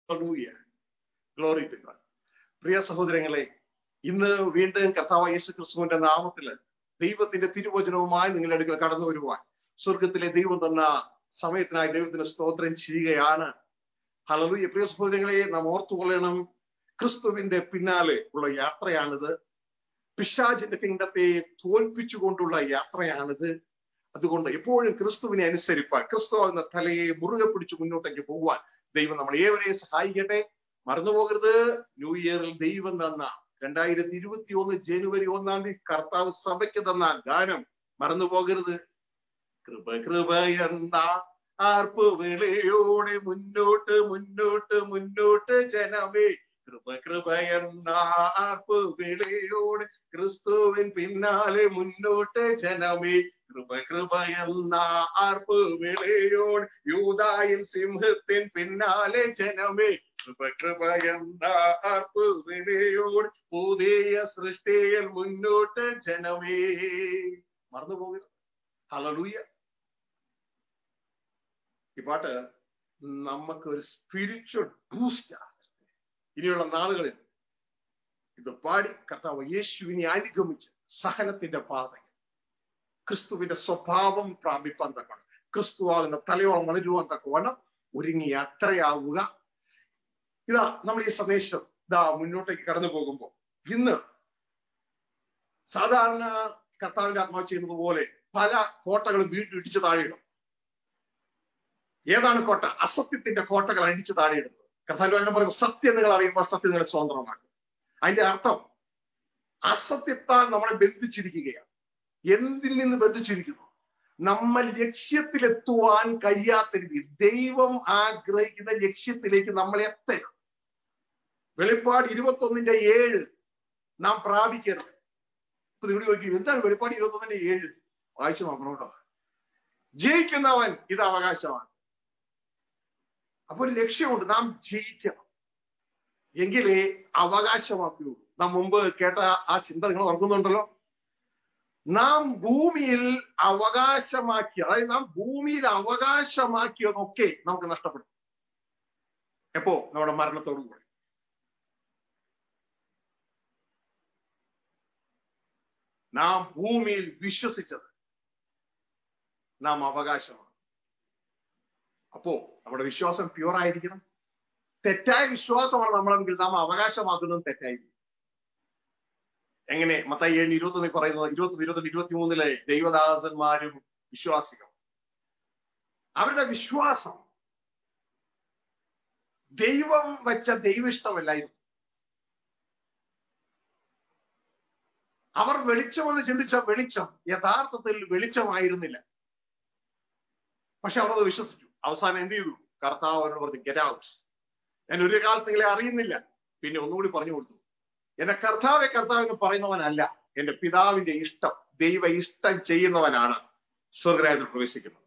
Glory to God പ്രിയ സഹോദരങ്ങളെ ഇന്ന് വീണ്ടും കർത്താവ് യേശു ക്രിസ്തുവിന്റെ നാമത്തില് ദൈവത്തിന്റെ തിരുവചനവുമായി നിങ്ങളുടെ അടുക്കൽ കടന്നു വരുവാൻ സ്വർഗത്തിലെ ദൈവം തന്ന സമയത്തിനായി ദൈവത്തിന് സ്തോത്രം ചെയ്യുകയാണ് ഹലലുയ പ്രിയ സഹോദരങ്ങളെ നാം ഓർത്തുകൊള്ളണം ക്രിസ്തുവിന്റെ പിന്നാലെ ഉള്ള യാത്രയാണിത് പിശാചിന്റെ കിങ്ഡത്തെ തോൽപ്പിച്ചുകൊണ്ടുള്ള യാത്രയാണിത് അതുകൊണ്ട് എപ്പോഴും ക്രിസ്തുവിനെ അനുസരിപ്പാൻ ക്രിസ്തു എന്ന തലയെ മുറുകെ പിടിച്ച് മുന്നോട്ടേക്ക് പോകുവാൻ ദൈവം നമ്മൾ ഏവരെയും സഹായിക്കട്ടെ മറന്നുപോകരുത് ന്യൂ ഇയറിൽ ദൈവം തന്ന രണ്ടായിരത്തി ഇരുപത്തി ഒന്ന് ജനുവരി ഒന്നാം തീയതി കർത്താവ് സഭയ്ക്ക് തന്ന ഗാനം മറന്നുപോകരുത് കൃപ കൃപ എന്ന ആർപ്പ് വിളിയോടെ മുന്നോട്ട് മുന്നോട്ട് മുന്നോട്ട് ജനമേ കൃപ കൃപ എന്ന ആർപ്പ് വിളിയോടെ ക്രിസ്തുവിൻ പിന്നാലെ മുന്നോട്ട് ജനമേ കൃപ കൃപ എന്ന ആർപ്പ് വിളിയോട് യൂതായിൽ സിംഹത്തിൻ പിന്നാലെ ജനമേ കൃപ കൃപ എന്ന ആർപ്പ് വിളിയോട് പുതിയ സൃഷ്ടിയിൽ മുന്നോട്ട് ജനമേ മറന്നുപോകരുത് ഹലലൂയ ഈ പാട്ട് നമുക്ക് ഒരു സ്പിരിച്വൽ ബൂസ്റ്റ് ഇനിയുള്ള നാളുകളിൽ ഇത് പാടി കർത്താവ് യേശുവിനെ അനുഗമിച്ച് സഹനത്തിന്റെ പാതയിൽ ക്രിസ്തുവിന്റെ സ്വഭാവം പ്രാപിപ്പാൻ തക്കണം ക്രിസ്തുവാകുന്ന തലയോളം വളരുവാൻ തക്കവണ്ണം ഒരുങ്ങി യാത്രയാവുക ഇതാ നമ്മൾ ഈ സന്ദേശം ഇതാ മുന്നോട്ടേക്ക് കടന്നു പോകുമ്പോൾ ഇന്ന് സാധാരണ കർത്താവിന്റെ ആത്മാവ് ചെയ്യുന്നത് പോലെ പല കോട്ടകളും വീട്ടിടിച്ച് താഴെയിടും ഏതാണ് കോട്ട അസത്യത്തിന്റെ കോട്ടകൾ അടിച്ച് താഴെയിടുന്നത് കർത്താവ് അങ്ങനെ പറയുന്നത് സത്യം നിങ്ങൾ അറിയുമ്പോൾ സത്യം നിങ്ങളെ സ്വതന്ത്രമാക്കും അതിന്റെ അർത്ഥം അസത്യത്താൽ നമ്മളെ ബന്ധിച്ചിരിക്കുകയാണ് എന്തിൽ നിന്ന് ബന്ധിച്ചിരിക്കുന്നു നമ്മൾ ലക്ഷ്യത്തിലെത്തുവാൻ കഴിയാത്ത രീതിയിൽ ദൈവം ആഗ്രഹിക്കുന്ന ലക്ഷ്യത്തിലേക്ക് നമ്മൾ എത്തണം വെളിപ്പാട് ഇരുപത്തൊന്നിന്റെ ഏഴ് നാം പ്രാപിക്കരുത് ഇപ്പൊ നിങ്ങൾ ചോദിക്കും എന്താണ് വെളിപ്പാട് ഇരുപത്തൊന്നിന്റെ ഏഴ് വായിച്ചു നോക്കണം കേട്ടോ ജയിക്കുന്നവൻ ഇത് അവകാശമാണ് അപ്പൊ ഒരു ലക്ഷ്യമുണ്ട് നാം ജയിക്കണം എങ്കിലേ അവകാശമാക്കുകയുള്ളൂ നാം മുമ്പ് കേട്ട ആ ചിന്ത നിങ്ങൾ ഓർക്കുന്നുണ്ടല്ലോ നാം ഭൂമിയിൽ അവകാശമാക്കിയ അതായത് നാം ഭൂമിയിൽ അവകാശമാക്കിയതൊക്കെ നമുക്ക് നഷ്ടപ്പെടും എപ്പോ നമ്മുടെ മരണത്തോടു കൂടെ നാം ഭൂമിയിൽ വിശ്വസിച്ചത് നാം അവകാശമാണ് അപ്പോ നമ്മുടെ വിശ്വാസം പ്യൂർ ആയിരിക്കണം തെറ്റായ വിശ്വാസമാണ് നമ്മളെങ്കിൽ നാം അവകാശമാക്കുന്നത് തെറ്റായിരിക്കും എങ്ങനെ മത്തായി ഏഴ് ഇരുപത്തൊന്നിൽ പറയുന്നത് ഇരുപത്തി ഇരുപത്തൊന്ന് ഇരുപത്തി മൂന്നിലെ ദൈവദാസന്മാരും വിശ്വാസികൾ അവരുടെ വിശ്വാസം ദൈവം വെച്ച ദൈവിഷ്ടമല്ലായിരുന്നു അവർ വെളിച്ചമെന്ന് ചിന്തിച്ച വെളിച്ചം യഥാർത്ഥത്തിൽ വെളിച്ചമായിരുന്നില്ല പക്ഷെ അവർ അത് വിശ്വസിച്ചു അവസാനം എന്ത് ചെയ്തു കർത്താവ് അവരോട് പറഞ്ഞു ഗെറ്റ് ഔട്ട് ഞാൻ ഒരു കാലത്ത് നിങ്ങളെ അറിയുന്നില്ല പിന്നെ ഒന്നുകൂടി പറഞ്ഞു കൊടുത്തു എന്റെ കർത്താവെ കർത്താവ് എന്ന് പറയുന്നവനല്ല എന്റെ പിതാവിന്റെ ഇഷ്ടം ദൈവ ഇഷ്ടം ചെയ്യുന്നവനാണ് സ്വർഗരാജ്യത്തിൽ പ്രവേശിക്കുന്നത്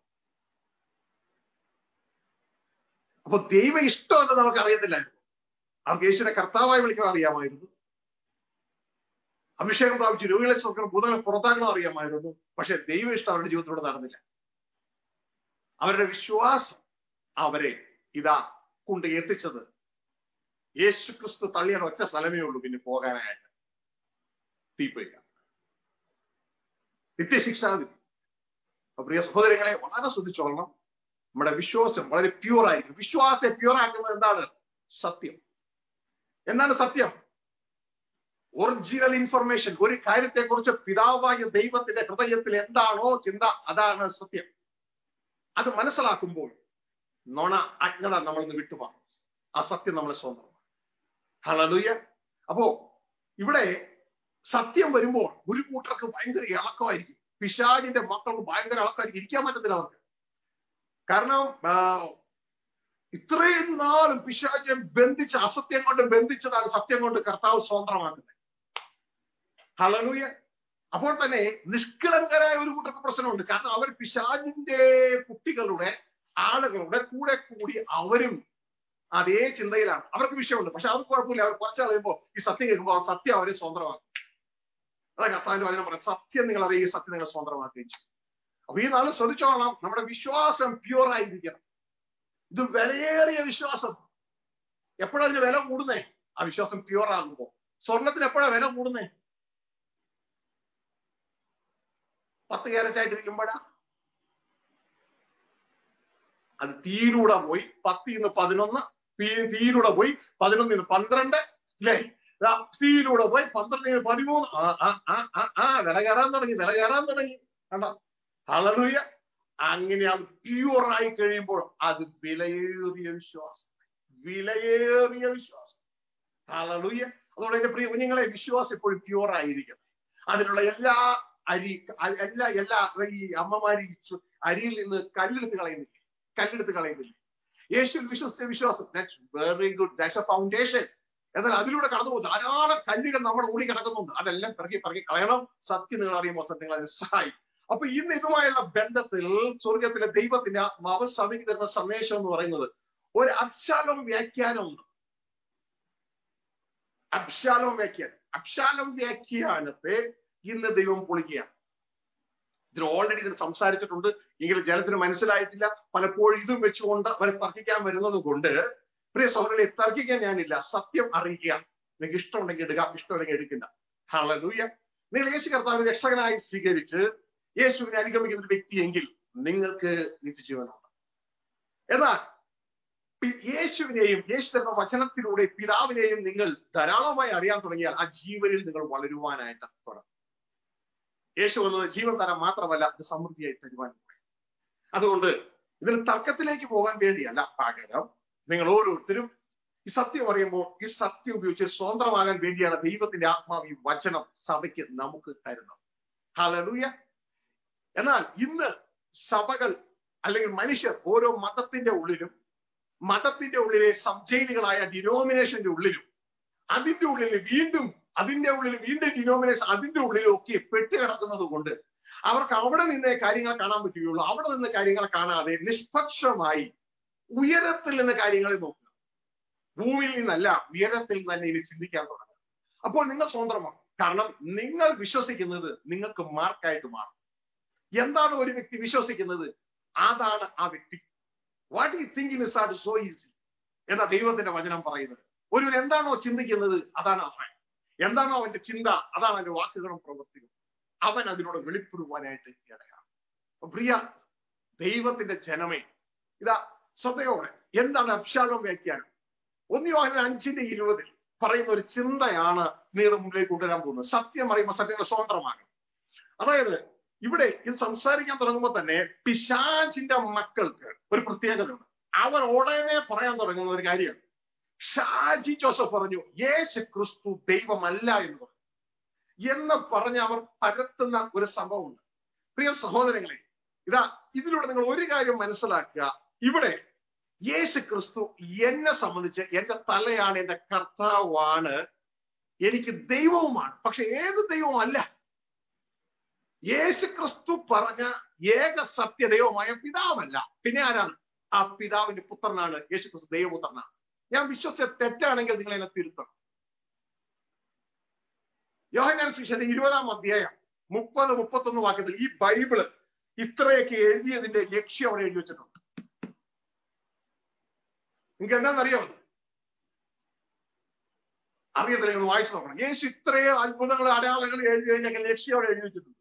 അപ്പൊ ദൈവ ഇഷ്ടം എന്ന് നമുക്ക് അറിയത്തില്ലായിരുന്നു അവർക്ക് യേശുവിനെ കർത്താവായി വിളിക്കാൻ അറിയാമായിരുന്നു അഭിഷേകം പ്രാപിച്ച് രോഗികളെ സ്വർഗം ഭൂതങ്ങളെ പുറത്താക്കണം അറിയാമായിരുന്നു പക്ഷെ ദൈവ ഇഷ്ടം അവരുടെ ജീവിതത്തിലൂടെ നടന്നില്ല അവരുടെ വിശ്വാസം അവരെ ഇതാ കൊണ്ട് എത്തിച്ചത് യേശു ക്രിസ്തു തള്ളിയ ഒറ്റ സ്ഥലമേ ഉള്ളൂ പിന്നെ പോകാനായിട്ട് തീപ്പൊയ്യ നിത്യശിക്ഷാവിധി പ്രിയ സഹോദരങ്ങളെ വളരെ ശ്രദ്ധിച്ചോളണം നമ്മുടെ വിശ്വാസം വളരെ പ്യൂർ ആയിരിക്കും വിശ്വാസത്തെ പ്യൂർ ആക്കുന്നത് എന്താണ് സത്യം എന്താണ് സത്യം ഒറിജിനൽ ഇൻഫർമേഷൻ ഒരു കാര്യത്തെക്കുറിച്ച് പിതാവായ ദൈവത്തിന്റെ ഹൃദയത്തിൽ എന്താണോ ചിന്ത അതാണ് സത്യം അത് മനസ്സിലാക്കുമ്പോൾ നൊണ അജ്ഞത നമ്മൾ നിന്ന് വിട്ടുമാറും ആ സത്യം നമ്മളെ സ്വന്തമാണ് ഹളലുയ അപ്പോ ഇവിടെ സത്യം വരുമ്പോൾ ഒരു കൂട്ടർക്ക് ഭയങ്കര ഇളക്കമായിരിക്കും പിശാജിന്റെ മക്കൾക്ക് ഭയങ്കര ഇളക്കമായിരിക്കും ഇരിക്കാൻ പറ്റത്തില്ല അവർക്ക് കാരണം ഇത്രയും നാളും പിശാചെ ബന്ധിച്ച് അസത്യം കൊണ്ട് ബന്ധിച്ചതാണ് സത്യം കൊണ്ട് കർത്താവ് സ്വതന്ത്രമാക്കുന്നത് ഹളലുയ അപ്പോൾ തന്നെ നിഷ്കളങ്കരായ ഒരു കൂട്ടർക്ക് പ്രശ്നമുണ്ട് കാരണം അവർ പിശാജിന്റെ കുട്ടികളുടെ ആളുകളുടെ കൂടെ കൂടി അവരും അതേ ചിന്തയിലാണ് അവർക്ക് വിഷയമുണ്ട് പക്ഷെ അവർക്ക് കുഴപ്പമില്ല അവർ കുറച്ച് കഴിയുമ്പോൾ ഈ സത്യം കേൾക്കുമ്പോൾ സത്യം അവരെ സ്വതന്ത്രമാക്കും അതാ കർത്താവിന്റെ വചനം പറയാം സത്യം നിങ്ങൾ അറിയുക സത്യം നിങ്ങൾ സ്വതന്ത്രമാക്കുകയും ചെയ്യും അപ്പൊ ഈ നാളെ ശ്രദ്ധിച്ചോളാം നമ്മുടെ വിശ്വാസം പ്യൂർ ആയിരിക്കണം ഇത് വിലയേറിയ വിശ്വാസം എപ്പോഴാ അതിന് വില കൂടുന്നേ ആ വിശ്വാസം പ്യുവർ ആകുമ്പോ സ്വർണത്തിന് എപ്പോഴാ വില കൂടുന്നേ പത്ത് ക്യാരറ്റ് ആയിട്ടിരിക്കുമ്പോഴാ അത് തീരൂടെ പോയി പത്തിന്ന് പതിനൊന്ന് തീ- തീരൂടെ പോയി പതിനൊന്നിന് പന്ത്രണ്ട് അല്ലേ ദാ തീയിലൂടെ പോയി പന്ത്രണ്ടിന് പതിമൂന്ന് ആ ആ ആ ആ ആ വില കയറാൻ തുടങ്ങി വില കയറാൻ തുടങ്ങി കണ്ടോ ഹളലൂയ അങ്ങനെ അത് പ്യൂർ ആയി കഴിയുമ്പോൾ അത് വിലയേറിയ വിശ്വാസം വിലയേറിയ വിശ്വാസം ഹളലൂയ അതുകൊണ്ട് എന്റെ പ്രിയ കുഞ്ഞുങ്ങളെ വിശ്വാസം എപ്പോഴും പ്യൂർ ആയിരിക്കണം അതിനുള്ള എല്ലാ അരി അ- എല്ലാ എല്ലാ ഈ അമ്മമാരി ചു- അരിയിൽ നിന്ന് കല്ലെടുത്ത് കളയുന്നില്ല കല്ലെടുത്ത് കളയുന്നില്ല യേശുവിൽ വിശ്വസിച്ച വിശ്വാസം that's very good that's a foundation എന്നാൽ അതിലൂടെ കടന്നു പോകും ധാരാളം കല്ലുകൾ നമ്മുടെ ഉള്ളിൽ കിടക്കുന്നുണ്ട് അതെല്ലാം പിറകി പിറകി കളയണം സത്യം നിങ്ങൾ അറിയുമ്പോൾ സത്യം അതിന് സഹായിക്കും അപ്പൊ ഇന്ന് ഇതുമായുള്ള ബന്ധത്തിൽ സ്വർഗത്തിലെ ദൈവത്തിന്റെ ആത്മാവ് സഭയ്ക്ക് തരുന്ന സന്ദേശം എന്ന് പറയുന്നത് ഒരു അബ്ശാലം വ്യാഖ്യാനമുണ്ട് അബ്ശാലം വ്യാഖ്യാനം അബ്ശാലം വ്യാഖ്യാനത്തെ ഇന്ന് ദൈവം പൊളിക്കുകയാണ് ഇതിന് ഓൾറെഡി ഇതിന് സംസാരിച്ചിട്ടുണ്ട് എങ്കിലും ജനത്തിന് മനസ്സിലായിട്ടില്ല പലപ്പോഴും ഇതും വെച്ചുകൊണ്ട് അവരെ തർക്കിക്കാൻ വരുന്നത് കൊണ്ട് പ്രിയ സഹോദരനെ തർക്കിക്കാൻ ഞാനില്ല സത്യം അറിയിക്കുക നിങ്ങൾക്ക് ഇഷ്ടമുണ്ടെങ്കിൽ എടുക്കുക ഇഷ്ടമുണ്ടെങ്കിൽ എടുക്കണ്ട ഹളലൂയ നിങ്ങൾ യേശു കർത്താവിനെ രക്ഷകനായി സ്വീകരിച്ച് യേശുവിനെ അനുഗമിക്കുന്ന ഒരു വ്യക്തിയെങ്കിൽ നിങ്ങൾക്ക് നിത്യജീവനുണ്ട് എന്നാൽ പി- യേശുവിനെയും യേശു തരുന്ന വചനത്തിലൂടെ പിതാവിനെയും നിങ്ങൾ ധാരാളമായി അറിയാൻ തുടങ്ങിയാൽ ആ ജീവനിൽ നിങ്ങൾ വളരുവാനായിട്ട് തുടങ്ങും യേശു എന്നത് ജീവൻ തരം മാത്രമല്ല അത് സമൃദ്ധിയായി തരുവാൻ കൂടെ അതുകൊണ്ട് ഇതിന് തർക്കത്തിലേക്ക് പോകാൻ വേണ്ടിയല്ല പകരം നിങ്ങൾ ഓരോരുത്തരും ഈ സത്യം അറിയുമ്പോൾ ഈ സത്യം ഉപയോഗിച്ച് സ്വതന്ത്രമാകാൻ വേണ്ടിയാണ് ദൈവത്തിന്റെ ആത്മാവ് ഈ വചനം സഭയ്ക്ക് നമുക്ക് തരുന്നത് ഹലലൂയ എന്നാൽ ഇന്ന് സഭകൾ അല്ലെങ്കിൽ മനുഷ്യർ ഓരോ മതത്തിന്റെ ഉള്ളിലും മതത്തിന്റെ ഉള്ളിലെ സബ്ജയിലുകളായ ഡിനോമിനേഷന്റെ ഉള്ളിലും അതിന്റെ ഉള്ളിൽ വീണ്ടും അതിന്റെ ഉള്ളിൽ വീണ്ടും ഡിനോമിനേഷൻ അതിന്റെ ഉള്ളിലും ഒക്കെ പെട്ട് കിടക്കുന്നത് കൊണ്ട് അവർക്ക് അവിടെ നിന്നേ കാര്യങ്ങൾ കാണാൻ പറ്റുകയുള്ളൂ അവിടെ നിന്ന് കാര്യങ്ങൾ കാണാതെ നിഷ്പക്ഷമായി ഉയരത്തിൽ നിന്ന് കാര്യങ്ങളെ നോക്കുക ഭൂമിയിൽ നിന്നല്ല ഉയരത്തിൽ തന്നെ ഇനി ചിന്തിക്കാൻ തുടങ്ങുക അപ്പോൾ നിങ്ങൾ സ്വതന്ത്രമാണ് കാരണം നിങ്ങൾ വിശ്വസിക്കുന്നത് നിങ്ങൾക്ക് മാർക്കായിട്ട് മാറും എന്താണ് ഒരു വ്യക്തി വിശ്വസിക്കുന്നത് അതാണ് ആ വ്യക്തി വാട്ട് ഈ thinking is are so easy എന്ന ദൈവത്തിന്റെ വചനം പറയുന്നത് ഒരുവൻ എന്താണോ ചിന്തിക്കുന്നത് അതാണ് അവൻ എന്താണോ അവന്റെ ചിന്ത അതാണ് അവന്റെ വാക്കുകളും പ്രവൃത്തികളും അവൻ അതിനോട് വെളിപ്പെടുവാനായിട്ട് ഇടയാണ് അപ്പൊ പ്രിയ ദൈവത്തിന്റെ ജനമേ ഇതാ ശ്രദ്ധയോടെ എന്താണ് അബ്ശാലോം വ്യാഖ്യാനം ഒന്ന് യോഹന അഞ്ചിന്റെ ഇരുപതിൽ പറയുന്ന ഒരു ചിന്തയാണ് നിങ്ങളുടെ മുമ്പിലേക്ക് കൊണ്ടുവരാൻ പോകുന്നത് സത്യം അറിയുമ്പോൾ സത്യങ്ങൾ സ്വതന്ത്രമാകും അതായത് ഇവിടെ ഇത് സംസാരിക്കാൻ തുടങ്ങുമ്പോൾ തന്നെ പിശാചിന്റെ മക്കൾക്ക് ഒരു പ്രത്യേകതയുണ്ട് അവർ ഉടനെ പറയാൻ തുടങ്ങുന്ന ഒരു കാര്യം ഷാജി ജോസഫ് പറഞ്ഞു യേശു ക്രിസ്തു ദൈവമല്ല എന്ന് പറഞ്ഞു എന്ന് പറഞ്ഞ് അവർ പരത്തുന്ന ഒരു സംഭവമുണ്ട് പ്രിയ സഹോദരങ്ങളെ ഇതാ ഇതിലൂടെ നിങ്ങൾ ഒരു കാര്യം മനസ്സിലാക്കുക ഇവിടെ യേശു ക്രിസ്തു എന്നെ സംബന്ധിച്ച് എന്റെ തലയാണ് എന്റെ കർത്താവാണ് എനിക്ക് ദൈവവുമാണ് പക്ഷെ ഏത് ദൈവമല്ല യേശു ക്രിസ്തു പറഞ്ഞ ഏക സത്യദൈവമായ പിതാവല്ല പിന്നെ ആരാണ് ആ പിതാവിന്റെ പുത്രനാണ് യേശു ക്രിസ്തു ദൈവപുത്രനാണ് ഞാൻ വിശ്വസിച്ച തെറ്റാണെങ്കിൽ നിങ്ങൾ എന്നെ തിരുത്തണം യോഹന്നാൻ ശിഷ്യന്റെ ഇരുപതാം അധ്യായം മുപ്പത് മുപ്പത്തൊന്ന് വാക്യത്തിൽ ഈ ബൈബിള് ഇത്രയൊക്കെ എഴുതിയതിന്റെ ലക്ഷ്യം അവിടെ എഴുതി വെച്ചിട്ടുണ്ട് നിങ്ങൾക്ക് എന്താണെന്നറിയാമോ അറിയത്തില്ല ഒന്ന് വായിച്ചു നോക്കണം യേശു ഇത്രയും അത്ഭുതങ്ങൾ അടയാളങ്ങൾ എഴുതി കഴിഞ്ഞാൽ ലക്ഷ്യം അവിടെ എഴുതി വെച്ചിട്ടുണ്ട്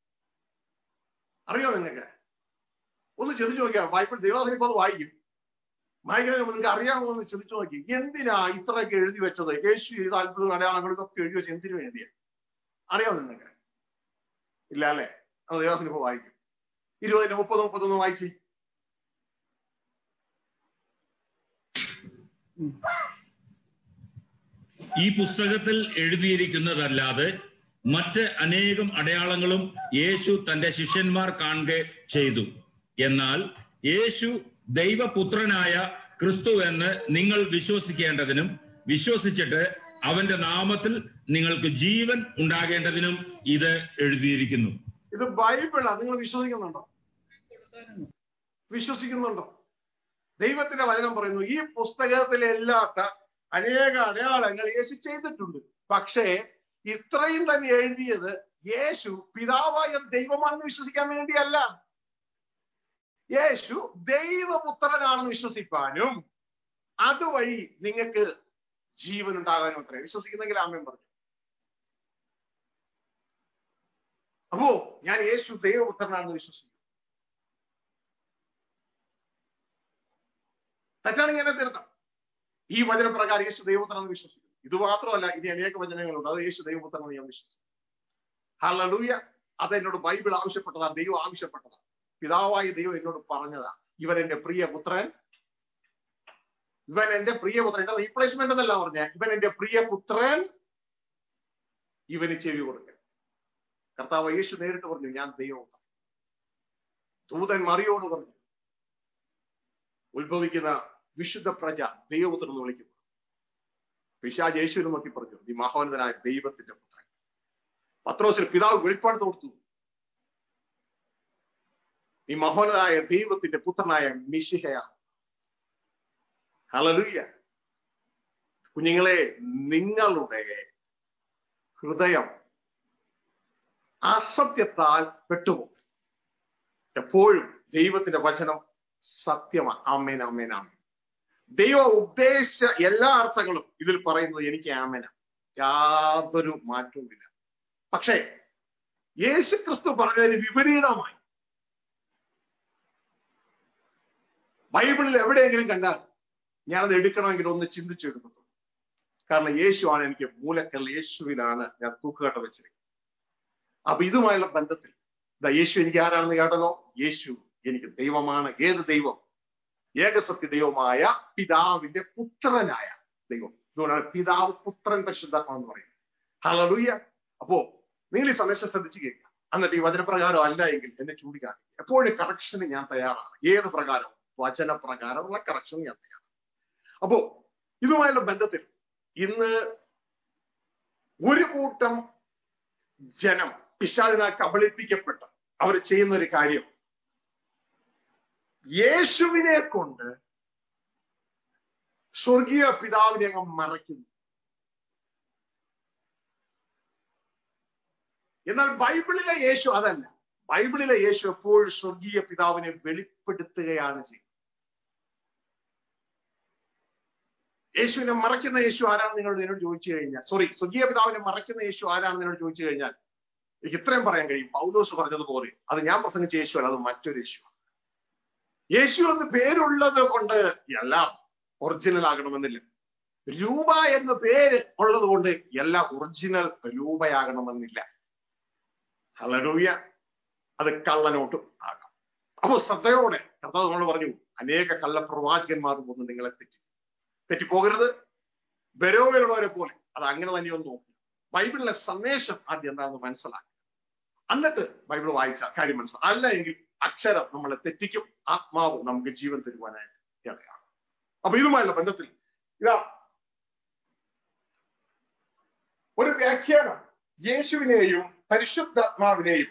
അറിയോ നിങ്ങൾക്ക് ഒന്ന് ചിന്തിച്ചു നോക്കിയാ ബൈബിൾ ദൈവാസന ഇപ്പൊ അത് വായിക്കും വായിക്കുന്നതിന് മുമ്പ് നിങ്ങൾക്ക് അറിയാമോ എന്ന് ചിന്തിച്ചു നോക്കി എന്തിനാ ഇത്രയൊക്കെ എഴുതി വെച്ചത് യേശു ചെയ്ത അത്ഭുത അടയാളങ്ങൾ ഇതൊക്കെ എഴുതി വെച്ച് എന്തിനു വേണ്ടിയാ അറിയാമോ നിങ്ങൾക്ക് ഇല്ല അല്ലേ അത് ദൈവാസന ഇപ്പൊ വായിക്കും ഇരുപതിന് മുപ്പത് മുപ്പത്തൊന്ന് വായിച്ചു ഈ പുസ്തകത്തിൽ എഴുതിയിരിക്കുന്നതല്ലാതെ മറ്റ് അനേകം അടയാളങ്ങളും യേശു തന്റെ ശിഷ്യന്മാർ കാണുക ചെയ്തു എന്നാൽ യേശു ദൈവപുത്രനായ ക്രിസ്തു എന്ന് നിങ്ങൾ വിശ്വസിക്കേണ്ടതിനും വിശ്വസിച്ചിട്ട് അവന്റെ നാമത്തിൽ നിങ്ങൾക്ക് ജീവൻ ഉണ്ടാകേണ്ടതിനും ഇത് എഴുതിയിരിക്കുന്നു ഇത് ബൈബിളാ നിങ്ങൾ വിശ്വസിക്കുന്നുണ്ടോ വിശ്വസിക്കുന്നുണ്ടോ ദൈവത്തിന്റെ വചനം പറയുന്നു ഈ പുസ്തകത്തിലില്ലാത്ത അനേക അടയാളങ്ങൾ യേശു ചെയ്തിട്ടുണ്ട് പക്ഷേ ഇത്രയും തന്നെ എഴുതിയത് യേശു പിതാവായ ദൈവമാണെന്ന് വിശ്വസിക്കാൻ വേണ്ടിയല്ല യേശു ദൈവപുത്രനാണെന്ന് വിശ്വസിപ്പാനും അതുവഴി നിങ്ങൾക്ക് ജീവൻ ഉണ്ടാകാനും അത്രേ വിശ്വസിക്കുന്നെങ്കിൽ ആമേൻ പറഞ്ഞു അപ്പോ ഞാൻ യേശു ദൈവപുത്രനാണെന്ന് വിശ്വസിക്കുന്നു തെറ്റാണെങ്കിൽ എന്നെ തിരുത്താം ഈ വചനപ്രകാരം യേശു ദൈവപുത്രനെന്ന് വിശ്വസിക്കുന്നു ഇത് മാത്രമല്ല ഇനി അനേക വചനങ്ങളുണ്ട് അത് യേശു ദൈവപുത്രനെന്ന് ഞാൻ വിശ്വസിക്കുന്നു ഹലലൂയ അത് എന്നോട് ബൈബിൾ ആവശ്യപ്പെട്ടതാണ് ദൈവം ആവശ്യപ്പെട്ടതാണ് പിതാവായി ദൈവം എന്നോട് പറഞ്ഞതാ ഇവൻ എന്റെ പ്രിയ പുത്രൻ ഇവൻ എന്റെ പ്രിയപുത്രൻ ഇത് റീപ്ലേസ്മെന്റ് എന്നല്ല പറഞ്ഞ ഇവൻ എന്റെ പ്രിയപുത്രൻ ഇവന് ചെവി കൊടുക്കുക കർത്താവ് യേശു നേരിട്ട് പറഞ്ഞു ഞാൻ ദൈവപുത്രൻ ദൂതൻ മറിയോട് പറഞ്ഞു ഉത്ഭവിക്കുന്ന വിശുദ്ധ പ്രജ ദൈവപുത്രൻ എന്ന് വിളിക്കുന്നു പിശാജ് യേശുവിനെ നോക്കി പറഞ്ഞു നീ മഹോന്നതനായ ദൈവത്തിന്റെ പുത്രൻ പത്രോസിന് പിതാവ് വെളിപ്പാട് കൊടുത്തു നീ മഹോന്നതനായ ദൈവത്തിന്റെ പുത്രനായ മിശിഹയ ഹലലുയ്യ കുഞ്ഞുങ്ങളെ നിങ്ങളുടെ ഹൃദയം അസത്യത്താൽ പെട്ടുപോകും എപ്പോഴും ദൈവത്തിന്റെ വചനം സത്യമാണ് ആമേൻ ആമേൻ ആമേൻ ദൈവം ഉദ്ദേശിച്ച എല്ലാ അർത്ഥങ്ങളും ഇതിൽ പറയുന്നത് എനിക്ക് ആമേന യാതൊരു മാറ്റവുമില്ല പക്ഷേ യേശു ക്രിസ്തു പറഞ്ഞതിന് വിപരീതമായി ബൈബിളിൽ എവിടെയെങ്കിലും കണ്ടാൽ ഞാനത് എടുക്കണമെങ്കിൽ ഒന്ന് ചിന്തിച്ചെടുക്കത്തുള്ളൂ കാരണം യേശുവാണ് എനിക്ക് മൂലക്കൽ യേശുവിലാണ് ഞാൻ തൂക്കുകട്ട വെച്ചിരിക്കുന്നത് അപ്പൊ ഇതുമായുള്ള ബന്ധത്തിൽ ഇതാ യേശു എനിക്ക് ആരാണെന്ന് കേട്ടല്ലോ യേശു എനിക്ക് ദൈവമാണ് ഏത് ദൈവം ഏകസത്യ ദൈവമായ പിതാവിന്റെ പുത്രനായ ദൈവം ഇതുകൊണ്ടാണ് പിതാവ് പുത്രൻ പരിശുദ്ധാത്മ എന്ന് പറയുന്നത് ഹലലുയ്യ അപ്പോ നിങ്ങൾ ഈ സന്ദേശം ശ്രദ്ധിച്ചു കേൾക്കുക എന്നിട്ട് ഈ വചനപ്രകാരം അല്ല എങ്കിൽ എന്നെ ചൂണ്ടിക്കാണിക്കുക എപ്പോഴും കറക്ഷന് ഞാൻ തയ്യാറാണ് ഏത് പ്രകാരം വചനപ്രകാരമുള്ള കറക്ഷൻ ഞാൻ തയ്യാറാണ് അപ്പോ ഇതുമായുള്ള ബന്ധത്തിൽ ഇന്ന് ഒരു കൂട്ടം ജനം പിശാചിനാൽ കബളിപ്പിക്കപ്പെട്ട് അവർ ചെയ്യുന്ന ഒരു കാര്യം യേശുവിനെ കൊണ്ട് സ്വർഗീയ പിതാവിനെ അങ്ങ് മറയ്ക്കുന്നു എന്നാൽ ബൈബിളിലെ യേശു അതല്ല ബൈബിളിലെ യേശു എപ്പോഴും സ്വർഗീയ പിതാവിനെ വെളിപ്പെടുത്തുകയാണ് ചെയ്യുന്നത് യേശുവിനെ മറയ്ക്കുന്ന യേശു ആരാണെന്ന് നിങ്ങളോട് എന്നോട് ചോദിച്ചു കഴിഞ്ഞാൽ സോറി സ്വർഗീയ പിതാവിനെ മറയ്ക്കുന്ന യേശു ആരാണെന്ന് എന്നോട് ചോദിച്ചു കഴിഞ്ഞാൽ എനിക്ക് ഇത്രയും പറയാൻ കഴിയും പൗലോസ് പറഞ്ഞതുപോലെ അത് ഞാൻ പ്രസംഗിച്ച യേശു അല്ല അത് മറ്റൊരു യേശു യേശു എന്ന് പേരുള്ളത് കൊണ്ട് എല്ലാം ഒറിജിനൽ ആകണമെന്നില്ല രൂപ എന്ന പേര് ഉള്ളത് കൊണ്ട് എല്ലാം ഒറിജിനൽ രൂപയാകണമെന്നില്ല ഹലരൂയ അത് കള്ളനോട്ടും ആകാം അപ്പൊ ശ്രദ്ധയോടെ കർത്താവ് നമ്മളോട് പറഞ്ഞു അനേക കള്ളപ്രവാചകന്മാർ വന്ന് നിങ്ങളെ തെറ്റി തെറ്റിപ്പോകരുത് ബരോവിലുള്ളവരെ പോലെ അത് അങ്ങനെ തന്നെ ഒന്ന് നോക്കുക ബൈബിളിലെ സന്ദേശം ആദ്യം എന്താണെന്ന് മനസ്സിലാക്കുക എന്നിട്ട് ബൈബിൾ വായിച്ച കാര്യം മനസ്സിലാക്കുക അല്ല എങ്കിൽ അക്ഷരം നമ്മളെ തെറ്റിക്കും ആത്മാവ് നമുക്ക് ജീവൻ തരുവാനായിട്ട് ഇടയാണ് അപ്പൊ ഇതുമായുള്ള ബന്ധത്തിൽ ഇതാ ഒരു വ്യാഖ്യാനം യേശുവിനെയും പരിശുദ്ധാത്മാവിനെയും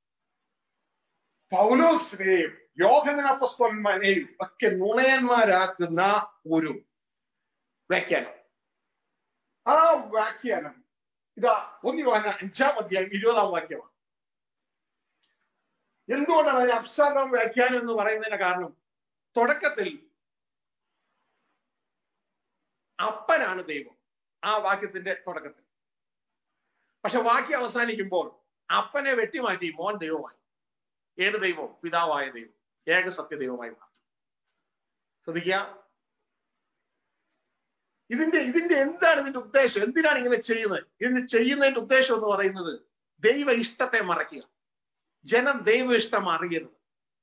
പൗലോസിനെയും യോഹനപ്പസ്തോന്മാരെയും ഒക്കെ നുണയന്മാരാക്കുന്ന ഒരു വ്യാഖ്യാനം ആ വ്യാഖ്യാനം ഇതാ ഒന്ന് യോഹന അഞ്ചാം അധ്യായം ഇരുപതാം വാക്യമാണ് എന്തുകൊണ്ടാണ് അതിന് അപ്സാരം വ്യാഖ്യാനം എന്ന് പറയുന്നതിന്റെ കാരണം തുടക്കത്തിൽ അപ്പനാണ് ദൈവം ആ വാക്യത്തിന്റെ തുടക്കത്തിൽ പക്ഷെ വാക്യം അവസാനിക്കുമ്പോൾ അപ്പനെ വെട്ടിമാറ്റി മോൻ ദൈവമായി ഏത് ദൈവം പിതാവായ ദൈവം ഏക സത്യ ദൈവമായി മാറി ശ്രദ്ധിക്കുക ഇതിന്റെ ഇതിന്റെ എന്താണ് ഇതിന്റെ ഉദ്ദേശം എന്തിനാണ് ഇങ്ങനെ ചെയ്യുന്നത് ഇതിന് ചെയ്യുന്നതിന്റെ ഉദ്ദേശം എന്ന് പറയുന്നത് ദൈവ ഇഷ്ടത്തെ മറയ്ക്കുക ജനം ദൈവ ഇഷ്ടം അറിയരുത്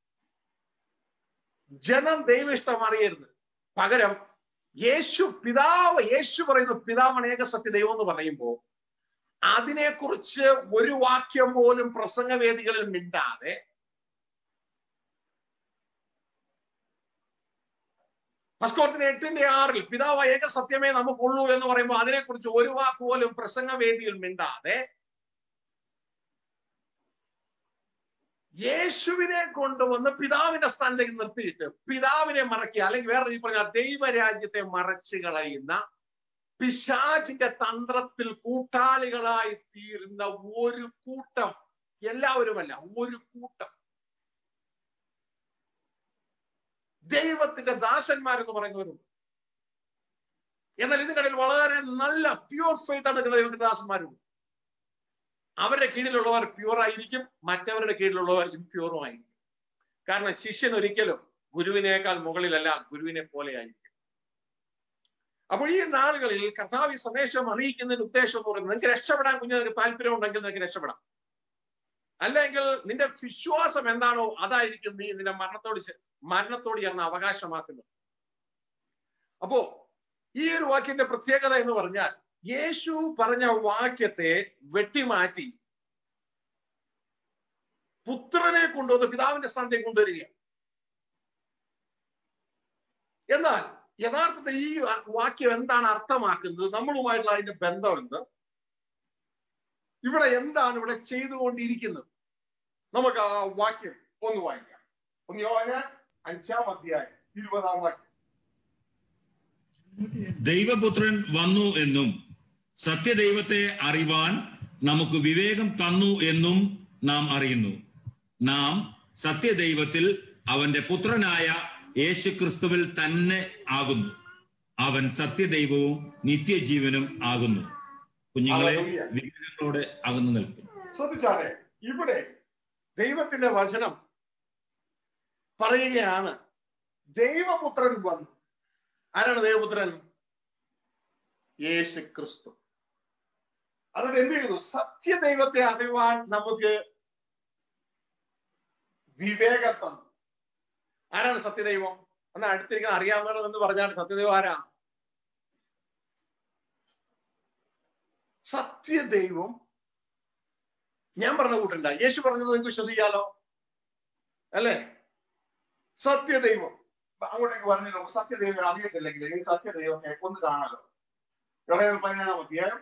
ജനം ദൈവ ഇഷ്ടം അറിയരുത് പകരം യേശു പിതാവ് യേശു പറയുന്ന പിതാവാണ് ഏക സത്യ ദൈവം എന്ന് പറയുമ്പോൾ അതിനെക്കുറിച്ച് ഒരു വാക്യം പോലും പ്രസംഗവേദികളിൽ മിണ്ടാതെ ഫസ്കോർത്തിന് എട്ടിന്റെ ആറിൽ പിതാവ് ഏക സത്യമേ നമുക്കുള്ളൂ എന്ന് പറയുമ്പോൾ അതിനെക്കുറിച്ച് ഒരു വാക്ക് പോലും പ്രസംഗവേദിയിൽ മിണ്ടാതെ യേശുവിനെ കൊണ്ടുവന്ന് പിതാവിന്റെ സ്ഥാനത്തേക്ക് നിർത്തിയിട്ട് പിതാവിനെ മറക്കുക അല്ലെങ്കിൽ വേറെ രീതി പറഞ്ഞാൽ ദൈവരാജ്യത്തെ മറച്ചു കളയുന്ന പിശാചിന്റെ തന്ത്രത്തിൽ കൂട്ടാളികളായി തീരുന്ന ഒരു കൂട്ടം എല്ലാവരുമല്ല ഒരു കൂട്ടം ദൈവത്തിന്റെ ദാസന്മാരെന്ന് പറയുന്നവരുണ്ട് എന്നാൽ ഇതിനിടയിൽ വളരെ നല്ല പ്യൂർ ഫെയ്ത്ത് ആണ് ദൈവദാസന്മാരുണ്ട് അവരുടെ കീഴിലുള്ളവർ പ്യൂർ ആയിരിക്കും മറ്റവരുടെ കീഴിലുള്ളവർ ഇംപ്യൂറും ആയിരിക്കും കാരണം ശിഷ്യൻ ഒരിക്കലും ഗുരുവിനേക്കാൾ മുകളിലല്ല ഗുരുവിനെ പോലെ ആയിരിക്കും അപ്പോൾ ഈ നാളുകളിൽ കർത്താവ് ഈ സന്ദേശം അറിയിക്കുന്നതിന്റെ ഉദ്ദേശം എന്ന് പറയുന്നത് നിങ്ങൾക്ക് രക്ഷപ്പെടാൻ കുഞ്ഞിന് താല്പര്യം ഉണ്ടെങ്കിൽ നിങ്ങൾക്ക് രക്ഷപ്പെടാം അല്ലെങ്കിൽ നിന്റെ വിശ്വാസം എന്താണോ അതായിരിക്കും നീ നിന്റെ മരണത്തോട് ചെ- മരണത്തോട് ചേർന്ന് അവകാശമാക്കുന്നത് അപ്പോ ഈ ഒരു വാക്യന്റെ പ്രത്യേകത എന്ന് പറഞ്ഞാൽ യേശു പറഞ്ഞ വാക്യത്തെ വെട്ടിമാറ്റി പുത്രനെ കൊണ്ടുവന്ന് പിതാവിന്റെ സ്ഥാനത്തേക്ക് കൊണ്ടുവരിക എന്നാൽ യഥാർത്ഥത്തിൽ ഈ വാക്യം എന്താണ് അർത്ഥമാക്കുന്നത് നമ്മളുമായിട്ടുള്ള അതിന്റെ ബന്ധം എന്ത് ഇവിടെ എന്താണ് ഇവിടെ ചെയ്തുകൊണ്ടിരിക്കുന്നത് നമുക്ക് ആ വാക്യം ഒന്ന് വായിക്കാം ഒന്ന് യോഹന്നാൻ അഞ്ചാം അധ്യായം ഇരുപതാം വാക്യം ദൈവപുത്രൻ വന്നു എന്നും സത്യദൈവത്തെ അറിവാൻ നമുക്ക് വിവേകം തന്നു എന്നും നാം അറിയുന്നു നാം സത്യദൈവത്തിൽ അവന്റെ പുത്രനായ യേശുക്രിസ്തുവിൽ തന്നെ ആകുന്നു അവൻ സത്യദൈവവും നിത്യജീവനും ആകുന്നു കുഞ്ഞുങ്ങളെ ഹല്ലേലൂയ. വിഗ്രഹങ്ങളോട് അകന്നു നിൽക്കും ശ്രദ്ധിച്ചാട്ടെ ഇവിടെ ദൈവത്തിന്റെ വചനം പറയുകയാണ് ദൈവപുത്രൻ വന്നു ആരാണ് ദൈവപുത്രൻ യേശു ക്രിസ്തു അതിന് എന്ത് ചെയ്യുന്നു സത്യദൈവത്തെ അറിയുവാൻ നമുക്ക് വിവേകം തന്നു ആരാണ് സത്യദൈവം എന്നാൽ അടുത്തിരിക്കുന്ന അറിയാവുന്നവർ എന്ന് പറഞ്ഞാൽ സത്യദൈവം ആരാ സത്യദൈവം ഞാൻ പറഞ്ഞ കൂട്ടണ്ട യേശു പറഞ്ഞത് നിങ്ങൾക്ക് വിശ്വസിക്കാലോ അല്ലേ സത്യദൈവം അപ്പൊ അങ്ങോട്ടേക്ക് പറഞ്ഞല്ലോ സത്യദൈവം അറിയത്തില്ലെങ്കിൽ ഈ സത്യദൈവത്തെ ഒന്ന് കാണാലോ യോഹന്നാൻ പതിനേഴാം അധ്യായം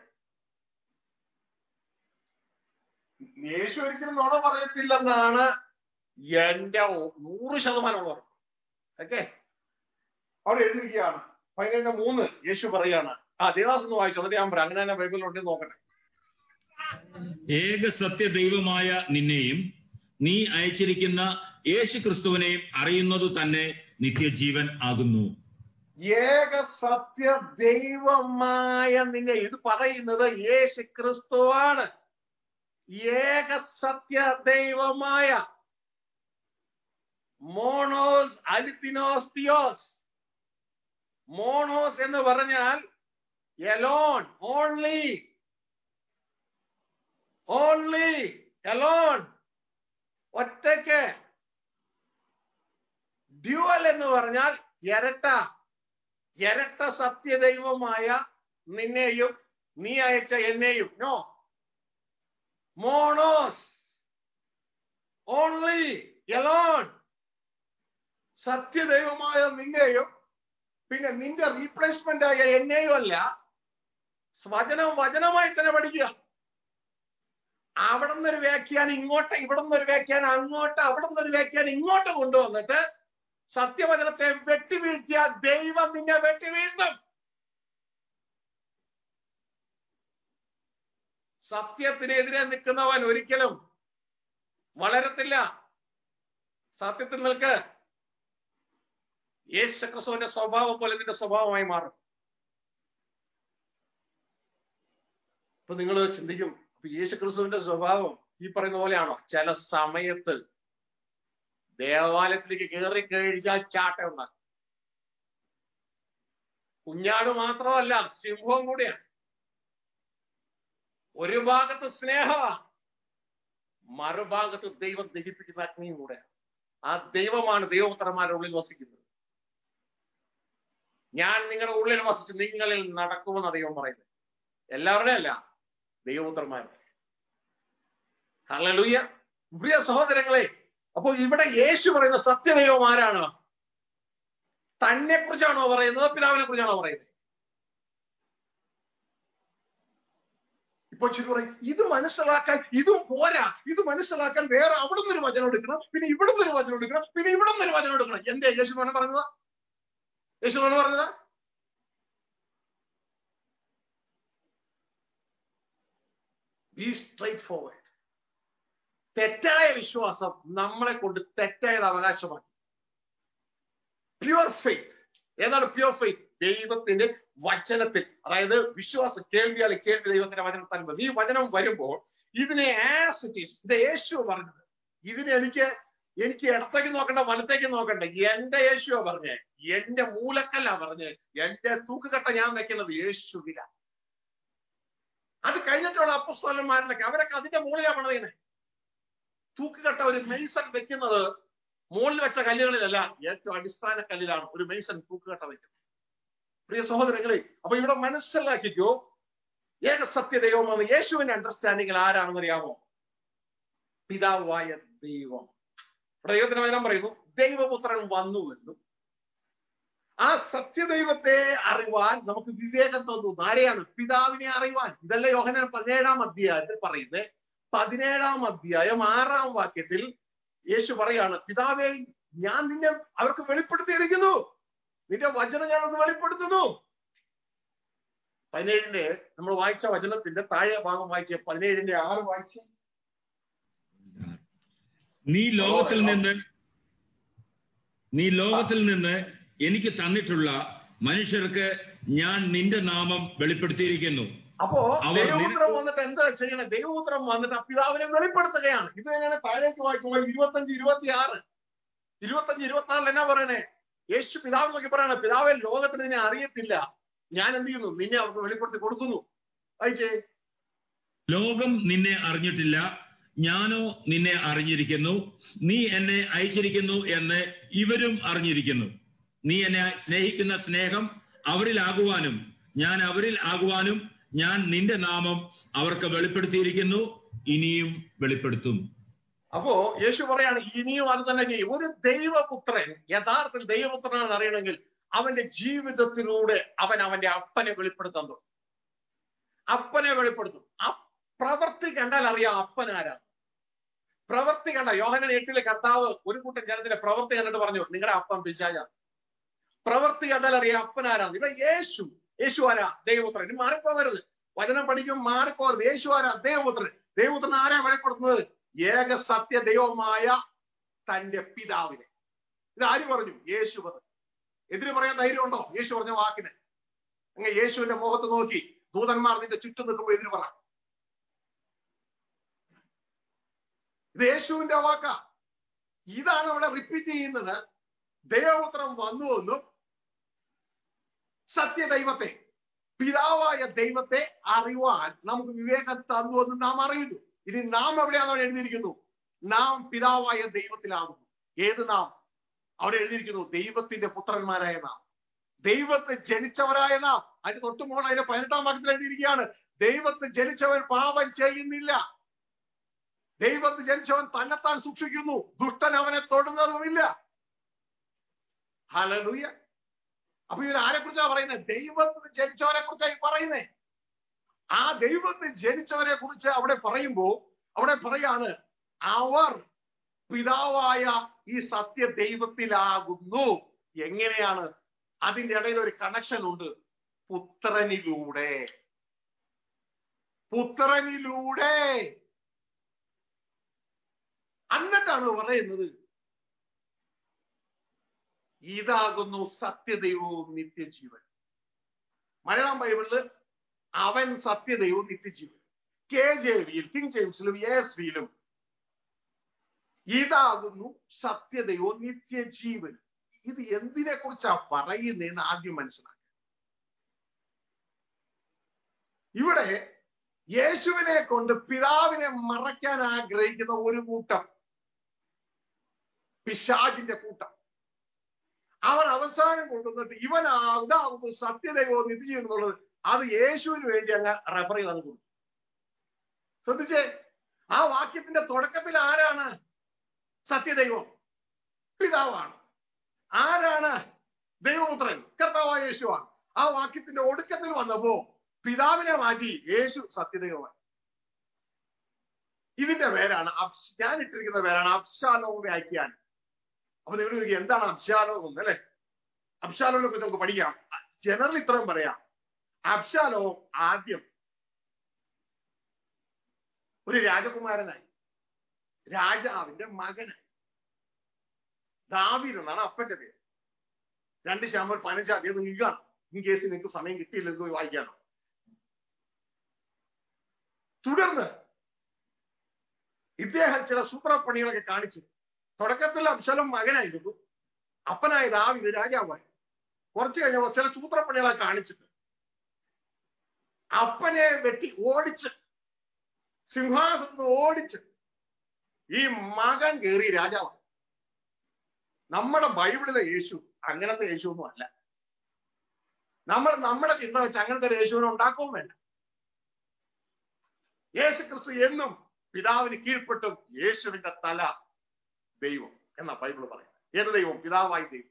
യേശു ഒരിക്കലും നുണ പറയത്തില്ലെന്നാണ് എന്റെ നൂറ് ശതമാനം ഉറപ്പ് ഓക്കെ അവിടെ എഴുതിയിരിക്കുകയാണ് പതിനേഴിന്റെ മൂന്ന് യേശു പറയാണ് ആ ദേവാസ് ഒന്ന് വായിച്ചു എന്നിട്ട് ഞാൻ പറയാം അങ്ങനെ തന്നെ ബൈബിളിലുണ്ട് നോക്കട്ടെ ഏക സത്യദൈവമായ നിന്നെയും നീ അയച്ചിരിക്കുന്ന യേശു ക്രിസ്തുവിനെയും അറിയുന്നത് തന്നെ നിത്യജീവൻ ആകുന്നു ഏക സത്യ ദൈവമായ നിന്നെ ഇത് പറയുന്നത് യേശു ക്രിസ്തുവാണ് ഏക സത്യ ദൈവമായ മോണോസ് അലിത്തിനോസ് തിയോസ് മോണോസ് എന്ന് പറഞ്ഞാൽ എലോൺ ഓൺലി ഓൺലി എലോൺ ഒറ്റയ്ക്ക് ഡ്യുവൽ എന്ന് പറഞ്ഞാൽ ഇരട്ട ഇരട്ട സത്യദൈവമായ നിന്നെയും നീ അയച്ച എന്നെയും നോ മോണോസ് ഓൺലി എലോൺ സത്യദൈവമായ നിന്നെയും പിന്നെ നിന്റെ റീപ്ലേസ്മെന്റ് ആയ എന്നെയും അല്ല വചനം വചനമായി തന്നെ പഠിക്കുക അവിടെ നിന്നൊരു വ്യാഖ്യാനം ഇങ്ങോട്ട് ഇവിടെ നിന്നൊരു വ്യാഖ്യാനം അങ്ങോട്ട് അവിടെ നിന്നൊരു വ്യാഖ്യാനം ഇങ്ങോട്ട് കൊണ്ടുവന്നിട്ട് സത്യവചനത്തെ വെട്ടിവീഴ്ത്തിയ ദൈവം നിന്നെ വെട്ടിവീഴ്ത്തും സത്യത്തിനെതിരെ നിൽക്കുന്നവൻ ഒരിക്കലും വളരത്തില്ല സത്യത്തിൽ നിൽക്ക് യേശു ക്രിസ്തുവിന്റെ സ്വഭാവം പോലെ നിന്റെ സ്വഭാവമായി മാറും ഇപ്പൊ നിങ്ങൾ ചിന്തിക്കും അപ്പൊ യേശു ക്രിസ്തുവിന്റെ സ്വഭാവം ഈ പറയുന്ന പോലെയാണോ ചില സമയത്ത് ദേവാലയത്തിലേക്ക് കയറി കഴിഞ്ഞാൽ ചാട്ട ഉണ്ടാകും കുഞ്ഞാട് മാത്രമല്ല സിംഹവും കൂടിയാണ് ഒരു ഭാഗത്ത് സ്നേഹമാ മറുഭാഗത്ത് ദൈവം ദഹിപ്പിക്കുന്ന അഗ്നിയും കൂടെ ആ ദൈവമാണ് ദൈവപുത്രന്മാരുടെ ഉള്ളിൽ വസിക്കുന്നത് ഞാൻ നിങ്ങളുടെ ഉള്ളിൽ വസിച്ച് നിങ്ങളിൽ നടക്കുമെന്ന് ദൈവം പറയുന്നത് എല്ലാവരുടെയും അല്ല ദൈവപുത്രന്മാരുടെ ഹല്ലേലൂയ പ്രിയ സഹോദരങ്ങളെ അപ്പോൾ ഇവിടെ യേശു പറയുന്ന സത്യദൈവം ആരാണ് തന്നെ കുറിച്ചാണോ പറയുന്നത് പിതാവിനെ കുറിച്ചാണോ പറയുന്നത് ഇപ്പോൾ ശരി പറയും ഇത് മനസ്സിലാക്കാൻ ഇതും പോരാ ഇത് മനസ്സിലാക്കാൻ വേറെ അവിടെ നിന്ന് ഒരു വചനം എടുക്കണം പിന്നെ ഇവിടെ നിന്ന് ഒരു വചനം എടുക്കണം പിന്നെ ഇവിടെ നിന്ന് ഒരു വചനം എടുക്കണം എന്തേ യേശു വേണം പറഞ്ഞത് യേശു വേണം പറഞ്ഞത് ബി സ്ട്രൈറ്റ് ഫോർവേഡ് തെറ്റായ വിശ്വാസം നമ്മളെ കൊണ്ട് തെറ്റായത് അവകാശമാക്കി പ്യുവർ ഫെയ്ത്ത് ഏതാണ് പ്യുവർ ഫെയ്ത്ത് ദൈവത്തിന്റെ വചനത്തിൽ അതായത് വിശ്വാസം കേൾവിയാൽ കേൾവി ദൈവത്തിന്റെ വചനത്താൽ മതി ഈ വചനം വരുമ്പോൾ ഇതിനെ ആസ് ഇറ്റ് ഈസ് ഇത് യേശു പറഞ്ഞത് ഇതിനെ എനിക്ക് എനിക്ക് ഇടത്തേക്ക് നോക്കണ്ട വലത്തേക്ക് നോക്കണ്ട എന്റെ യേശുവാ പറഞ്ഞേ എന്റെ മൂലക്കല്ല പറഞ്ഞേ എന്റെ തൂക്കുകട്ട ഞാൻ വെക്കുന്നത് യേശുവില അത് കഴിഞ്ഞിട്ടുള്ള അപ്പസ്തോലന്മാരിലൊക്കെ അവരൊക്കെ അതിന്റെ മുകളിലാണ് പണിതീനെ തൂക്കുകട്ട ഒരു മെയ്സൺ വെക്കുന്നത് മുകളിൽ വെച്ച കല്ലുകളിലല്ല ഏറ്റവും അടിസ്ഥാന കല്ലിലാണ് ഒരു മെയ്സൺ തൂക്കുകട്ട വെക്കുന്നത് പ്രിയ സഹോദരങ്ങളെ അപ്പൊ ഇവിടെ മനസ്സിലാക്കിക്കോ ഏക സത്യദൈവമാണ് യേശുവിന്റെ അണ്ടർസ്റ്റാൻഡിങ്ങിൽ ആരാണെന്ന് അറിയാമോ പിതാവായ ദൈവം ഇവിടെ ദൈവത്തിന് വചനം പറയുന്നു ദൈവപുത്രൻ വന്നു എന്നും ആ സത്യദൈവത്തെ അറിവാൻ നമുക്ക് വിവേകം തോന്നുന്നു ആരെയാണ് പിതാവിനെ അറിവാൻ ഇതല്ല യോഹനൻ പതിനേഴാം അധ്യായത്തിൽ പറയുന്നത് പതിനേഴാം അധ്യായം ആറാം വാക്യത്തിൽ യേശു പറയാണ് പിതാവേ ഞാൻ നിന്നെ അവർക്ക് വെളിപ്പെടുത്തിയിരിക്കുന്നു നിന്റെ വചനം ഞാൻ ഒന്ന് വെളിപ്പെടുത്തുന്നു പതിനേഴിന്റെ നമ്മൾ വായിച്ച വചനത്തിന്റെ താഴെ ഭാഗം വായിച്ച പതിനേഴിന്റെ ആറ് വായിച്ച് നീ ലോകത്തിൽ നിന്ന് നീ ലോകത്തിൽ നിന്ന് എനിക്ക് തന്നിട്ടുള്ള മനുഷ്യർക്ക് ഞാൻ നിന്റെ നാമം വെളിപ്പെടുത്തിയിരിക്കുന്നു അപ്പോ അവർ ദൈവപുത്രം നിനക്ക് വന്നിട്ട് എന്താ ചെയ്യണേ ദൈവപുത്രം വന്നിട്ട് ആ പിതാവിനെ വെളിപ്പെടുത്തുകയാണ് ഇത് തന്നെയാണ് താഴേക്ക് വായിക്കുമ്പോൾ ഇരുപത്തഞ്ച് ഇരുപത്തി ആറ് ഇരുപത്തഞ്ച് ഇരുപത്തി ആറിൽ എന്നാ പറയണേ യേശു പിതാവ് നോക്കി പറയണേ പിതാവെ ലോകത്തിന് നിന്നെ അറിയത്തില്ല ഞാൻ എന്ത് ചെയ്യുന്നു നിന്നെ അവർക്ക് വെളിപ്പെടുത്തി കൊടുക്കുന്നു വായിച്ചേ ലോകം നിന്നെ അറിഞ്ഞിട്ടില്ല ഞാനോ നിന്നെ അറിഞ്ഞിരിക്കുന്നു നീ എന്നെ അയച്ചിരിക്കുന്നു എന്ന് ഇവരും അറിഞ്ഞിരിക്കുന്നു നീ എന്നെ സ്നേഹിക്കുന്ന സ്നേഹം അവരിലാകുവാനും ഞാൻ അവരിൽ ആകുവാനും ഞാൻ നിന്റെ നാമം അവർക്ക് വെളിപ്പെടുത്തിയിരിക്കുന്നു ഇനിയും വെളിപ്പെടുത്തും അപ്പോ യേശു പറയാണ് ഇനിയും അത് തന്നെ ചെയ്യും ഒരു ദൈവപുത്രൻ യഥാർത്ഥത്തിൽ ദൈവപുത്രനാണെന്ന് അറിയണമെങ്കിൽ അവന്റെ ജീവിതത്തിലൂടെ അവൻ അവന്റെ അപ്പനെ വെളിപ്പെടുത്താൻ തുടങ്ങും അപ്പനെ വെളിപ്പെടുത്തും ആ പ്രവൃത്തി കണ്ടാൽ അറിയാം അപ്പൻ ആരാണ് പ്രവൃത്തി കണ്ട യോഹനൻ എട്ടിലെ കർത്താവ് ഒരു കൂട്ടം ജനത്തിന്റെ പ്രവൃത്തി കണ്ടിട്ട് പറഞ്ഞു നിങ്ങളുടെ അപ്പൻ പിശാചാണ് പ്രവൃത്തി കണ്ടാൽ അറിയാം അപ്പൻ ആരാണ് ഇവിടെ യേശു യേശു ആരാ ദൈവപുത്രൻ ഇനി മാറിപ്പോകരുത് വചനം പഠിക്കും മാറിപ്പോകരുത് യേശു ആരാ ദൈവപുത്രൻ ദൈവപുത്രൻ ആരാ വെളിപ്പെടുത്തുന്നത് ഏക സത്യ ദൈവമായ തന്റെ പിതാവിനെ ഇത് ആര് പറഞ്ഞു യേശു പറഞ്ഞു എതിര് പറയാൻ ധൈര്യമുണ്ടോ യേശു പറഞ്ഞ വാക്കിന് അങ്ങ് യേശുവിന്റെ മുഖത്ത് നോക്കി ദൂതന്മാർ നിന്റെ ചുറ്റും നിൽക്കുമ്പോൾ എതിര് പറ ഇത് യേശുവിന്റെ വാക്കാ ഇതാണ് അവിടെ റിപ്പീറ്റ് ചെയ്യുന്നത് ദൈവപുത്രം വന്നുവെന്നും സത്യദൈവത്തെ പിതാവായ ദൈവത്തെ അറിവാൻ നമുക്ക് വിവേകം തന്നുവെന്ന് നാം അറിയുന്നു ഇനി നാം എവിടെയാണോ എഴുതിയിരിക്കുന്നു നാം പിതാവായ ദൈവത്തിലാകുന്നു ഏത് നാം അവിടെ എഴുതിയിരിക്കുന്നു ദൈവത്തിന്റെ പുത്രന്മാരായ നാം ദൈവത്തെ ജനിച്ചവരായ നാം അതിന് തൊട്ടുമ്പോൾ അതിന്റെ പതിനെട്ടാം വാക്യത്തിൽ എഴുതിയിരിക്കുകയാണ് ദൈവത്തെ ജനിച്ചവൻ പാപം ചെയ്യുന്നില്ല ദൈവത്തെ ജനിച്ചവൻ തന്നെത്താൻ സൂക്ഷിക്കുന്നു ദുഷ്ടൻ അവനെ തൊടുന്നതുമില്ല ഹലലൂയ അപ്പൊ ഇവർ ആരെ കുറിച്ചാ പറയുന്നത് ദൈവത്തിന് ജനിച്ചവരെ കുറിച്ചായി പറയുന്നേ ആ ദൈവത്തിൽ ജനിച്ചവരെ കുറിച്ച് അവിടെ പറയുമ്പോ അവിടെ പറയാണ് അവർ പിതാവായ ഈ സത്യ ദൈവത്തിലാകുന്നു എങ്ങനെയാണ് അതിന്റെ ഇടയിൽ ഒരു കണക്ഷൻ ഉണ്ട് പുത്രനിലൂടെ പുത്രനിലൂടെ എന്നിട്ടാണ് പറയുന്നത് ഇതാകുന്നു സത്യദൈവവും നിത്യജീവൻ മലയാളം ബൈബിളില് അവൻ സത്യദൈവവും നിത്യജീവൻ കെ ജെ വിയിൽ കിങ് ജെയിംസിലും എസ് വിയിലും ഇതാകുന്നു സത്യദൈവവും നിത്യജീവൻ ഇത് എന്തിനെ കുറിച്ചാ പറയുന്നതെന്ന് ആദ്യം മനസ്സിലാക്കുക ഇവിടെ യേശുവിനെ കൊണ്ട് പിതാവിനെ മറയ്ക്കാൻ ആഗ്രഹിക്കുന്ന ഒരു കൂട്ടം പിശാജിന്റെ കൂട്ടം അവൻ അവസാനം കൊണ്ടുവന്നിട്ട് ഇവനാ ഇതാകുന്നു സത്യദൈവവും നിത്യജീവൻ എന്നുള്ളത് അത് യേശുവിന് വേണ്ടി അങ്ങ് റെഫർ ചെയ്ത് കൊടുത്തു ശ്രദ്ധിച്ചേ ആ വാക്യത്തിന്റെ തുടക്കത്തിൽ ആരാണ് സത്യദൈവം പിതാവാണ് ആരാണ് ദൈവപുത്രൻ കർത്താവായ യേശുവാണ് ആ വാക്യത്തിന്റെ ഒടുക്കത്തിൽ വന്നപ്പോ പിതാവിനെ മാറ്റി യേശു സത്യദൈവമായി ഇതിന്റെ പേരാണ് അബ്സ് ഞാൻ ഇട്ടിരിക്കുന്ന പേരാണ് അബ്ശാലോം വ്യാഖ്യാനം അപ്പൊ നിങ്ങൾ ചോദിക്കും എന്താണ് അബ്ശാലോം അല്ലെ അബ്ശാലോമിനെ കുറിച്ച് നമുക്ക് പഠിക്കാം ജനറൽ ഇത്രയും പറയാം അബ്ശാലോ ആദ്യം ഒരു രാജകുമാരനായി രാജാവിന്റെ മകനായി ദാവീദ് എന്നാണ് അപ്പന്റെ പേര് രണ്ട് ശാമ്പൽ പതിനഞ്ചാം തീയതി നിങ്ങൾക്ക് കാണാം ഇൻ കേസ് നിങ്ങൾക്ക് സമയം കിട്ടിയില്ലെങ്കിൽ വായിക്കാനോ തുടർന്ന് ഇദ്ദേഹം ചില സൂത്രപ്പണികളൊക്കെ കാണിച്ചു തുടക്കത്തിൽ അബ്ശലം മകനായിരുന്നു അപ്പനായ ദാവിദ് രാജാവായി കുറച്ചു കഴിഞ്ഞപ്പോൾ ചില സൂത്രപ്പണികളെ കാണിച്ചിട്ട് അപ്പനെ വെട്ടി ഓടിച്ച് സിംഹാസനത്ത് ഓടിച്ച് ഈ മകൻ കയറി രാജാവ് നമ്മുടെ ബൈബിളിലെ യേശു അങ്ങനത്തെ യേശു ഒന്നും അല്ല നമ്മൾ നമ്മുടെ ചിന്ത വെച്ച് അങ്ങനത്തെ ഒരു യേശുവിനെ ഉണ്ടാക്കുകയും വേണ്ട യേശു ക്രിസ്തു എന്നും പിതാവിന് കീഴ്പ്പെട്ടും യേശുവിന്റെ തല ദൈവം എന്നാ ബൈബിൾ പറയുന്നത് ഏത് ദൈവം പിതാവായി ദൈവം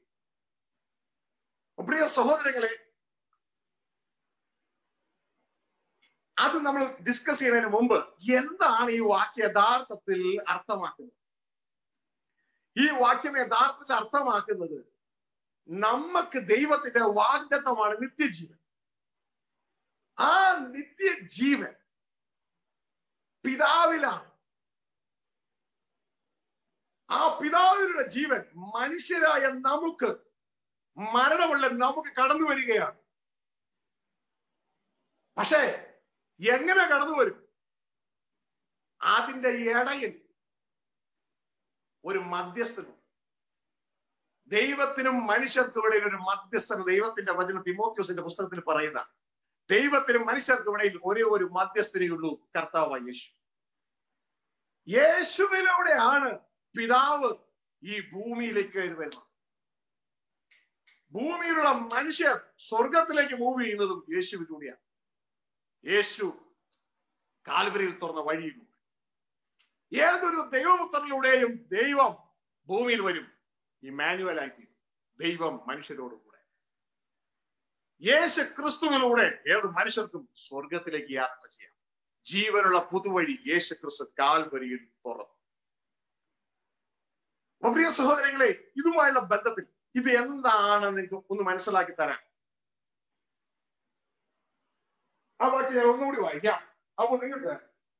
പ്രിയ സഹോദരങ്ങളെ അത് നമ്മൾ ഡിസ്കസ് ചെയ്യുന്നതിന് മുമ്പ് എന്താണ് ഈ വാക്യ യഥാർത്ഥത്തിൽ അർത്ഥമാക്കുന്നത് ഈ വാക്യം യഥാർത്ഥത്തിൽ അർത്ഥമാക്കുന്നത് നമുക്ക് ദൈവത്തിന്റെ വാഗ്ദത്തമാണ് നിത്യജീവൻ ആ നിത്യജീവൻ പിതാവിലാണ് ആ പിതാവിനുള്ള ജീവൻ മനുഷ്യരായ നമുക്ക് മരണമുള്ള നമുക്ക് കടന്നു വരികയാണ് പക്ഷേ എങ്ങനെ കടന്നു വരും അതിന്റെ ഇടയിൽ ഒരു മധ്യസ്ഥനും ദൈവത്തിനും മനുഷ്യർക്കും ഇടയിൽ ഒരു മധ്യസ്ഥന് ദൈവത്തിന്റെ വചന തിമോത്യോസിന്റെ പുസ്തകത്തിൽ പറയുന്ന ദൈവത്തിനും മനുഷ്യർക്കും ഇടയിൽ ഒരേ ഒരു മധ്യസ്ഥനയുള്ളൂ കർത്താവ് യേശു യേശുവിലൂടെയാണ് പിതാവ് ഈ ഭൂമിയിലേക്ക് വരുന്നത് ഭൂമിയിലുള്ള മനുഷ്യർ സ്വർഗത്തിലേക്ക് മൂവ് ചെയ്യുന്നതും യേശുവിലൂടെയാണ് യേശു കാൽവരിയിൽ തുറന്ന വഴിയിലൂടെ ഏതൊരു ദൈവപുത്രനിലൂടെയും ദൈവം ഭൂമിയിൽ വരും ഇമാനുവലായി ദൈവം മനുഷ്യരോടുകൂടെ യേശു ക്രിസ്തുവിലൂടെ ഏത് മനുഷ്യർക്കും സ്വർഗത്തിലേക്ക് യാത്ര ചെയ്യാം ജീവനുള്ള പുതുവഴി യേശു ക്രിസ്തു കാൽവരിയിൽ തുറന്നു അപ്പൊ പ്രിയ സഹോദരങ്ങളെ ഇതുമായുള്ള ബന്ധത്തിൽ ഇത് എന്താണെന്ന് നിങ്ങൾക്ക് ഒന്ന് മനസ്സിലാക്കി തരാം ആ വാക്യം ഞാൻ ഒന്നുകൂടി വായിക്കാം അപ്പൊ നിങ്ങൾക്ക്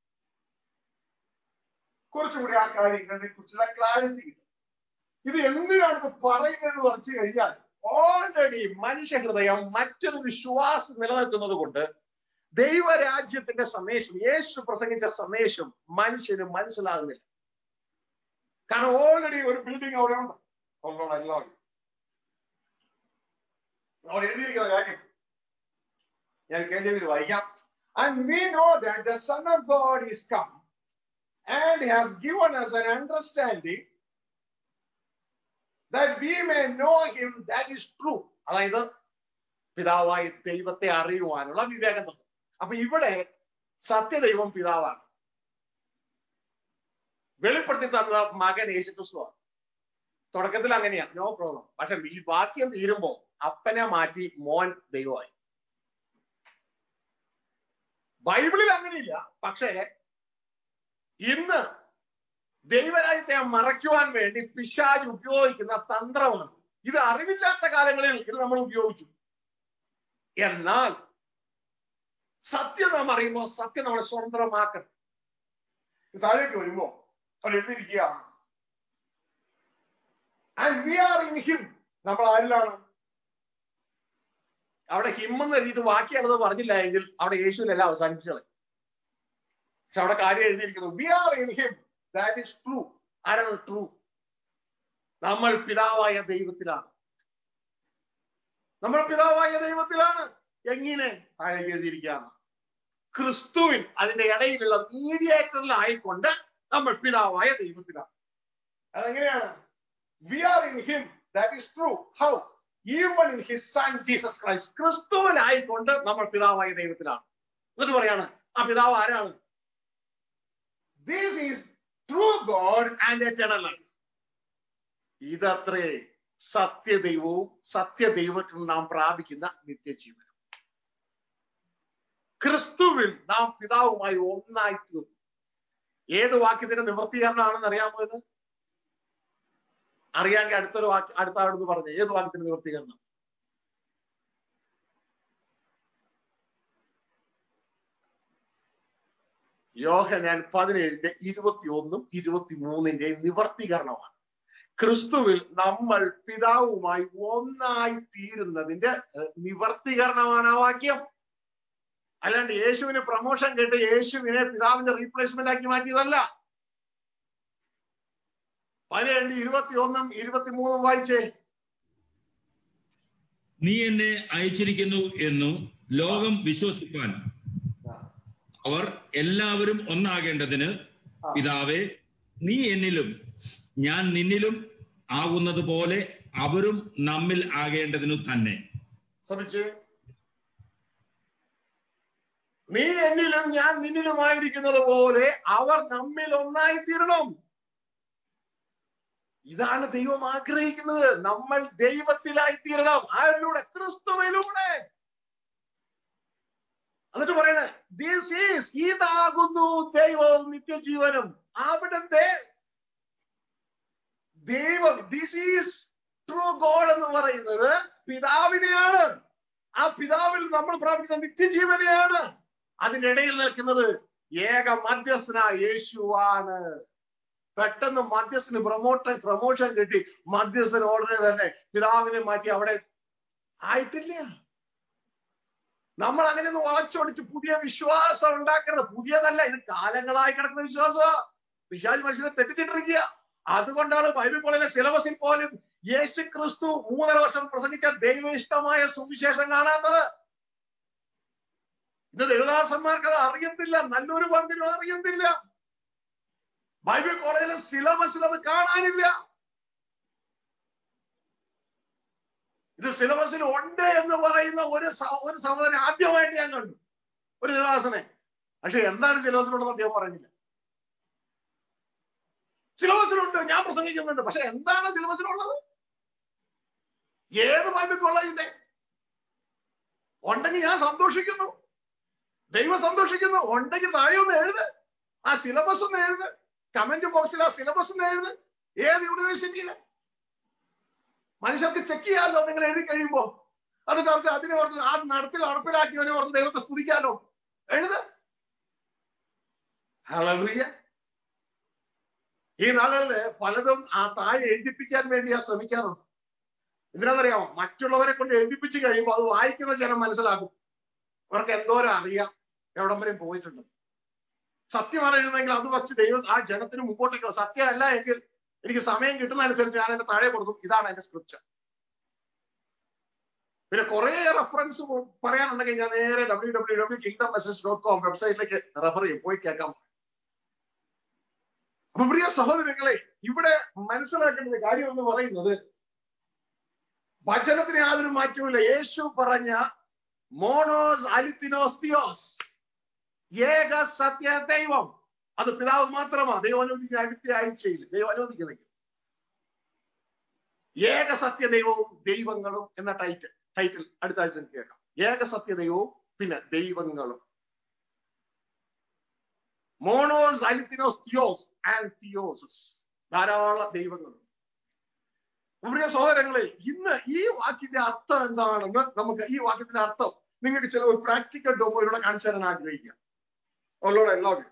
കുറച്ചുകൂടി ആ കാര്യങ്ങളെ കുറിച്ചുള്ള ക്ലാരിറ്റി കിട്ടും ഇത് എന്തിനാണ് ഇത് പറയുന്നത് പറഞ്ഞു കഴിഞ്ഞാൽ ഓൾറെഡി മനുഷ്യഹൃദയം മറ്റൊരു വിശ്വാസം നിലനിൽക്കുന്നത് കൊണ്ട് ദൈവരാജ്യത്തിന്റെ സന്ദേശം യേശു പ്രസംഗിച്ച സന്ദേശം മനുഷ്യന് മനസ്സിലാകുന്നില്ല കാരണം ഓൾറെഡി ഒരു ബിൽഡിംഗ് അവിടെ ഉണ്ട് കൊള്ളോണം എല്ലാവരും അവിടെ എഴുതിയിരിക്കുന്ന കാര്യം ഞാൻ കെ ജെ വായിക്കാം and we know that the son of God is come and has given us an understanding that we may know him that is true അതായത് പിതാവായി ദൈവത്തെ അറിയുവാനുള്ള വിവേകം തന്നു അപ്പൊ ഇവിടെ സത്യദൈവം പിതാവാണ് വെളിപ്പെടുത്തി തന്ന മകൻ യേശുക്രിസ്തുവാണ് തുടക്കത്തിൽ അങ്ങനെയാണ് നോ പ്രോബ്ലം പക്ഷെ ഈ വാക്യം തീരുമ്പോ അപ്പനെ മാറ്റി മോൻ ദൈവമായി ബൈബിളിൽ അങ്ങനെയില്ല പക്ഷേ ഇന്ന് ദൈവരാജ്യത്തെ മറയ്ക്കുവാൻ വേണ്ടി പിശാജ് ഉപയോഗിക്കുന്ന തന്ത്രമാണ് ഇത് അറിവില്ലാത്ത കാലങ്ങളിൽ ഇത് നമ്മൾ ഉപയോഗിച്ചു എന്നാൽ സത്യം നാം അറിയുമ്പോൾ സത്യം നമ്മളെ സ്വതന്ത്രമാക്കണം താഴേക്ക് വരുമ്പോ അവിടെ എഴുതിയിരിക്കുക and we are in him നമ്മൾ ആരിലാണ് അവിടെ ഹിം എന്ന് എഴുതിയിട്ട് ബാക്കിയുള്ളത് പറഞ്ഞില്ല എങ്കിൽ അവിടെ യേശുവിനെല്ലാം അവസാനിപ്പിച്ചത് പക്ഷെ അവിടെ കാര്യം എഴുതിയിരിക്കുന്നു we are in him that is true ആരാണ് ട്രൂ നമ്മൾ പിതാവായ ദൈവത്തിലാണ് നമ്മൾ പിതാവായ ദൈവത്തിലാണ് എങ്ങനെ താഴേക്ക് എഴുതിയിരിക്കുകയാണ് ക്രിസ്തുവിൻ അതിന്റെ ഇടയിലുള്ള മീഡിയേറ്ററിലായിക്കൊണ്ട് നമ്മൾ പിതാവായ ദൈവത്തിലാണ് അതെങ്ങനെയാണ് we are in him that is true how even in his son Jesus Christ ക്രിസ്തുവിനായിക്കൊണ്ട് നമ്മൾ പിതാവായ ദൈവത്തിലാണ് എന്നിട്ട് പറയാണ് ആ പിതാവ് ആരാണ് this is true God and eternal life ഇതത്രേ സത്യദൈവവും സത്യദൈവത്തിൽ നാം പ്രാപിക്കുന്ന നിത്യജീവനം ക്രിസ്തുവിൽ നാം പിതാവുമായി ഒന്നായി തീർന്നു ഏത് വാക്യത്തിന്റെ നിവൃത്തീകരണമാണെന്ന് അറിയാമോ ഇത് അറിയാമെങ്കിൽ അടുത്തൊരു വാക്യ അടുത്ത ആളെന്ന് പറഞ്ഞു ഏത് വാക്യത്തിന്റെ നിവൃത്തീകരണം യോഹനാൻ പതിനേഴിന്റെ ഇരുപത്തി ഒന്നും ഇരുപത്തി മൂന്നിന്റെയും നിവർത്തീകരണമാണ് ക്രിസ്തുവിൽ നമ്മൾ പിതാവുമായി ഒന്നായി തീരുന്നതിന്റെ ഏഹ്, നിവർത്തീകരണമാണ് ആ വാക്യം അല്ലാണ്ട് യേശുവിന് പ്രൊമോഷൻ കേട്ട് യേശുവിനെ പിതാവിന്റെ റീപ്ലേസ്മെന്റ് ആക്കി മാറ്റിയതല്ല പതിനേഴ് ഇരുപത്തി ഒന്നും ഇരുപത്തിമൂന്നും വായിച്ചേ നീ എന്നെ അയച്ചിരിക്കുന്നു എന്നു ലോകം വിശ്വസിപ്പാൻ അവർ എല്ലാവരും ഒന്നാകേണ്ടതിന് പിതാവേ നീ എന്നിലും ഞാൻ നിന്നിലും ആകുന്നത് പോലെ അവരും നമ്മിൽ ആകേണ്ടതിനു തന്നെ ശ്രമിച്ച് നീ എന്നിലും ഞാൻ നിന്നിലുമായിരിക്കുന്നത് പോലെ അവർ നമ്മിൽ ഒന്നായി തീരണം ഇതാണ് ദൈവം ആഗ്രഹിക്കുന്നത് നമ്മൾ ദൈവത്തിലായി തീരണം ആരിലൂടെ ക്രിസ്തുവിലൂടെ എന്നിട്ട് പറയണേ ദിസ് ഈസ് ഇതാകുന്നു ദൈവവും നിത്യജീവനും അവിടുത്തെ ദൈവം ദിസ് ഈസ് ട്രൂ ഗോഡ് എന്ന് പറയുന്നത് പിതാവിനെയാണ് ആ പിതാവിൽ നമ്മൾ പ്രാപിക്കുന്ന നിത്യജീവനെയാണ് അതിനിടയിൽ നിൽക്കുന്നത് ഏക മധ്യസ്ഥനായ യേശുവാണ് പെട്ടെന്ന് മധ്യസ്ഥന് പ്രൊമോട്ട് പ്രൊമോഷൻ കിട്ടി മധ്യസ്ഥൻ ഉടനെ തന്നെ പിതാവിനെ മാറ്റി അവിടെ ആയിട്ടില്ല നമ്മൾ അങ്ങനെ ഒന്ന് വളച്ചൊടിച്ച് പുതിയ വിശ്വാസം ഉണ്ടാക്കണം പുതിയതല്ല ഇത് കാലങ്ങളായി കിടക്കുന്ന വിശ്വാസമാ പിശാജ് മനുഷ്യനെ തെറ്റിച്ചിട്ടിരിക്കുക അതുകൊണ്ടാണ് ബൈബിൾ കോളേജിലെ സിലബസിൽ പോലും യേശു ക്രിസ്തു മൂന്നര വർഷം പ്രസംഗിച്ച ദൈവഇഷ്ടമായ സുവിശേഷം കാണാത്തത് ഇത് ദേവദാസന്മാർക്ക് അത് അറിയത്തില്ല നല്ലൊരു പങ്കിനും അറിയത്തില്ല ബൈബിൾ കോളേജിലെ സിലബസിൽ അത് കാണാനില്ല ഇത് സിലബസിൽ ഉണ്ട് എന്ന് പറയുന്ന ഒരു സ- ഒരു സഹോദരനെ ആദ്യമായിട്ട് ഞാൻ കണ്ടു ഒരു ദേവദാസനെ പക്ഷെ എന്താണ് സിലബസിലുള്ളത് അദ്ദേഹം പറഞ്ഞില്ല സിലബസിലുണ്ട് ഞാൻ പ്രസംഗിക്കുന്നുണ്ട് പക്ഷെ എന്താണ് സിലബസിലുള്ളത് ഏത് ബൈബിൾ കോളേജിന്റെ ഉണ്ടെങ്കിൽ ഞാൻ സന്തോഷിക്കുന്നു ദൈവം സന്തോഷിക്കുന്നു ഉണ്ടെങ്കിൽ താഴെ ഒന്ന് എഴുത് ആ സിലബസ് ഒന്ന് എഴുത് കമന്റ് ബോക്സിൽ ആ സിലബസ് ഒന്ന് എഴുത് ഏത് യൂണിവേഴ്സിറ്റിയിലെ മനുഷ്യർക്ക് ചെക്ക് ചെയ്യാമല്ലോ നിങ്ങൾ എഴുതി കഴിയുമ്പോ അത് നമുക്ക് അതിനെ ഓർത്ത് ആ നടത്തിൽ നടപ്പിലാക്കിയവനെ ഓർത്ത് ദൈവത്തെ സ്തുതിക്കാലോ എഴുത് ഹല്ലേലൂയ ഈ നാളുകളില് പലതും ആ താഴെ എഴുതിപ്പിക്കാൻ വേണ്ടി ഞാൻ ശ്രമിക്കാറുണ്ട് എന്തിനാണെന്നറിയാമോ മറ്റുള്ളവരെ കൊണ്ട് എഴുതിപ്പിച്ച് കഴിയുമ്പോൾ അത് വായിക്കുന്ന ജനം മനസ്സിലാക്കും അവർക്ക് എന്തോരം അറിയാം എവിടം വരെയും പോയിട്ടുണ്ട് സത്യമാണ് എഴുതുന്നെങ്കിൽ അത് വച്ച് ദൈവം ആ ജനത്തിന് മുമ്പോട്ടേക്ക് സത്യമല്ല എങ്കിൽ എനിക്ക് സമയം കിട്ടുന്ന അനുസരിച്ച് ഞാൻ എന്റെ താഴെ കൊടുക്കും ഇതാണ് എന്റെ സ്ക്രിപ്ചർ പിന്നെ കുറെ റെഫറൻസ് പറയാനുണ്ടെങ്കിൽ ഞാൻ നേരെ W W W kingdom message dot com വെബ്സൈറ്റിലേക്ക് റെഫർ ചെയ്യും പോയി കേൾക്കാം അപ്പൊ പ്രിയ സഹോദരങ്ങളെ ഇവിടെ മനസ്സിലാക്കേണ്ട ഒരു കാര്യം എന്ന് പറയുന്നത് വചനത്തിന് യാതൊരു മാറ്റവുമില്ല യേശു പറഞ്ഞ മോണോസ് അലിത്തിനോസ് തിയോസ് ഏക സത്യ ദൈവം അത് പിതാവ് മാത്രമാ ദൈവം അനുവദിക്കുന്ന അടുത്ത ആഴ്ചയിൽ ദൈവം അനുവദിക്കുന്നെങ്കിൽ ഏക സത്യ ദൈവവും ദൈവങ്ങളും എന്ന ടൈറ്റിൽ ടൈറ്റിൽ അടുത്ത ആഴ്ച എനിക്ക് കേൾക്കാം ഏക സത്യ ദൈവവും പിന്നെ ദൈവങ്ങളും മോണോസ് അലിത്തിനോസ് തിയോസ് ആൻഡ് തിയോസസ് ധാരാളം ദൈവങ്ങളും പ്രിയ സഹോദരങ്ങളെ ഇന്ന് ഈ വാക്യത്തിന്റെ അർത്ഥം എന്താണെന്ന് നമുക്ക് ഈ വാക്യത്തിന്റെ അർത്ഥം നിങ്ങൾക്ക് ചില ഒരു പ്രാക്ടിക്കൽ ഡോമോയിലൂടെ കാണിച്ചു തരാൻ ആഗ്രഹിക്കാം അവളോട് എല്ലാവരും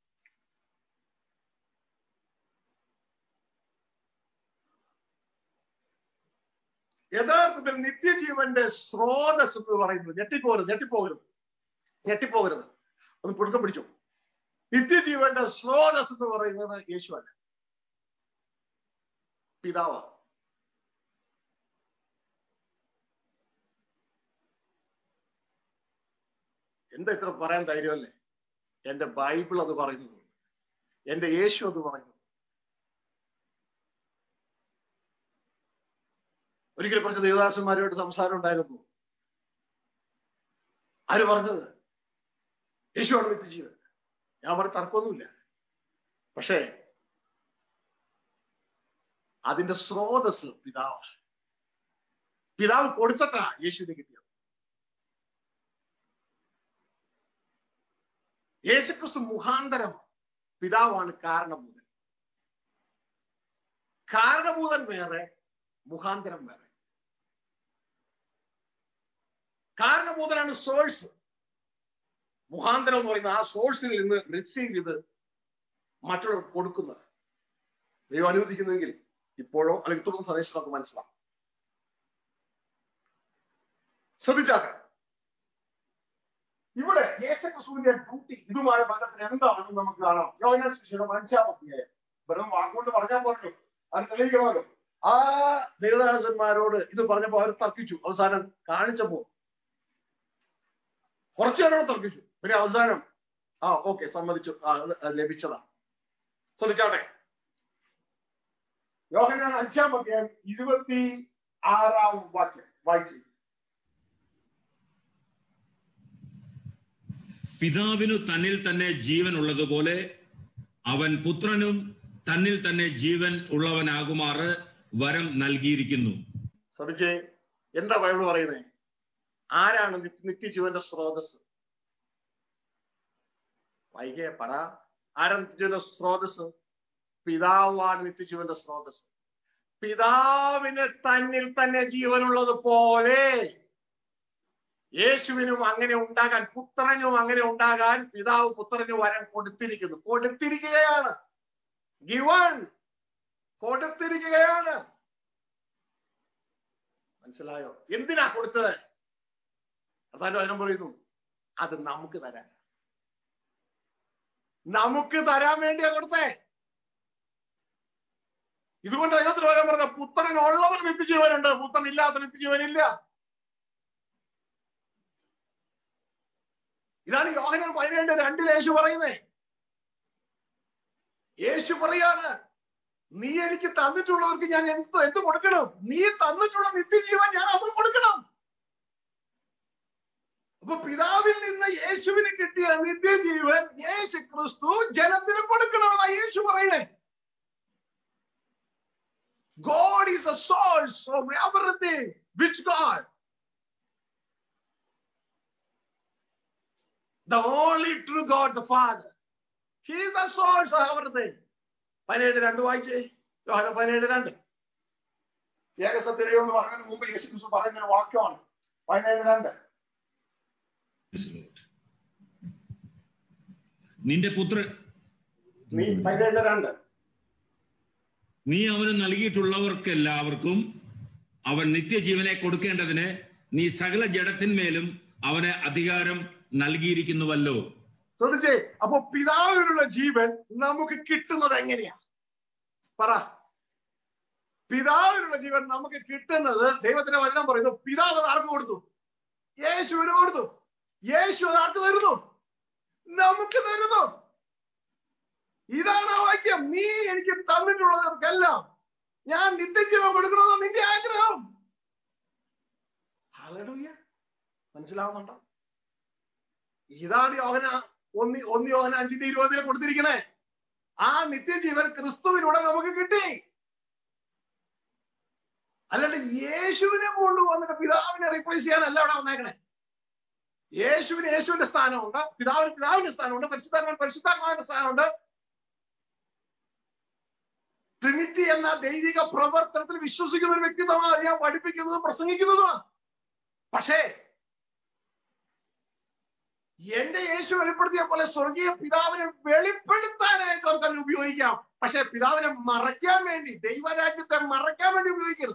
യഥാർത്ഥത്തിൽ നിത്യജീവന്റെ സ്രോതസ് എന്ന് പറയുന്നത് ഞെട്ടിപ്പോകരുത് ഞെട്ടിപ്പോകരുത് ഞെട്ടിപ്പോകരുത് ഒന്ന് പുഴുക്കം പിടിച്ചു നിത്യജീവന്റെ സ്രോതസ് എന്ന് പറയുന്നത് യേശുവല്ല പിതാവാണ് എന്താ ഇത്ര പറയാൻ ധൈര്യമല്ലേ എന്റെ ബൈബിൾ അത് പറയുന്നു എന്റെ യേശു അത് പറയുന്നു ഒരിക്കൽ കുറച്ച് ദേവദാസന്മാരുമായിട്ട് സംസാരം ഉണ്ടായിരുന്നു ആര് പറഞ്ഞത് യേശുവാണ് നിത്യജീവൻ ഞാൻ പറഞ്ഞ തർക്കമൊന്നുമില്ല പക്ഷേ അതിന്റെ സ്രോതസ് പിതാവ് പിതാവ് കൊടുത്തിട്ടാ യേശുവിനെ കിട്ടിയത് യേശുക്രിസ്തു മുഖാന്തരം പിതാവാണ് കാരണഭൂതൻ കാരണഭൂതൻ വേറെ മുഖാന്തരം വേറെ കാരണഭൂതനാണ് സോഴ്സ് മുഖാന്തരം എന്ന് പറയുന്ന ആ സോഴ്സിൽ നിന്ന് റിസീവ് ചെയ്ത് മറ്റുള്ളവർ കൊടുക്കുന്നത് ദൈവം അനുവദിക്കുന്നെങ്കിൽ ഇപ്പോഴോ അല്ലെങ്കിൽ തുടർന്ന് സന്ദേശം നമുക്ക് മനസ്സിലാവും ശ്രദ്ധിച്ചാട്ടെ ഇവിടെ യേശുക്രിസ്തുവിന്റെ ഡ്യൂട്ടി ഇതുമായി ബന്ധത്തിന് എന്താണെന്ന് നമുക്ക് കാണാം യോഹന്നാൻ സുവിശേഷം അഞ്ചാം അധ്യായം വെറും വാക്കുകൊണ്ട് പറഞ്ഞാൽ പോരല്ലോ അത് തെളിയിക്കണമല്ലോ ആ ദേവദാസന്മാരോട് ഇത് പറഞ്ഞപ്പോ അവർ തർക്കിച്ചു അവസാനം കാണിച്ചപ്പോ കുറച്ചു നേരം തർക്കിച്ചു പിന്നെ അവസാനം ആ ഓക്കെ സമ്മതിച്ചു ആ അത് അത് ലഭിച്ചതാണ് ശ്രദ്ധിച്ചാട്ടെ യോഹന്നാൻ അഞ്ചാം അധ്യായം ഇരുപത്തി ആറാം വാക്യം വായിച്ചു പിതാവിനു തന്നിൽ തന്നെ ജീവൻ ഉള്ളതുപോലെ അവൻ പുത്രനും തന്നിൽ തന്നെ ജീവൻ ഉള്ളവനാകുമാറ് വരം നൽകിയിരിക്കുന്നു ശ്രദ്ധിച്ചേ എന്താ ബൈബിൾ പറയുന്നത് ആരാണ് നിത്യ- നിത്യജീവന്റെ സ്രോതസ് വൈകെ പറ ആരാ നിത്യജീവന്റെ സ്രോതസ് പിതാവാണ് നിത്യജീവന്റെ സ്രോതസ് പിതാവിന് തന്നിൽ തന്നെ ജീവനുള്ളത് പോലെ യേശുവിനും അങ്ങനെ ഉണ്ടാകാൻ പുത്രനും അങ്ങനെ ഉണ്ടാകാൻ പിതാവ് പുത്രന് വരം കൊടുത്തിരിക്കുന്നു കൊടുത്തിരിക്കുകയാണ് ഗിവൺ കൊടുത്തിരിക്കുകയാണ് മനസ്സിലായോ എന്തിനാ കൊടുത്തത് അതായത് വചനം പറയുന്നു അത് നമുക്ക് തരാൻ നമുക്ക് തരാൻ വേണ്ടിയാ കൊടുത്തേ ഇതുകൊണ്ട് ദൈവത്തിന് വരാൻ പറഞ്ഞ പുത്രൻ ഉള്ളവർ നിത്യജീവനുണ്ട് പുത്രൻ ഇല്ലാത്ത നിത്യജീവനില്ല ഇതാണ് യോഹനൻ പതിനേഴ് രണ്ടിൽ യേശു പറയുന്നേ യേശു പറയാണ് നീ എനിക്ക് തന്നിട്ടുള്ളവർക്ക് ഞാൻ എന്ത് എന്ത് കൊടുക്കണം നീ തന്നിട്ടുള്ള നിത്യജീവൻ ഞാൻ അവൾ കൊടുക്കണം അപ്പൊ പിതാവിൽ നിന്ന് യേശുവിന് കിട്ടിയ നിത്യജീവൻ യേശു ക്രിസ്തു ജനത്തിന് കൊടുക്കണമെന്നാ യേശു പറയണേ God is a source of everything. Which God? The only true God, the Father. He is the source of everything. പതിനേഴ് രണ്ട് വായിച്ചേ യോഹന പതിനേഴ് രണ്ട് ഏകസത്യദൈവം എന്ന് പറയുന്നതിന് മുമ്പ് യേശു ക്രിസ്തു പറയുന്ന ഒരു വാക്യമാണ് പതിനേഴ് രണ്ട് നിന്റെ പുത്രൻ നീ പതിനേഴ് രണ്ട് നീ അവന് നൽകിയിട്ടുള്ളവർക്ക് എല്ലാവർക്കും അവൻ നിത്യജീവനെ കൊടുക്കേണ്ടതിന് നീ സകല ജഡത്തിന്മേലും അവന് അധികാരം നൽകിയിരിക്കുന്നുവല്ലോ ശ്രദ്ധിച്ചേ അപ്പൊ പിതാവിനുള്ള ജീവൻ നമുക്ക് കിട്ടുന്നത് എങ്ങനെയാ പറ പിതാവിനുള്ള ജീവൻ നമുക്ക് കിട്ടുന്നത് ദൈവത്തിന്റെ വചനം പറയുന്നു പിതാവ് അത് ആർക്ക് കൊടുത്തു യേശുവിന് കൊടുത്തു യേശു അത് ആർക്ക് തരുന്നു നമുക്ക് തരുന്നു ഇതാണ് ആ വാക്യം നീ എനിക്ക് തന്നിട്ടുള്ളവർക്കെല്ലാം ഞാൻ നിത്യജീവൻ കൊടുക്കണമെന്ന് നിന്റെ ആഗ്രഹം ഹല്ലേലൂയ മനസ്സിലാവുന്നുണ്ടോ ഇതാണ് യോഹന ഒന്ന് ഒന്ന് യോഹന അഞ്ചിന്റെ ഇരുപതിൽ കൊടുത്തിരിക്കണേ ആ നിത്യജീവൻ ക്രിസ്തുവിലൂടെ നമുക്ക് കിട്ടി അല്ലാണ്ട് യേശുവിനെ കൊണ്ടുവന്നിട്ട് പിതാവിനെ റീപ്ലേസ് ചെയ്യാനല്ല അവിടെ വന്നേക്കണേ യേശുവിന് യേശുവിന്റെ സ്ഥാനമുണ്ട് പിതാവിന് പിതാവിന്റെ സ്ഥാനമുണ്ട് പരിശുദ്ധാത്മാൻ പരിശുദ്ധാത്മാവിന്റെ സ്ഥാനമുണ്ട് ട്രിനിറ്റി എന്ന ദൈവിക പ്രവർത്തനത്തിൽ വിശ്വസിക്കുന്ന ഒരു വ്യക്തിത്വമാണ് ഞാൻ പഠിപ്പിക്കുന്നതും പ്രസംഗിക്കുന്നതുമാണ് പക്ഷേ എന്റെ യേശു വെളിപ്പെടുത്തിയ പോലെ സ്വർഗീയ പിതാവിനെ വെളിപ്പെടുത്താനായിട്ട് നമുക്ക് അതിന് ഉപയോഗിക്കാം പക്ഷെ പിതാവിനെ മറയ്ക്കാൻ വേണ്ടി ദൈവരാജ്യത്തെ മറയ്ക്കാൻ വേണ്ടി ഉപയോഗിക്കരുത്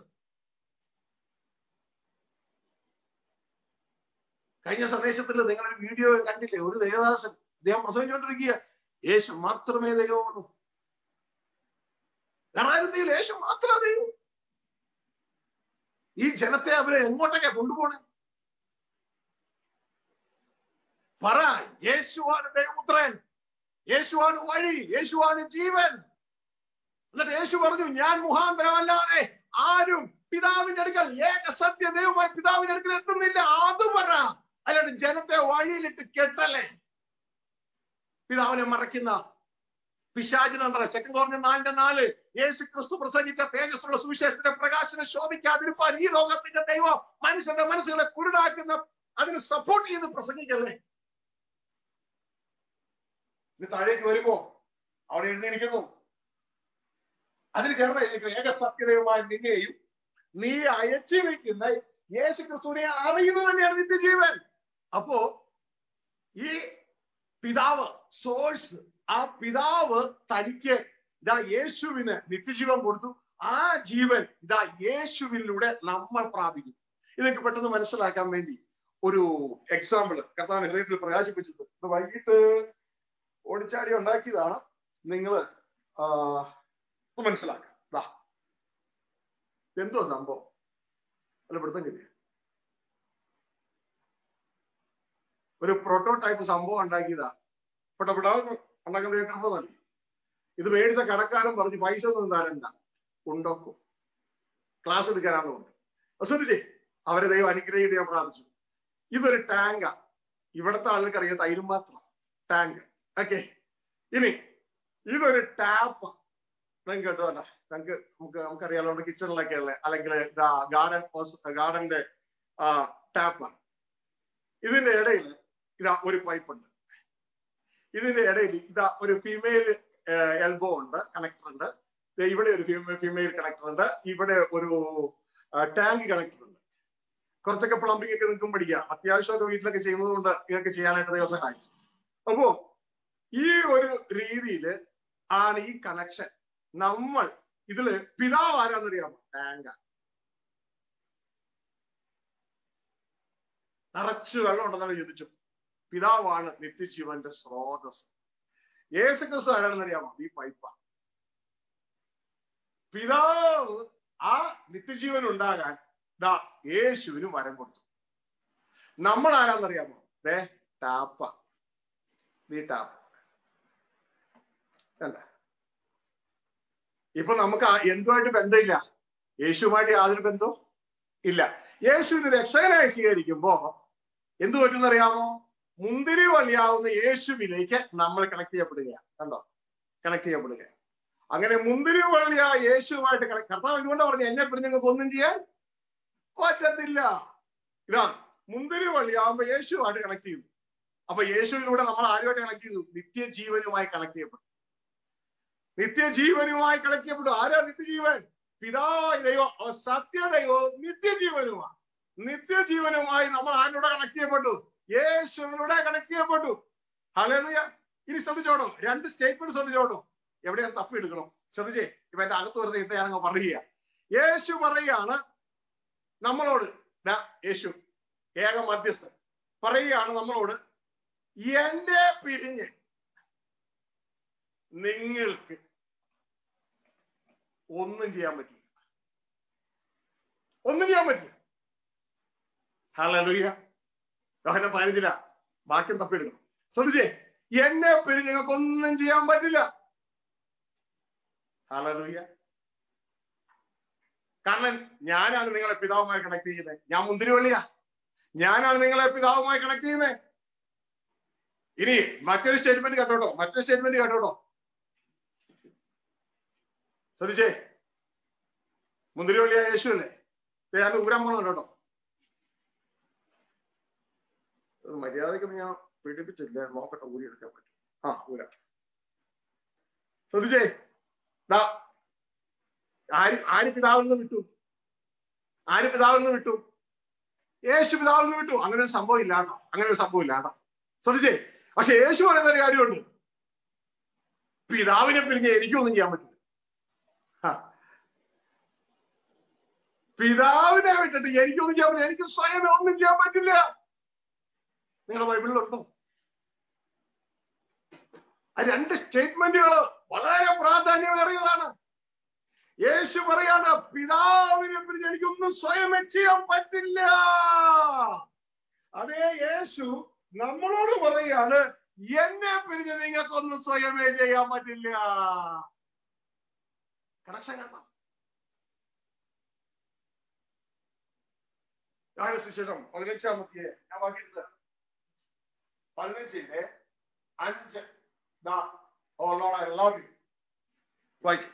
കഴിഞ്ഞ സന്ദേശത്തിൽ നിങ്ങളൊരു വീഡിയോ കണ്ടില്ലേ ഒരു ദേവദാസൻ അദ്ദേഹം പ്രസംഗിച്ചുകൊണ്ടിരിക്കുക യേശു മാത്രമേ ദൈവമുള്ളൂ ഗണാരത്തിയിൽ യേശു മാത്രമേ ദൈവം ഈ ജനത്തെ അവരെ എങ്ങോട്ടൊക്കെ കൊണ്ടുപോകണേ പറ യേശുവാണ് ദൈവപുത്രൻ യേശുവാണ് വഴി യേശുവാണ് ജീവൻ എന്നിട്ട് യേശു പറഞ്ഞു ഞാൻ മുഖാന്തരമല്ലാതെ ആരും പിതാവിന്റെ അടുക്കൽ ഏക സത്യ ദൈവമായി പിതാവിന്റെ അടുക്കൽ എത്തുന്നില്ല അത് പറ അല്ലാണ്ട് ജനത്തെ വഴിയിലിട്ട് കെട്ടല്ലേ പിതാവിനെ മറയ്ക്കുന്ന പിശാചിനെന്താ ചെക്കൻ കുറഞ്ഞ നാലിന്റെ നാല് യേശു ക്രിസ്തു പ്രസംഗിച്ച തേജസ്സുള്ള സുവിശേഷത്തിന്റെ പ്രകാശനം ശോഭിക്കാതിരിക്കാൻ ഈ ലോകത്തിന്റെ ദൈവം മനുഷ്യന്റെ മനസ്സുകളെ കുരുടാക്കുന്ന അതിന് സപ്പോർട്ട് ചെയ്ത് പ്രസംഗിക്കല്ലേ ഇത് താഴേക്ക് വരുമ്പോ അവിടെ എഴുതിയിരിക്കുന്നു അതിന് ചേർന്ന ഏക സത്യദൈവമായ നിന്നെയും നീ അയച്ചു വെക്കുന്ന യേശു ക്രിസ്തുവിനെ അറിയുന്നത് തന്നെയാണ് നിത്യജീവൻ അപ്പോ ഈ പിതാവ് സോഴ്സ് ആ പിതാവ് തനിക്ക് ഇതാ യേശുവിന് നിത്യജീവൻ കൊടുത്തു ആ ജീവൻ ഇതാ യേശുവിലൂടെ നമ്മൾ പ്രാപിക്കും ഇതൊക്കെ പെട്ടെന്ന് മനസ്സിലാക്കാൻ വേണ്ടി ഒരു എക്സാമ്പിൾ കർത്താൻ ഹൃദയത്തിൽ പ്രകാശിപ്പിച്ചത് ഇത് വൈകിട്ട് ഓടിച്ചാടി ഉണ്ടാക്കിയതാണ് നിങ്ങൾ മനസ്സിലാക്കാം ദാ എന്തോ സംഭവം അല്ല പിടുത്തം കിട്ടിയ ഒരു പ്രോട്ടോടൈപ്പ് സംഭവം ഉണ്ടാക്കിയതാ പെട്ടപ്പെടാ ഉണ്ടാക്കുന്ന കൃപ നൽകി ഇത് മേടിച്ച കടക്കാരൻ പറഞ്ഞു പൈസ ഒന്നും തരണ്ട ഉണ്ടാക്കും ക്ലാസ് എടുക്കാനാണ് പറഞ്ഞു ശ്രദ്ധിച്ചേ അവരെ ദൈവം അനുഗ്രഹിച്ച് ഞാൻ പ്രാർത്ഥിച്ചു ഇതൊരു ടാങ്കാ ഇവിടുത്തെ ആളുകൾക്ക് അറിയാം തൈരും മാത്രം ടാങ്ക് ഓക്കെ ഇനി ഇതൊരു ടാപ്പ് നിങ്ങൾക്ക് കേട്ടോ അല്ല ഞങ്ങൾക്ക് നമുക്ക് നമുക്കറിയാലോ നമ്മുടെ കിച്ചണിലൊക്കെ ഉള്ള അല്ലെങ്കിൽ ഇതാ ഗാർഡൻ ഗാർഡന്റെ ടാപ്പ് ഇതിന്റെ ഇടയിൽ ഇതാ ഒരു പൈപ്പ് ഉണ്ട് ഇതിന്റെ ഇടയിൽ ഇതാ ഒരു ഫീമെയിൽ എൽബോ ഉണ്ട് കണക്ടർ ഉണ്ട് ഇവിടെ ഒരു ഫീമെയിൽ കണക്ടർ ഉണ്ട് ഇവിടെ ഒരു ടാങ്ക് കണക്ടർ ഉണ്ട് കുറച്ചൊക്കെ പ്ലംബിംഗ് ഒക്കെ നിൽക്കും പഠിക്കാം അത്യാവശ്യമൊക്കെ വീട്ടിലൊക്കെ ചെയ്യുന്നത് കൊണ്ട് ഇതൊക്കെ ചെയ്യാനായിട്ട് ദൈവം സഹായിച്ചു അപ്പോ ഈ ഒരു രീതിയിൽ ആണ് ഈ കണക്ഷൻ നമ്മൾ ഇതില് പിതാവ് ആരാന്നറിയാമോ ടാങ്ക നിറച്ച് വെള്ളം ഉണ്ടെന്നാണ് ചോദിച്ചു പിതാവാണ് നിത്യജീവന്റെ സ്രോതസ് യേശുക്രിസ്തു ആരാണെന്ന് അറിയാമോ ഈ പൈപ്പ പിതാവ് ആ നിത്യജീവൻ ഉണ്ടാകാൻ ദാ യേശുവിന് വരം കൊടുത്തു നമ്മൾ ആരാന്നറിയാമോ ദേ ടാപ്പ നീ ടാപ്പ് അല്ല ഇപ്പൊ നമുക്ക് എന്തുമായിട്ട് ബന്ധമില്ല യേശുവുമായിട്ട് യാതൊരു ബന്ധവും ഇല്ല യേശുവിന് രക്ഷകനായി സ്വീകരിക്കുമ്പോ എന്തു പറ്റുന്നറിയാമോ മുന്തിരി വഴിയാവുന്ന യേശുവിലേക്ക് നമ്മൾ കണക്ട് ചെയ്യപ്പെടുകയാണ് കണ്ടോ കണക്ട് ചെയ്യപ്പെടുക അങ്ങനെ മുന്തിരി വഴിയ യേശുവുമായിട്ട് കണക്ട് കർത്താവ് ഇതുകൊണ്ട് പറഞ്ഞു എന്നെ പിന്നെ നിങ്ങൾക്ക് ഒന്നും ചെയ്യാൻ പറ്റത്തില്ല ഇതാ മുന്തിരി വഴിയാവുമ്പോ യേശുവായിട്ട് കണക്ട് ചെയ്തു അപ്പൊ യേശുവിലൂടെ നമ്മൾ ആരുമായിട്ട് കണക്ട് ചെയ്തു നിത്യജീവനുമായി കണക്ട് ചെയ്യപ്പെട്ടു നിത്യജീവനുമായി കണക്ട് ചെയ്യപ്പെട്ടു ആരാ നിത്യജീവൻ പിതാവായ ദൈവം സത്യദൈവവും നിത്യജീവനുമാണ് നിത്യജീവനുമായി നമ്മൾ ആരോടെ കണക്ട് ചെയ്യപ്പെട്ടു യേശുവിലൂടെ കണക്ട് ചെയ്യപ്പെട്ടു ഹലേലുയ ഇനി ശ്രദ്ധിച്ചോട്ടോ രണ്ട് സ്റ്റേറ്റ്മെന്റ് ശ്രദ്ധിച്ചോട്ടോ എവിടെയാണ് തപ്പി എടുക്കണം ശ്രദ്ധിച്ചേ ഇവ എന്റെ അകത്ത് വെറുതെ ഇത്ത ഞാനങ്ങ് പറയുക യേശു പറയുകയാണ് നമ്മളോട് യേശു ഏക മധ്യസ്ഥൻ പറയുകയാണ് നമ്മളോട് എന്റെ പിരിഞ്ഞ് നിങ്ങൾക്ക് ഒന്നും ചെയ്യാൻ പറ്റില്ല ഒന്നും ചെയ്യാൻ പറ്റില്ല ഹലലുയ്യ യോഹനം പതിനഞ്ചില വാക്യം തപ്പിയെടുക്കണം ശ്രദ്ധിച്ചേ എന്നെ പിരിഞ്ഞ് നിങ്ങൾക്ക് ഒന്നും ചെയ്യാൻ പറ്റില്ല ഹലലുയ്യ കാരണം ഞാനാണ് നിങ്ങളെ പിതാവുമായി കണക്ട് ചെയ്യുന്നത് ഞാൻ മുന്തിരിവള്ളിയാ ഞാനാണ് നിങ്ങളെ പിതാവുമായി കണക്ട് ചെയ്യുന്നത് ഇനി മറ്റൊരു സ്റ്റേറ്റ്മെന്റ് കേട്ടോട്ടോ മറ്റൊരു സ്റ്റേറ്റ്മെന്റ് കേട്ടോട്ടോ ശ്രദ്ധിച്ചേ മുന്തിരിവള്ളിയ യേശു അല്ലേ ഞാൻ ഊരാൻ പോണോ കേട്ടോ മര്യാദക്ക് ഞാൻ പീഡിപ്പിച്ചില്ല നോക്കട്ടെ ഊരി എടുക്കാൻ പറ്റും ആ ഊരാ ശ്രദ്ധിച്ചേ ദാ ആര് ആര് പിതാവിൽ നിന്ന് വിട്ടു ആര് പിതാവിൽ നിന്ന് വിട്ടു യേശു പിതാവിൽ നിന്ന് വിട്ടു അങ്ങനെ ഒരു സംഭവം ഇല്ല കേട്ടോ അങ്ങനെ ഒരു സംഭവം ഇല്ല കേട്ടോ ശ്രദ്ധിച്ചേ പക്ഷെ യേശു പറയുന്ന ഒരു കാര്യമുണ്ട് പിതാവിനെ പിരിഞ്ഞ് എനിക്കൊന്നും ചെയ്യാൻ പറ്റില്ല പിതാവിനെ വിട്ടിട്ട് എനിക്കൊന്നും ചെയ്യാൻ പറ്റില്ല എനിക്ക് സ്വയം ഒന്നും ചെയ്യാൻ പറ്റില്ല നിങ്ങളുടെ ബൈബിളിലുണ്ടോ ആ രണ്ട് സ്റ്റേറ്റ്മെന്റുകൾ വളരെ പ്രാധാന്യമേറിയതാണ് യേശു പറയാണ് പിതാവിനെ പിരിഞ്ഞ് എനിക്കൊന്നും സ്വയം ചെയ്യാൻ പറ്റില്ല അതേ യേശു നമ്മളോട് പറയാണ് എന്നെ പിരിഞ്ഞ് നിങ്ങൾക്കൊന്നും സ്വയമേ ചെയ്യാൻ പറ്റില്ല കണക്ഷൻ കണ്ടോ ഞാൻ സുശേഷം പതിനഞ്ചാമത്തെ ഞാൻ വാങ്ങിയിട്ട് പതിനഞ്ചിന്റെ അഞ്ച് ദാ oh Lord I love you വായിച്ചു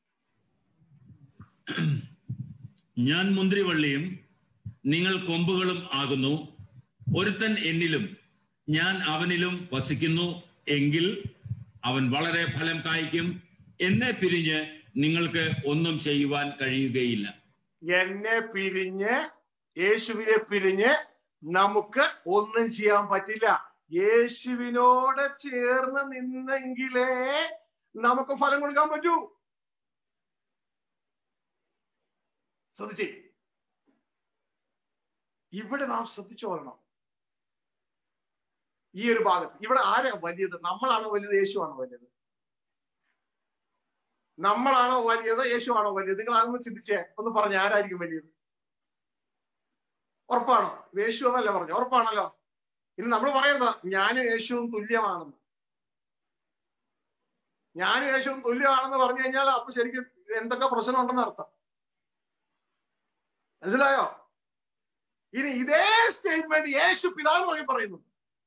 ഞാൻ മുന്തിരിവള്ളിയും നിങ്ങൾ കൊമ്പുകളും ആകുന്നു ഒരുത്തൻ എന്നിലും ഞാൻ അവനിലും വസിക്കുന്നു എങ്കിൽ അവൻ വളരെ ഫലം കായ്ക്കും എന്നെ പിരിഞ്ഞ് നിങ്ങൾക്ക് ഒന്നും ചെയ്യുവാൻ കഴിയുകയില്ല എന്നെ പിരിഞ്ഞ് യേശുവിനെ പിരിഞ്ഞ് നമുക്ക് ഒന്നും ചെയ്യാൻ പറ്റില്ല യേശുവിനോട് ചേർന്ന് നിന്നെങ്കിലേ നമുക്ക് ഫലം കൊടുക്കാൻ പറ്റൂ ശ്രദ്ധിച്ചേ ഇവിടെ നാം ശ്രദ്ധിച്ചു കൊള്ളണം ഈ ഒരു ഭാഗത്ത് ഇവിടെ ആരാ വലിയത് നമ്മളാണോ വലുത് യേശുവാണോ വലിയത് നമ്മളാണോ വലിയത് യേശുവാണോ വലിയത് നിങ്ങൾ അതൊന്ന് ചിന്തിച്ചേ ഒന്ന് പറഞ്ഞ ആരായിരിക്കും വലിയത് ഉറപ്പാണോ യേശു എന്നല്ല പറഞ്ഞു ഉറപ്പാണല്ലോ ഇനി നമ്മൾ പറയുന്നത് ഞാനും യേശുവും തുല്യമാണെന്ന് ഞാനും യേശുവും തുല്യമാണെന്ന് പറഞ്ഞു കഴിഞ്ഞാൽ അപ്പൊ ശരിക്കും എന്തൊക്കെ പ്രശ്നമുണ്ടെന്ന് അർത്ഥം മനസ്സിലായോ ഇനി ഇതേ സ്റ്റേറ്റ്മെന്റ് യേശു പിതാവ് നോക്കി പറയുന്നു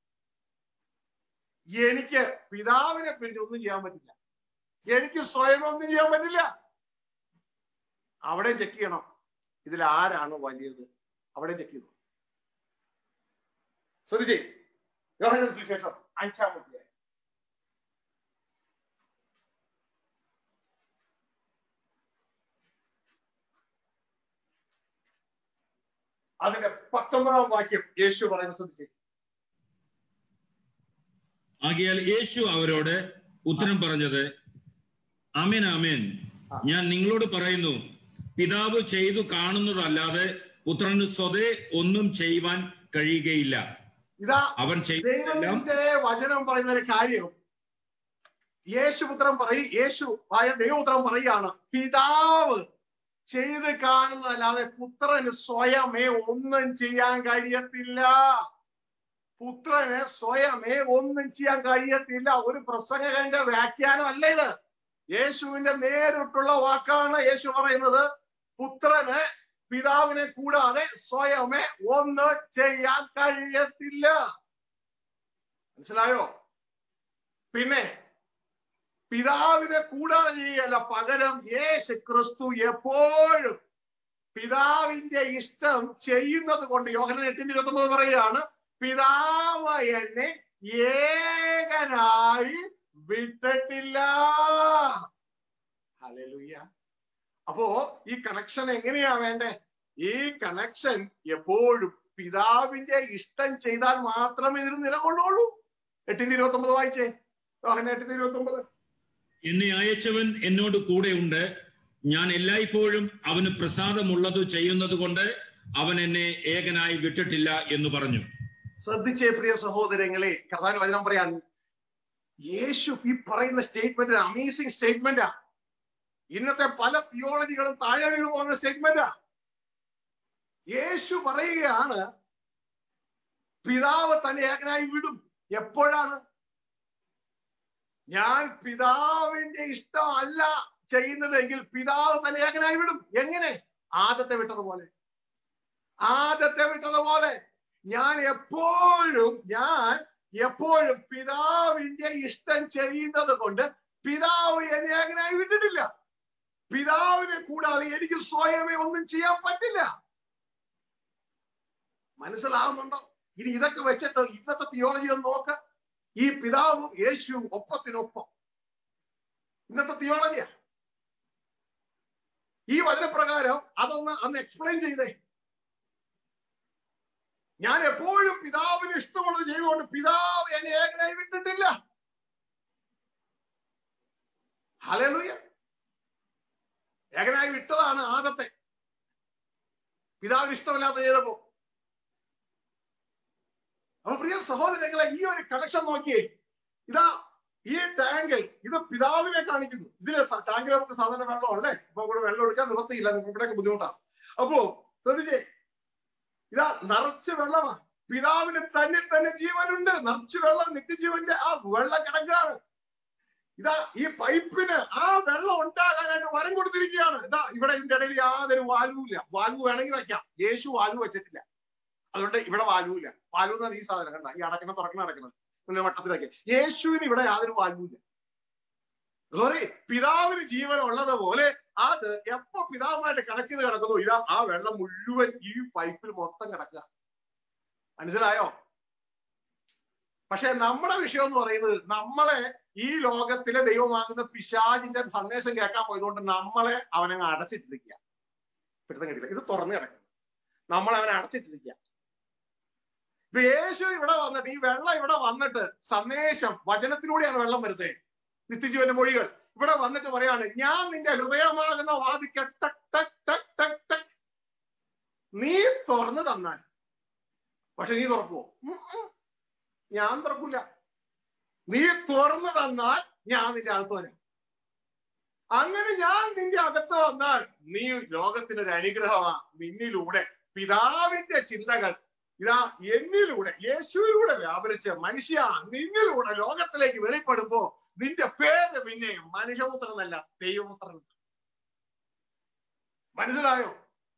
എനിക്ക് പിതാവിനെ പിന്നെ ഒന്നും ചെയ്യാൻ പറ്റില്ല എനിക്ക് സ്വയം ഒന്നും ചെയ്യാൻ പറ്റില്ല അവിടെ ചെക്ക് ചെയ്യണം ഇതിൽ ആരാണ് വലിയത് അവിടെ ചെക്ക് ചെയ്തു ശ്രദ്ധിച്ചേ യോഹന്നാന്റെ സുവിശേഷം അഞ്ചാം അധ്യായം അതിന്റെ പത്തൊമ്പതാം വാക്യം യേശു പറയുന്നത് ശ്രദ്ധിച്ചേ ആകിയാൽ യേശു അവരോട് ഉത്തരം പറഞ്ഞത് അമേൻ അമേൻ ഞാൻ നിങ്ങളോട് പറയുന്നു പിതാവ് ചെയ്തു കാണുന്നതല്ലാതെ പുത്രന് സ്വതേ ഒന്നും ചെയ്യുവാൻ കഴിയുകയില്ല ഇതാ അവൻ ചെയ്തതെല്ലാം ദൈവത്തിന്റെ വചനം പറയുന്ന ഒരു കാര്യം യേശുപുത്രം പറയും യേശു ആയ ദൈവപുത്രം പറയുകയാണ് പിതാവ് ചെയ്ത് കാണുന്നതല്ലാതെ പുത്രന് സ്വയമേ ഒന്നും ചെയ്യാൻ കഴിയത്തില്ല പുത്രന് സ്വയമേ ഒന്നും ചെയ്യാൻ കഴിയത്തില്ല ഒരു പ്രസംഗകന്റെ വ്യാഖ്യാനം അല്ല ഇത് യേശുവിന്റെ നേരിട്ടുള്ള വാക്കാണ് യേശു പറയുന്നത് പുത്രന് പിതാവിനെ കൂടാതെ സ്വയമേ ഒന്നും ചെയ്യാൻ കഴിയത്തില്ല മനസ്സിലായോ പിന്നെ പിതാവിനെ കൂടാതെ ചെയ്യല്ല പകരം യേശു ക്രിസ്തു എപ്പോഴും പിതാവിന്റെ ഇഷ്ടം ചെയ്യുന്നത് കൊണ്ട് യോഹനൻ എട്ടിന്റെ ഇരുപത്തി ഒമ്പത് പറയുകയാണ് പിതാവ് എന്നെ ഏകനായി വിട്ടിട്ടില്ല ഹല്ലേലൂയ അപ്പോ ഈ കണക്ഷൻ എങ്ങനെയാ വേണ്ടേ ഈ കണക്ഷൻ എപ്പോഴും പിതാവിന്റെ ഇഷ്ടം ചെയ്താൽ മാത്രമേ ഇതിന് നിലകൊള്ളുള്ളൂ എട്ടിന്റെ ഇരുപത്തി ഒമ്പത് വായിച്ചേ യോഹന എട്ടിന്റെ ഇരുപത്തി ഒമ്പത് എന്നെ അയച്ചവൻ എന്നോട് കൂടെയുണ്ട് ഞാൻ എല്ലായ്പ്പോഴും അവന് പ്രസാദമുള്ളത് ചെയ്യുന്നത് കൊണ്ട് അവൻ എന്നെ ഏകനായി വിട്ടിട്ടില്ല എന്ന് പറഞ്ഞു ശ്രദ്ധിച്ചേ പ്രിയ സഹോദരങ്ങളെ കർത്താൻ വചനം പറയാൻ യേശു ഈ പറയുന്ന സ്റ്റേറ്റ്മെന്റ് അമേസിംഗ് സ്റ്റേറ്റ്മെന്റാ ഇന്നത്തെ പല തിയോളജികളും താഴെ വീണ് പോകുന്ന സ്റ്റേറ്റ്മെന്റാ യേശു പറയുകയാണ് പിതാവ് തന്നെ ഏകനായി വിടും എപ്പോഴാണ് ഞാൻ പിതാവിന്റെ ഇഷ്ടമല്ല ചെയ്യുന്നതെങ്കിൽ പിതാവ് തന്നെ ഏകനായി വിടും എങ്ങനെ ആദത്തെ വിട്ടതുപോലെ ആദത്തെ വിട്ടതുപോലെ ഞാൻ എപ്പോഴും ഞാൻ എപ്പോഴും പിതാവിന്റെ ഇഷ്ടം ചെയ്യുന്നത് കൊണ്ട് പിതാവ് എന്നെ ഏകനായി വിട്ടിട്ടില്ല പിതാവിനെ കൂടാതെ എനിക്ക് സ്വയമേ ഒന്നും ചെയ്യാൻ പറ്റില്ല മനസ്സിലാവുന്നുണ്ടോ ഇനി ഇതൊക്കെ വെച്ചിട്ട് ഇന്നത്തെ തിയോളജി ഒന്ന് നോക്ക് ഈ പിതാവും യേശുവും ഒപ്പത്തിനൊപ്പം ഇന്നത്തെ തിയോളജിയാ ഈ വചനപ്രകാരം അതൊന്ന് അന്ന് എക്സ്പ്ലെയിൻ ചെയ്തേ ഞാൻ എപ്പോഴും പിതാവിന് ഇഷ്ടമുള്ളത് ചെയ്തുകൊണ്ട് പിതാവ് എന്നെ ഏകനായി വിട്ടിട്ടില്ല ഹലലുയ ഏകനായി വിട്ടതാണ് ആദത്തെ പിതാവിന് ഇഷ്ടമില്ലാത്ത ചെയ്തപ്പോ അപ്പൊ പ്രിയ സഹോദരങ്ങളെ ഈ ഒരു കണക്ഷൻ നോക്കിയേ ഇതാ ഈ ടാങ്കിൽ ഇത് പിതാവിനെ കാണിക്കുന്നു ഇതില് സ- ടാങ്കിൽ നമുക്ക് സാധാരണ വെള്ളം അല്ലേ ഇപ്പൊ ഇവിടെ വെള്ളം എടുക്കാൻ നിവർത്തിയില്ല നിങ്ങൾക്ക് ഇവിടെയൊക്കെ ബുദ്ധിമുട്ടാ അപ്പോ ശ്രദ്ധിച്ചേ ഇതാ നിറച്ച് വെള്ളമാ പിതാവിന് തന്നിൽ തന്നെ ജീവനുണ്ട് നിറച്ച് വെള്ളം നിത്യജീവന്റെ ആ വെള്ളം കിടക്കാണ് ഇതാ ഈ പൈപ്പിന് ആ വെള്ളം ഉണ്ടാകാനായിട്ട് വരം കൊടുത്തിരിക്കുകയാണ് ഇതാ ഇവിടെ ഇതിന്റെ ഇടയിൽ യാതൊരു വാൽവും ഇല്ല വാൽവ് വേണമെങ്കിൽ വെക്കാം യേശു വാൽവ് വെച്ചിട്ടില്ല അതുകൊണ്ട് ഇവിടെ വാൽവും ഇല്ല വാൽവ് എന്നാണ് ഈ സാധനം കണ്ട ഈ അടക്കണം തുറക്കണം അടക്കണം പിന്നെ വട്ടത്തിലൊക്കെ യേശുവിന് ഇവിടെ യാതൊരു വാൽവും ഇല്ല ഗ്ലോറി പിതാവിന് ജീവൻ ഉള്ളതുപോലെ അത് എപ്പോ പിതാവുമായിട്ട് കണക്ട് ചെയ്ത് കിടക്കുന്നു ഇതാ ആ വെള്ളം മുഴുവൻ ഈ പൈപ്പിൽ മൊത്തം കിടക്കുക മനസ്സിലായോ പക്ഷെ നമ്മുടെ വിഷയം എന്ന് പറയുന്നത് നമ്മളെ ഈ ലോകത്തിലെ ദൈവമാകുന്ന പിശാചിന്റെ സന്ദേശം കേൾക്കാൻ പോയതുകൊണ്ട് നമ്മളെ അവനങ്ങ് അടച്ചിട്ടിരിക്കുക പിടുത്തം കിട്ടില്ല ഇത് തുറന്നു കിടക്കുന്നു നമ്മളെ അവനെ അടച്ചിട്ടിരിക്കുക ഇപ്പൊ യേശു ഇവിടെ വന്നിട്ട് ഈ വെള്ളം ഇവിടെ വന്നിട്ട് സന്ദേശം വചനത്തിലൂടെയാണ് വെള്ളം വരുന്നത് നിത്യജീവന്റെ മൊഴികൾ ഇവിടെ വന്നിട്ട് പറയാണ് ഞാൻ നിന്റെ ഹൃദയമാകുന്ന വാദിക്ക ടക് ടക് ടക് ടക് ടക് നീ തുറന്നു തന്നാൽ പക്ഷെ നീ തുറക്കുവോ ഉം, ഉം. ഞാൻ തുറക്കൂല നീ തുറന്നു തന്നാൽ ഞാൻ നിന്റെ അകത്ത് വരാം അങ്ങനെ ഞാൻ നിന്റെ അകത്ത് വന്നാൽ നീ ലോകത്തിന് ഒരു അനുഗ്രഹമാ നിന്നിലൂടെ പിതാവിന്റെ ചിന്തകൾ ഇതാ എന്നിലൂടെ യേശുവിലൂടെ വ്യാപരിച്ച മനുഷ്യ നിന്നിലൂടെ ലോകത്തിലേക്ക് വെളിപ്പെടുമ്പോ നിന്റെ പേര് പിന്നെ മനുഷ്യപുത്രൻ എന്നല്ല ദൈവപുത്രൻ മനസ്സിലായോ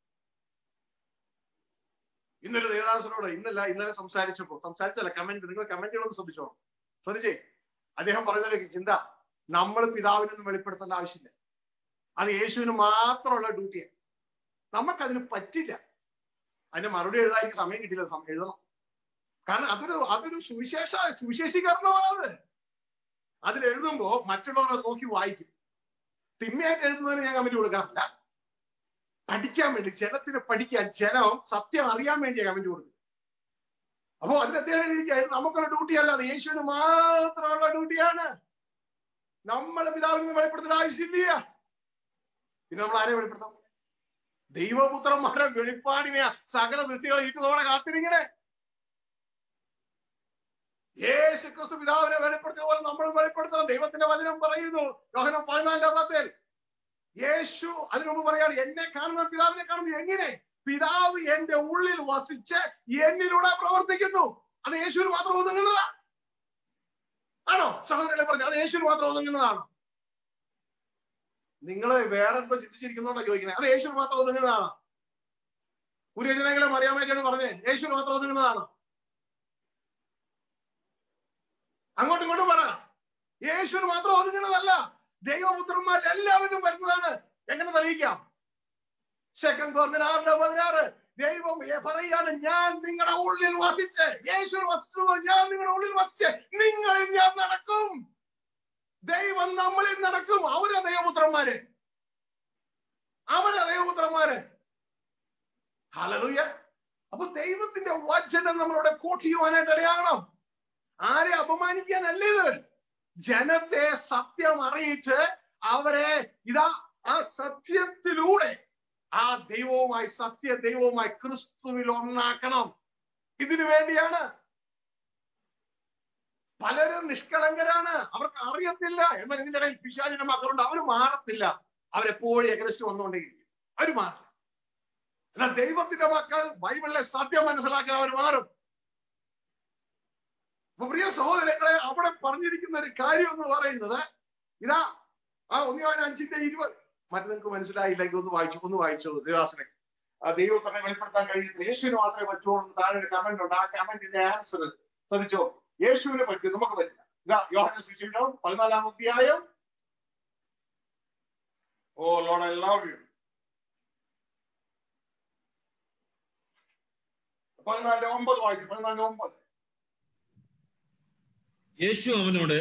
ഇന്നലെ ദേവദാസനോട് ഇന്നല്ല ഇന്നലെ സംസാരിച്ചപ്പോ സംസാരിച്ചല്ല കമന്റ് നിങ്ങൾ കമന്റുകളൊന്ന് ശ്രദ്ധിച്ചോ ശ്രദ്ധിച്ചേ അദ്ദേഹം പറയുന്ന ഒരു ചിന്ത നമ്മൾ പിതാവിനൊന്നും വെളിപ്പെടുത്തേണ്ട ആവശ്യമില്ല അത് യേശുവിന് മാത്രമുള്ള ഡ്യൂട്ടിയാണ് നമുക്കതിന് പറ്റില്ല അതിന്റെ മറുപടി എഴുതാൻ എനിക്ക് സമയം കിട്ടില്ല സം- എഴുതണം കാരണം അതൊരു അതൊരു സുവിശേഷ സുവിശേഷീകരണമാണ് അതിൽ എഴുതുമ്പോ മറ്റുള്ളവരെ നോക്കി വായിക്കും തിന്മയായിട്ട് എഴുതുന്നതിന് ഞാൻ കമന്റ് കൊടുക്കാറില്ല പഠിക്കാൻ വേണ്ടി ജനത്തിന് പഠിക്കാൻ ജനം സത്യം അറിയാൻ വേണ്ടിയാ കമന്റ് കൊടുക്കുന്നത് അപ്പോ അതിന് അദ്ദേഹം എഴുതിയിരിക്കുകയായിരുന്നു നമുക്കൊരു ഡ്യൂട്ടി അല്ല അത് യേശുവിന് മാത്രമുള്ള ഡ്യൂട്ടിയാണ് നമ്മളെ പിതാവിൽ നിന്ന് വെളിപ്പെടുത്തേണ്ട ആവശ്യമില്ല പിന്നെ നമ്മൾ ആരെ വെളിപ്പെടുത്താം ദൈവപുത്രന്മാരെ വെളിപ്പാടിനെ സകല സൃഷ്ടികളെ ഇട്ടുതോടെ കാത്തിരിക്കണേ യേശു ക്രിസ്തു പിതാവിനെ വെളിപ്പെടുത്തിയ പോലെ നമ്മൾ വെളിപ്പെടുത്തണം ദൈവത്തിന്റെ വചനം പറയുന്നു യോഹനം പതിനാലാം പത്തിൽ യേശു അതിനു മുമ്പ് പറയാണ് എന്നെ കാണുന്ന പിതാവിനെ കാണുന്നു എങ്ങനെ പിതാവ് എന്റെ ഉള്ളിൽ വസിച്ച് എന്നിലൂടെ പ്രവർത്തിക്കുന്നു അത് യേശുവിന് മാത്രം ഒതുങ്ങുന്നതാ ആണോ സഹോദരനെ പറഞ്ഞു അത് യേശുവിന് മാത്രം ഒതുങ്ങുന്നതാണോ നിങ്ങൾ വേറെ എന്തോ ചിന്തിച്ചിരിക്കുന്നോണ്ടാ ചോദിക്കണേ അത് യേശുവിന് മാത്രം ഒതുങ്ങുന്നതാണോ കുര്യജനങ്ങളെ അറിയാൻ പറഞ്ഞേ യേശുവിന് മാത്രം ഒതുങ്ങുന്നതാണോ അങ്ങോട്ടും ഇങ്ങോട്ടും പറ യേശുവിന് മാത്രം ഒതുങ്ങുന്നതല്ല ദൈവപുത്രന്മാർ എല്ലാവരും വരുന്നതാണ് എങ്ങനെ തെളിയിക്കാം സെക്കൻഡ് പതിനാറിന്റെ പതിനാറ് ദൈവം ഏ- പറയാണ് ഞാൻ നിങ്ങളുടെ ഉള്ളിൽ വസിച്ച് യേശു വസിച്ചതുപോലെ ഞാൻ നിങ്ങളുടെ ഉള്ളിൽ വസിച്ച് നിങ്ങളിൽ ഞാൻ നടക്കും ദൈവം നമ്മളിൽ നടക്കും അവരെ ദൈവപുത്രന്മാര് അവരെ ദൈവപുത്രന്മാര് ഹലലുയ അപ്പൊ ദൈവത്തിന്റെ വചനം നമ്മളുടെ കൂട്ടിയുവാനായിട്ട് ഇടയാകണം ആരെ അപമാനിക്കാനല്ല ഇത് ജനത്തെ സത്യം അറിയിച്ച് അവരെ ഇതാ ആ സത്യത്തിലൂടെ ആ ദൈവവുമായി സത്യ ദൈവവുമായി ക്രിസ്തുവിൽ ഒന്നാക്കണം ഇതിനു വേണ്ടിയാണ് പലരും നിഷ്കളങ്കരാണ് അവർക്ക് അറിയത്തില്ല എന്നാൽ ഇതിന്റെ ഇടയിൽ പിശാചിന്റെ മക്കളുണ്ട് അവർ മാറത്തില്ല അവരെപ്പോഴും എഗനിസ്റ്റ് വന്നുകൊണ്ടേയിരിക്കും അവർ മാറില്ല എന്നാൽ ദൈവത്തിന്റെ മക്കൾ ബൈബിളിലെ സത്യം മനസ്സിലാക്കാൻ അവർ മാറും അപ്പൊ പ്രിയ സഹോദരങ്ങളെ അവിടെ പറഞ്ഞിരിക്കുന്ന ഒരു കാര്യം എന്ന് പറയുന്നത് ഇതാ ആ ഒന്നിയോൻ അഞ്ചിന്റെ ഇരുപത് മറ്റു നിങ്ങൾക്ക് മനസ്സിലായില്ലെങ്കിൽ ഒന്ന് വായിച്ചു ഒന്ന് വായിച്ചു ദേവാസനെ ആ ദൈവം തന്നെ വെളിപ്പെടുത്താൻ കഴിയുന്നത് യേശുവിന് മാത്രമേ പറ്റുള്ളൂ എന്ന് താഴെ ഒരു കമന്റ് ഉണ്ട് ആ കമന്റിന്റെ ആൻസർ ശ്രദ്ധിച്ചോ യേശുവിനെ പറ്റും നമുക്ക് പറ്റില്ല ഇതാ യോഹന സുശീലം പതിനാലാം അധ്യായം oh Lord I love you പതിനാലിന്റെ ഒമ്പത് വായിച്ചു പതിനാലിന്റെ ഒമ്പത് യേശു അവനോട്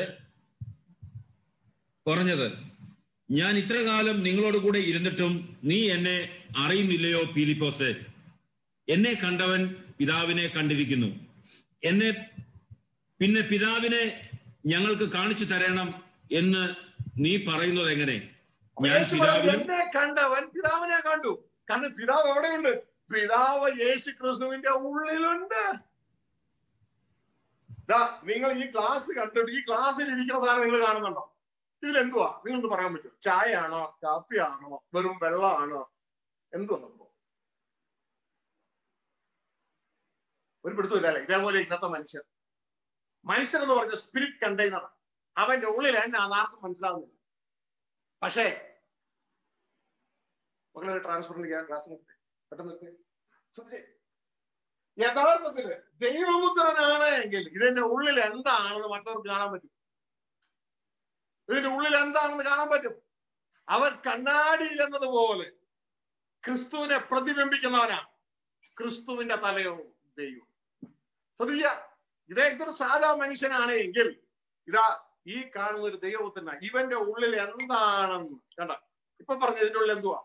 പറഞ്ഞത് ഞാൻ ഇത്ര കാലം നിങ്ങളോട് കൂടെ ഇരുന്നിട്ടും നീ എന്നെ അറിയുന്നില്ലയോ പീലിപ്പോസെ എന്നെ കണ്ടവൻ പിതാവിനെ കണ്ടിരിക്കുന്നു എന്നെ പിന്നെ പിതാവിനെ ഞങ്ങൾക്ക് കാണിച്ചു തരണം എന്ന് നീ പറയുന്നത് എങ്ങനെ അപ്പൊ ഞാൻ യേശു പറഞ്ഞു, പിതാവിനും എന്നെ കണ്ടവൻ പിതാവിനെ കണ്ടു കാരണം പിതാവ് എവിടെയുണ്ട് പിതാവ് യേശു ക്രിസ്തുവിന്റെ ഉള്ളിലുണ്ട് ദാ, നിങ്ങൾ ഈ ക്ലാസ് കണ്ടിട്ട് ഈ ക്ലാസ്സിൽ ഇരിക്കുന്ന സാധനം നിങ്ങൾ കാണുന്നുണ്ടോ ഇതിൽ എന്തുവാ നിങ്ങൾക്ക് പറയാൻ പറ്റും ചായ ആണോ കാപ്പിയാണോ വെറും വെള്ളമാണോ എന്തുവാ സംഭവം ഒരു പിടുത്തമില്ല അല്ലേ ഇതേപോലെ ഇന്നത്തെ മനുഷ്യർ മനുഷ്യർ എന്ന് പറഞ്ഞ സ്പിരിറ്റ് കണ്ടെയ്നർ അവന്റെ ഉള്ളിൽ എന്നാണ് ആർക്കും മനസ്സിലാവുന്നില്ല പക്ഷേ മക്കളെ ട്രാൻസ്ഫറിന് ക്ലാസ് നിർത്തി പെട്ടെന്ന് നിർത്തി ശ്രദ്ധിച്ചേ യഥാർത്ഥത്തില് ദൈവപുത്രനാണ് എങ്കിൽ ഇതിന്റെ ഉള്ളിൽ എന്താണെന്ന് മറ്റവർക്ക് കാണാൻ പറ്റും ഇതിന്റെ ഉള്ളിൽ എന്താണെന്ന് കാണാൻ പറ്റും അവൻ കണ്ണാടിയിൽ എന്നതുപോലെ ക്രിസ്തുവിനെ പ്രതിബിംബിക്കുന്നവനാണ് ക്രിസ്തുവിന്റെ തലയോ ദൈവം ശ്രദ്ധിക്കുക ഇതേ ഇതൊരു സാധാ മനുഷ്യനാണ് എങ്കിൽ ഇതാ ഈ കാണുന്ന ഒരു ദൈവപുത്രന ഇവന്റെ ഉള്ളിൽ എന്താണെന്ന് കണ്ട ഇപ്പൊ പറഞ്ഞ ഇതിന്റെ ഉള്ളിൽ എന്തുവാ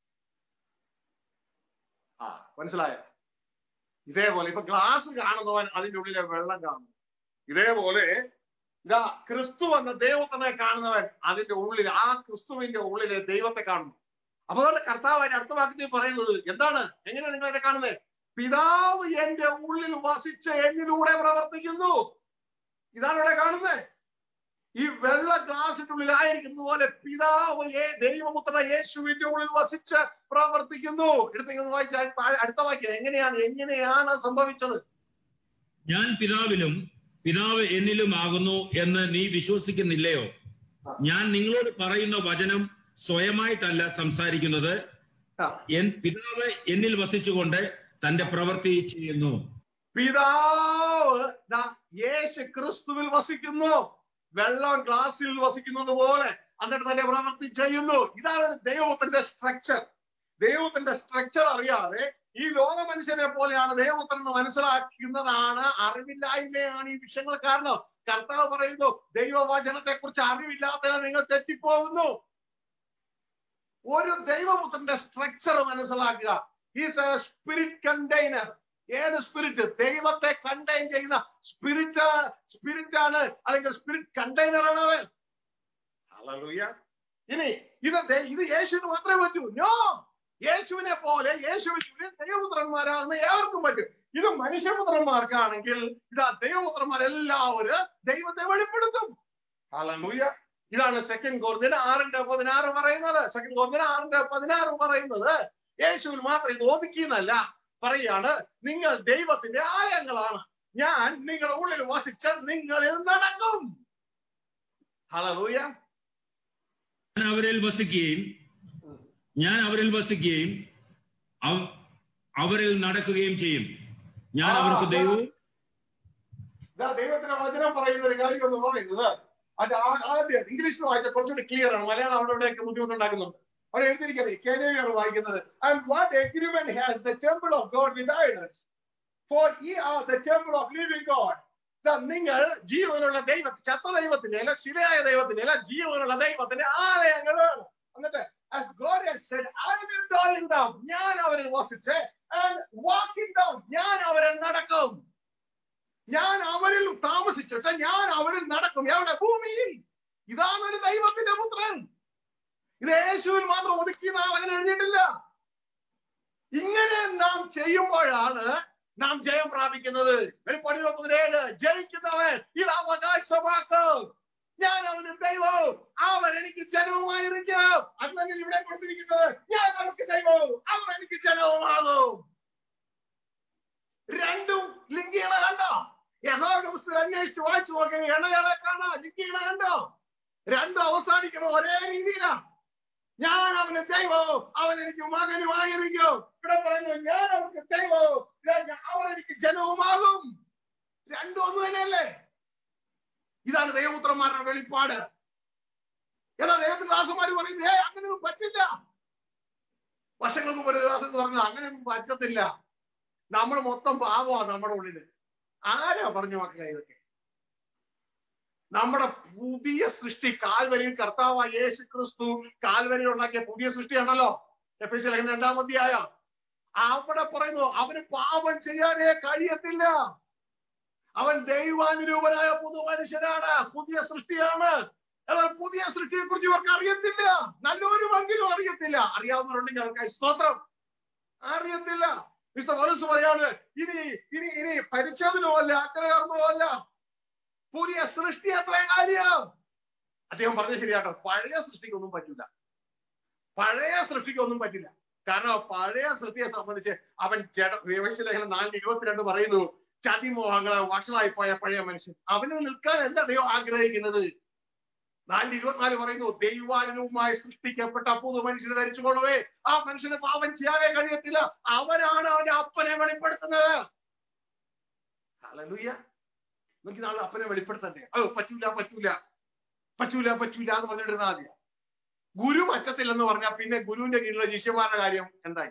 ആ മനസ്സിലായ ഇതേപോലെ ഇപ്പൊ ഗ്ലാസ് കാണുന്നവൻ അതിന്റെ ഉള്ളിലെ വെള്ളം കാണുന്നു ഇതേപോലെ ഇതാ ക്രിസ്തു എന്ന ദൈവത്തിനെ കാണുന്നവൻ അതിന്റെ ഉള്ളിൽ ആ ക്രിസ്തുവിന്റെ ഉള്ളിലെ ദൈവത്തെ കാണുന്നു അപ്പൊ അതുകൊണ്ട് കർത്താവ് അതിന്റെ അടുത്ത വാക്യത്തിൽ പറയുന്നത് എന്താണ് എങ്ങനെയാണ് നിങ്ങൾ എന്നെ കാണുന്നത് പിതാവ് എന്റെ ഉള്ളിൽ വസിച്ച് എന്നിലൂടെ പ്രവർത്തിക്കുന്നു ഇതാണ് ഇവിടെ കാണുന്നത് ഈ വെള്ള ഗ്ലാസിന്റെ ഉള്ളിലായിരിക്കുന്ന പോലെ പിതാവ് ഏ- ദൈവപുത്ര യേശുവിന്റെ ഉള്ളിൽ വസിച്ച് പ്രവർത്തിക്കുന്നു എടുത്തേക്ക് വായിച്ച അടുത്ത വാക്യം എങ്ങനെയാണ് എങ്ങനെയാണ് സംഭവിച്ചത് ഞാൻ പിതാവിലും പിതാവ് എന്നിലും ആകുന്നു എന്ന് നീ വിശ്വസിക്കുന്നില്ലയോ ഞാൻ നിങ്ങളോട് പറയുന്ന വചനം സ്വയമായിട്ടല്ല സംസാരിക്കുന്നത് ആ, എൻ പിതാവ് എന്നിൽ വസിച്ചുകൊണ്ട് തന്റെ പ്രവൃത്തി ചെയ്യുന്നു പിതാവ് ദാ യേശു ക്രിസ്തുവിൽ വസിക്കുന്നു വെള്ളം ഗ്ലാസ്സിൽ വസിക്കുന്നത് പോലെ എന്നിട്ട് തന്നെ പ്രവൃത്തി ചെയ്യുന്നു ഇതാണ് ദൈവത്തിന്റെ സ്ട്രക്ചർ ദൈവത്തിന്റെ സ്ട്രക്ചർ അറിയാതെ ഈ ലോക മനുഷ്യനെ പോലെയാണ് ദൈവപുത്രൻ എന്ന് മനസ്സിലാക്കുന്നതാണ് അറിവില്ലായ്മയാണ് ഈ വിഷയങ്ങൾ കാരണം കർത്താവ് പറയുന്നു ദൈവവചനത്തെ കുറിച്ച് അറിവില്ലാത്ത നിങ്ങൾ തെറ്റിപ്പോകുന്നു ഒരു ദൈവപുത്രന്റെ സ്ട്രക്ചർ മനസ്സിലാക്കുക ഈസ് എ സ്പിരിറ്റ് കണ്ടെയ്നർ ഏത് സ്പിരിറ്റ് ദൈവത്തെ കണ്ടെയ്ൻ ചെയ്യുന്ന സ്പിരിറ്റ് സ്പിരിറ്റ് ആണ് അല്ലെങ്കിൽ സ്പിരിറ്റ് കണ്ടെയ്നർ ആണ് അവൻ Hallelujah. ഇനി ഇത് ദേ- ഇത് യേശുവിന് മാത്രമേ പറ്റൂ നോ യേശുവിനെ പോലെ യേശുവിന് ദൈവപുത്രന്മാരാകുന്ന ഏവർക്കും പറ്റും ഇത് മനുഷ്യപുത്രന്മാർക്കാണെങ്കിൽ ഇതാ ദൈവപുത്രന്മാരെല്ലാവരും ദൈവത്തെ വെളിപ്പെടുത്തും Hallelujah. ഇതാണ് സെക്കൻഡ് കോർദിന് ആറിന്റെ പതിനാറ് പറയുന്നത് സെക്കൻഡ് കോർദിന് ആറിന്റെ പതിനാറ് പറയുന്നത് യേശുവിൽ മാത്രം ഇത് ഒതുക്കിയെന്നല്ല പറയാണ് നിങ്ങൾ ദൈവത്തിന്റെ ആലയങ്ങളാണ് ഞാൻ നിങ്ങളുടെ ഉള്ളിൽ വസിച്ച് നിങ്ങളിൽ നടക്കും ഹലലൂയ ഞാൻ അവരിൽ വസിക്കുകയും ഞാൻ അവരിൽ വസിക്കുകയും അവ- അവരിൽ നടക്കുകയും ചെയ്യും ഞാൻ ആ, അവർക്ക് ആ. ദൈവവും ഇതാ ദൈവത്തിന്റെ വചനം പറയുന്ന ഒരു കാര്യം എന്ന് പറയുന്നത് അത് ആ- ആദ്യം ഇംഗ്ലീഷിൽ വായിച്ച കുറച്ചുകൂടി ക്ലിയർ ആണ് മലയാളം അവിടെ ഇവിടെയൊക്കെ ബുദ്ധിമുട്ടുണ്ടാക്കുന്നുണ്ട് അവിടെ എഴുതിയിരിക്കുന്നത് കേനവിയാണ് വായിക്കുന്നത് and what agreement has the temple of God with for ye are the temple of living God നിങ്ങൾ ജീവനുള്ള ദൈവ ചത്ത ദൈവത്തിന്റെ അല്ല ശിലയായ ദൈവത്തിന്റെ അല്ല ജീവനുള്ള ദൈവത്തിന്റെ ആലയങ്ങളാണ് എന്നിട്ട് as God has said, I will dwell in them. ഞാൻ അവരിൽ വസിച്ച് and walk in them. ഞാൻ അവരിൽ നടക്കും ഞാൻ അവരിൽ താമസിച്ചിട്ട് ഞാൻ അവരിൽ നടക്കും എവിടെ ഭൂമിയിൽ ഇതാണ് ഒരു ദൈവത്തിന്റെ പുത്രൻ ഇത് യേശുവിൽ മാത്രം ഒതുക്കിയെന്ന് അങ്ങനെ എഴുതിയിട്ടില്ല ഇങ്ങനെ നാം ചെയ്യുമ്പോഴാണ് നാം ജയം പ്രാപിക്കുന്നത് വെളിപ്പാട് ഇരുപത്തിയേഴ് ജയിക്കുന്നവൻ ഇത് അവകാശമാക്കും ഞാൻ അവന് ദൈവവും അവൻ എനിക്ക് ജനവുമായിരിക്കും അത് തന്നെ ഇവിടെ കൊടുത്തിരിക്കുന്നത് ഞാൻ അവർക്ക് ദൈവവും അവൻ എനിക്ക് ജനവുമാകും രണ്ടും ലിങ്കികളെ കണ്ടോ യഹോവയുടെ പുസ്തകം അന്വേഷിച്ച് വായിച്ചു നോക്കിയ ഇണകളെ കാണാ ലിങ്കികളെ കണ്ടോ രണ്ടും അവസാനിക്കണം ഒരേ രീതിയിലാ ഞാൻ അവന് ദൈവവും അവൻ എനിക്ക് മകനുമായിരിക്കും ഇവിടെ പറയുന്നു ഞാൻ അവർക്ക് ദൈവവും ഞാൻ- അവൻ എനിക്ക് ജനവുമാകും രണ്ടും ഒന്ന് തന്നെയല്ലേ ഇതാണ് ദൈവപുത്രന്മാരുടെ വെളിപ്പാട് എന്നാ ദൈവത്തിന്റെ ദാസന്മാര് പറയുന്നത് ഏ അങ്ങനെയൊന്നും പറ്റില്ല വർഷങ്ങൾക്ക് മുമ്പ് ഒരു ദാസൻ പറഞ്ഞു അങ്ങനെയൊന്നും പറ്റത്തില്ല നമ്മൾ മൊത്തം പാവമാണ് നമ്മുടെ ഉള്ളില് ആരാ പറഞ്ഞു മക്കളെ ഇതൊക്കെ നമ്മുടെ പുതിയ സൃഷ്ടി കാൽവരിയിൽ കർത്താവായ യേശു ക്രിസ്തു കാൽവരിയിൽ ഉണ്ടാക്കിയ പുതിയ സൃഷ്ടിയാണല്ലോ എഫ് എസ് ലേഖനം രണ്ടാം അധ്യായ അവിടെ പറയുന്നു അവന് പാപം ചെയ്യാനേ കഴിയത്തില്ല അവൻ ദൈവാനുരൂപനായ പുതു മനുഷ്യനാണ് പുതിയ സൃഷ്ടിയാണ് എന്നാൽ പുതിയ സൃഷ്ടിയെ കുറിച്ച് ഇവർക്ക് അറിയത്തില്ല നല്ലൊരു പങ്കിലും അറിയത്തില്ല അറിയാവുന്നവരുണ്ടെങ്കിൽ അവർക്ക് സ്തോത്രം അറിയത്തില്ല മിസ്റ്റർ മനസ്സ് പറയാണ് ഇനി ഇനി ഇനി പരിച്ഛേദനോ അല്ല അഗ്രഹർമ്മോ അല്ല പുതിയ സൃഷ്ടി എത്ര കാര്യം അദ്ദേഹം പറഞ്ഞ ശരിയാട്ടോ പഴയ സൃഷ്ടിക്കൊന്നും പറ്റില്ല പഴയ സൃഷ്ടിക്കൊന്നും പറ്റില്ല കാരണം പഴയ സൃഷ്ടിയെ സംബന്ധിച്ച് അവൻ ജഡ ലേഖനം നാലിന് ഇരുപത്തിരണ്ട് പറയുന്നു ചതിമോഹങ്ങളെ വഷളായി പോയ പഴയ മനുഷ്യൻ അവന് നിൽക്കാൻ അല്ല ദൈവം ആഗ്രഹിക്കുന്നത് നാലിന് ഇരുപത്തിനാല് പറയുന്നു ദൈവാനുരൂപമായി സൃഷ്ടിക്കപ്പെട്ട പുതു മനുഷ്യനെ ധരിച്ചുകൊള്ളുവേ ആ മനുഷ്യന് പാപം ചെയ്യാനേ കഴിയത്തില്ല അവനാണ് അവന്റെ അപ്പനെ വെളിപ്പെടുത്തുന്നത് ഹല്ലേലൂയ നമുക്ക് നാളെ അപ്പനെ വെളിപ്പെടുത്തണ്ടേ അത് പറ്റൂല പറ്റൂല പറ്റൂല പറ്റൂല എന്ന് പറഞ്ഞിട്ടിരുന്ന ആദ്യം ഗുരു പറ്റത്തില്ലെന്ന് പറഞ്ഞാൽ പിന്നെ ഗുരുവിന്റെ കീഴിലുള്ള ശിഷ്യന്മാരുടെ കാര്യം എന്തായി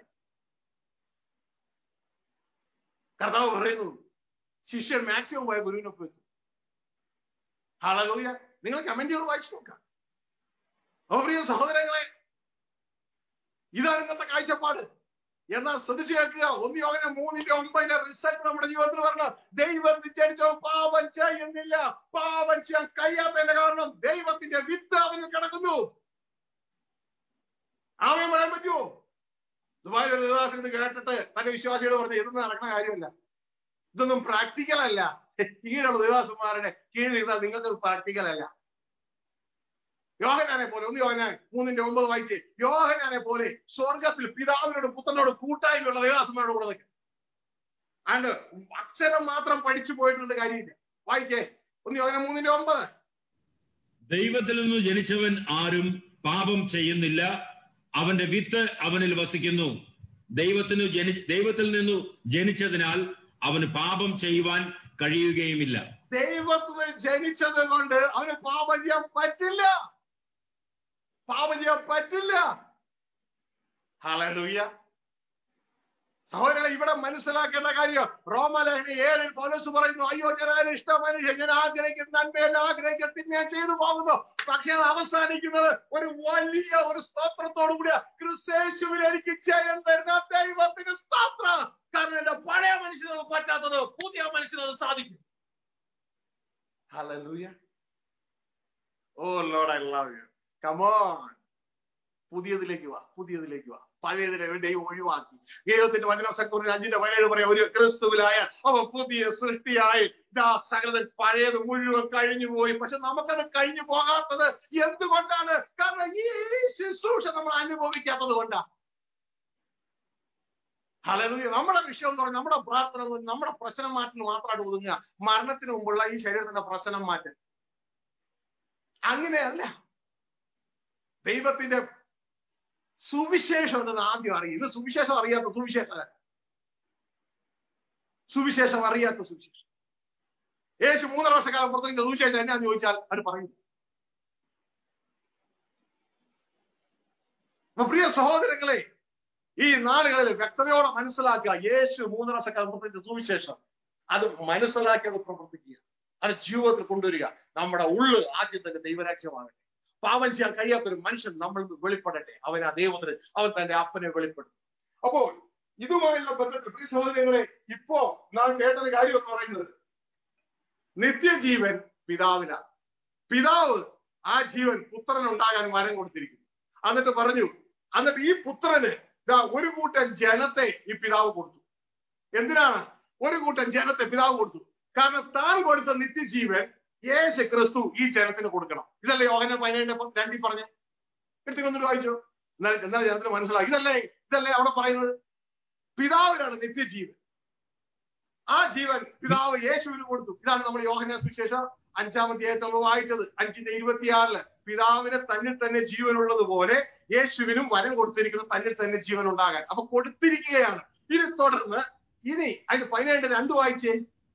കർത്താവ് പറയുന്നു ശിഷ്യൻ മാക്സിമം പോയ ഗുരുവിനൊപ്പം എത്തും ഹളലൂയ നിങ്ങൾ കമന്റുകൾ വായിച്ചു നോക്കാം അപ്പൊ പ്രിയ സഹോദരങ്ങളെ ഇതാണ് ഇന്നത്തെ കാഴ്ചപ്പാട് എന്നാൽ ശ്രദ്ധിച്ചു കേൾക്കുക ഒന്ന് യോഗന മൂന്നിന്റെ ഒമ്പതിന്റെ റിസൾട്ട് നമ്മുടെ ജീവിതത്തിൽ പറഞ്ഞു ദൈവം വിചാരിച്ചോ പാപം ചെയ്യുന്നില്ല പാപം ചെയ്യാൻ കഴിയാത്തതിന്റെ കാരണം ദൈവത്തിന്റെ വിത്ത് അവനിൽ കിടക്കുന്നു ആമയം പറയാൻ പറ്റുമോ ദുബായ് ഒരു ദേവദാസൻ ഇത് കേട്ടിട്ട് തന്റെ വിശ്വാസിയോട് പറഞ്ഞു ഇതൊന്നും നടക്കുന്ന കാര്യമല്ല ഇതൊന്നും പ്രാക്ടിക്കൽ അല്ല ഇങ്ങനെയുള്ള ദേവദാസന്മാരുടെ കീഴിൽ ഇരുന്നാൽ നിങ്ങൾക്ക് പ്രാക്ടിക്കൽ അല്ല യോഹനാനെ പോലെ ഒന്ന് യോഹനാൻ മൂന്നിന്റെ ഒമ്പത് വായിച്ച് യോഹനാനെ പോലെ സ്വർഗത്തിൽ പിതാവിനോട് പുത്രനോട് കൂട്ടായ്മയുള്ള ദേവദാസന്മാരോട് കൂടെ നിൽക്കും ആണ്ട് അക്ഷരം മാത്രം പഠിച്ചു പോയിട്ടുണ്ട് കാര്യമില്ല വായിക്കേ ഒന്ന് യോഹന മൂന്നിന്റെ ഒമ്പത് ദൈവത്തിൽ നിന്ന് ജനിച്ചവൻ ആരും പാപം ചെയ്യുന്നില്ല അവന്റെ വിത്ത് അവനിൽ വസിക്കുന്നു ദൈവത്തിന് ജനി ദൈവത്തിൽ നിന്നു ജനിച്ചതിനാൽ അവന് പാപം ചെയ്യുവാൻ കഴിയുകയുമില്ല ദൈവത്തിന് ജനിച്ചത് കൊണ്ട് അവന് പാപം ചെയ്യാൻ പറ്റില്ല പാപം ചെയ്യാൻ പറ്റില്ല ഹല്ലേലൂയ സഹോദരങ്ങളെ ഇവിടെ മനസ്സിലാക്കേണ്ട കാര്യം റോമലേഖന ഏഴിൽ പോലീസ് പറയുന്നു അയ്യോ ഞാൻ ഇഷ്ട മനുഷ്യൻ ഞാൻ ആഗ്രഹിക്കുന്ന നന്മയല്ല ആഗ്രഹിക്കുന്ന ഞാൻ ചെയ്തു പോകുന്നു പക്ഷെ അത് അവസാനിക്കുന്നത് ഒരു വലിയ ഒരു സ്തോത്രത്തോടു കൂടിയ ക്രിസ്തേശുവിൽ എനിക്ക് ചെയ്യാൻ തരുന്ന ദൈവത്തിന് സ്തോത്രം കാരണം എന്റെ പഴയ മനുഷ്യനത് പറ്റാത്തത് പുതിയ മനുഷ്യനത് സാധിക്കും hallelujah oh Lord I love you come on പുതിയതിലേക്ക് വാ പുതിയതിലേക്ക് വാ പഴയതിനെ ദൈവം ഒഴിവാക്കി ദൈവത്തിന്റെ വചന സക്കൂറിന് അഞ്ചിന്റെ പതിനേഴ് പറയാം ഒരു ക്രിസ്തുവിലായ അവ പുതിയ സൃഷ്ടിയായി ഇതാ സകലത്തിൽ പഴയത് മുഴുവൻ കഴിഞ്ഞു പോയി പക്ഷെ നമുക്കത് കഴിഞ്ഞു പോകാത്തത് എന്തുകൊണ്ടാണ് കാരണം ഈ ശുശ്രൂഷ നമ്മൾ അനുഭവിക്കാത്തത് കൊണ്ടാണ് ഹലലുയ നമ്മുടെ വിഷയം എന്ന് പറഞ്ഞാൽ നമ്മുടെ പ്രാർത്ഥന എന്ന് പറഞ്ഞാൽ നമ്മുടെ പ്രശ്നം മാറ്റുന്ന മാത്രമായിട്ട് ഒതുങ്ങുക മരണത്തിന് മുമ്പുള്ള ഈ ശരീരത്തിന്റെ പ്രശ്നം മാറ്റൽ അങ്ങനെയല്ല ദൈവത്തിന്റെ സുവിശേഷം എന്തെന്ന് ആദ്യം അറിയും ഇത് സുവിശേഷം അറിയാത്ത സുവിശേഷം സുവിശേഷം അറിയാത്ത സുവിശേഷം യേശു മൂന്നര വർഷക്കാലം പുറത്തേക്ക് സുവിശേഷം എന്നാന്ന് ചോദിച്ചാൽ അത് പറയും അപ്പൊ പ്രിയ സഹോദരങ്ങളെ ഈ നാളുകളിൽ വ്യക്തതയോടെ മനസ്സിലാക്കുക യേശു മൂന്നര വർഷക്കാലം പുറത്തേക്ക് സുവിശേഷം അത് മനസ്സിലാക്കി അത് പ്രവർത്തിക്കുക അത് ജീവിതത്തിൽ കൊണ്ടുവരിക നമ്മുടെ ഉള്ളു ആദ്യം തന്നെ ദൈവരാജ്യമാകട്ടെ പാവം ചെയ്യാൻ കഴിയാത്തൊരു മനുഷ്യൻ നമ്മൾ വെളിപ്പെടട്ടെ അവൻ ആ ദൈവത്തിന് അവൻ തന്റെ അപ്പനെ വെളിപ്പെടുത്തും അപ്പോൾ ഇതുമായുള്ള ബന്ധത്തിൽ പ്രിയ സഹോദരങ്ങളെ ഇപ്പോ നാം കേട്ടൊരു കാര്യം എന്ന് പറയുന്നത് നിത്യജീവൻ പിതാവിനാണ് പിതാവ് ആ ജീവൻ പുത്രൻ ഉണ്ടാകാൻ വരം കൊടുത്തിരിക്കുന്നു എന്നിട്ട് പറഞ്ഞു എന്നിട്ട് ഈ പുത്രന് ഇതാ ഒരു കൂട്ടം ജനത്തെ ഈ പിതാവ് കൊടുത്തു എന്തിനാണ് ഒരു കൂട്ടം ജനത്തെ പിതാവ് കൊടുത്തു കാരണം താൻ കൊടുത്ത നിത്യജീവൻ യേശു ക്രിസ്തു ഈ ജനത്തിന് കൊടുക്കണം ഇതല്ലേ യോഹന പതിനേഴിന്റെ രണ്ടിൽ പറഞ്ഞ എടുത്തു വന്നിട്ട് വായിച്ചു എന്നാൽ എന്നാൽ ജനത്തിന് മനസ്സിലായി ഇതല്ലേ ഇതല്ലേ അവിടെ പറയുന്നത് പിതാവിനാണ് നിത്യജീവൻ ആ ജീവൻ പിതാവ് യേശുവിന് കൊടുത്തു ഇതാണ് നമ്മൾ യോഹന സുശേഷം അഞ്ചാമത്തെ നമ്മൾ വായിച്ചത് അഞ്ചിന്റെ ഇരുപത്തിയാറില് പിതാവിനെ തന്നിൽ തന്നെ ജീവനുള്ളത് പോലെ യേശുവിനും വരം കൊടുത്തിരിക്കുന്നു തന്നിൽ തന്നെ ജീവൻ ഉണ്ടാകാൻ അപ്പൊ കൊടുത്തിരിക്കുകയാണ് ഇനി തുടർന്ന് ഇനി അതിന് പതിനേഴ് രണ്ട് വായിച്ചേ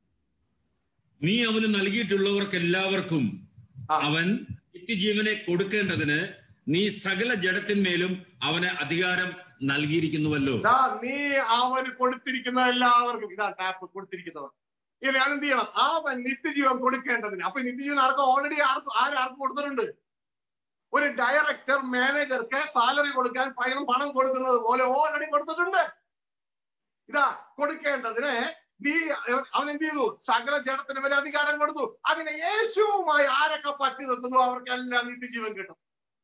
നീ അവന് നൽകിയിട്ടുള്ളവർക്ക് എല്ലാവർക്കും ആ. അവൻ നിത്യജീവനെ കൊടുക്കേണ്ടതിന് നീ സകല ജഡത്തിന്മേലും അവന് അധികാരം നൽകിയിരിക്കുന്നുവല്ലോ ഇതാ നീ അവന് കൊടുത്തിരിക്കുന്ന എല്ലാവർക്കും ഇതാ ടാപ്പ് കൊടുത്തിരിക്കുന്നവർ ഇനി അതെന്ത് ചെയ്യണം അവൻ നിത്യജീവൻ കൊടുക്കേണ്ടതിന് അപ്പൊ നിത്യജീവൻ ആർക്കും ഓൾറെഡി ആർക്കും ആരാർക്കും കൊടുത്തിട്ടുണ്ട് ഒരു ഡയറക്ടർ മാനേജർക്ക് സാലറി കൊടുക്കാൻ പകരം പണം കൊടുക്കുന്നത് പോലെ ഓൾറെഡി കൊടുത്തിട്ടുണ്ട് ഇതാ കൊടുക്കേണ്ടതിന് നീ അവൻ എന്ത് ചെയ്തു സകല ജഡത്തിന് വരെ അധികാരം കൊടുത്തു അങ്ങനെ യേശുവുമായി ആരൊക്കെ പറ്റി നിർത്തുന്നു അവർക്കെല്ലാം നിത്യജീവൻ കിട്ടും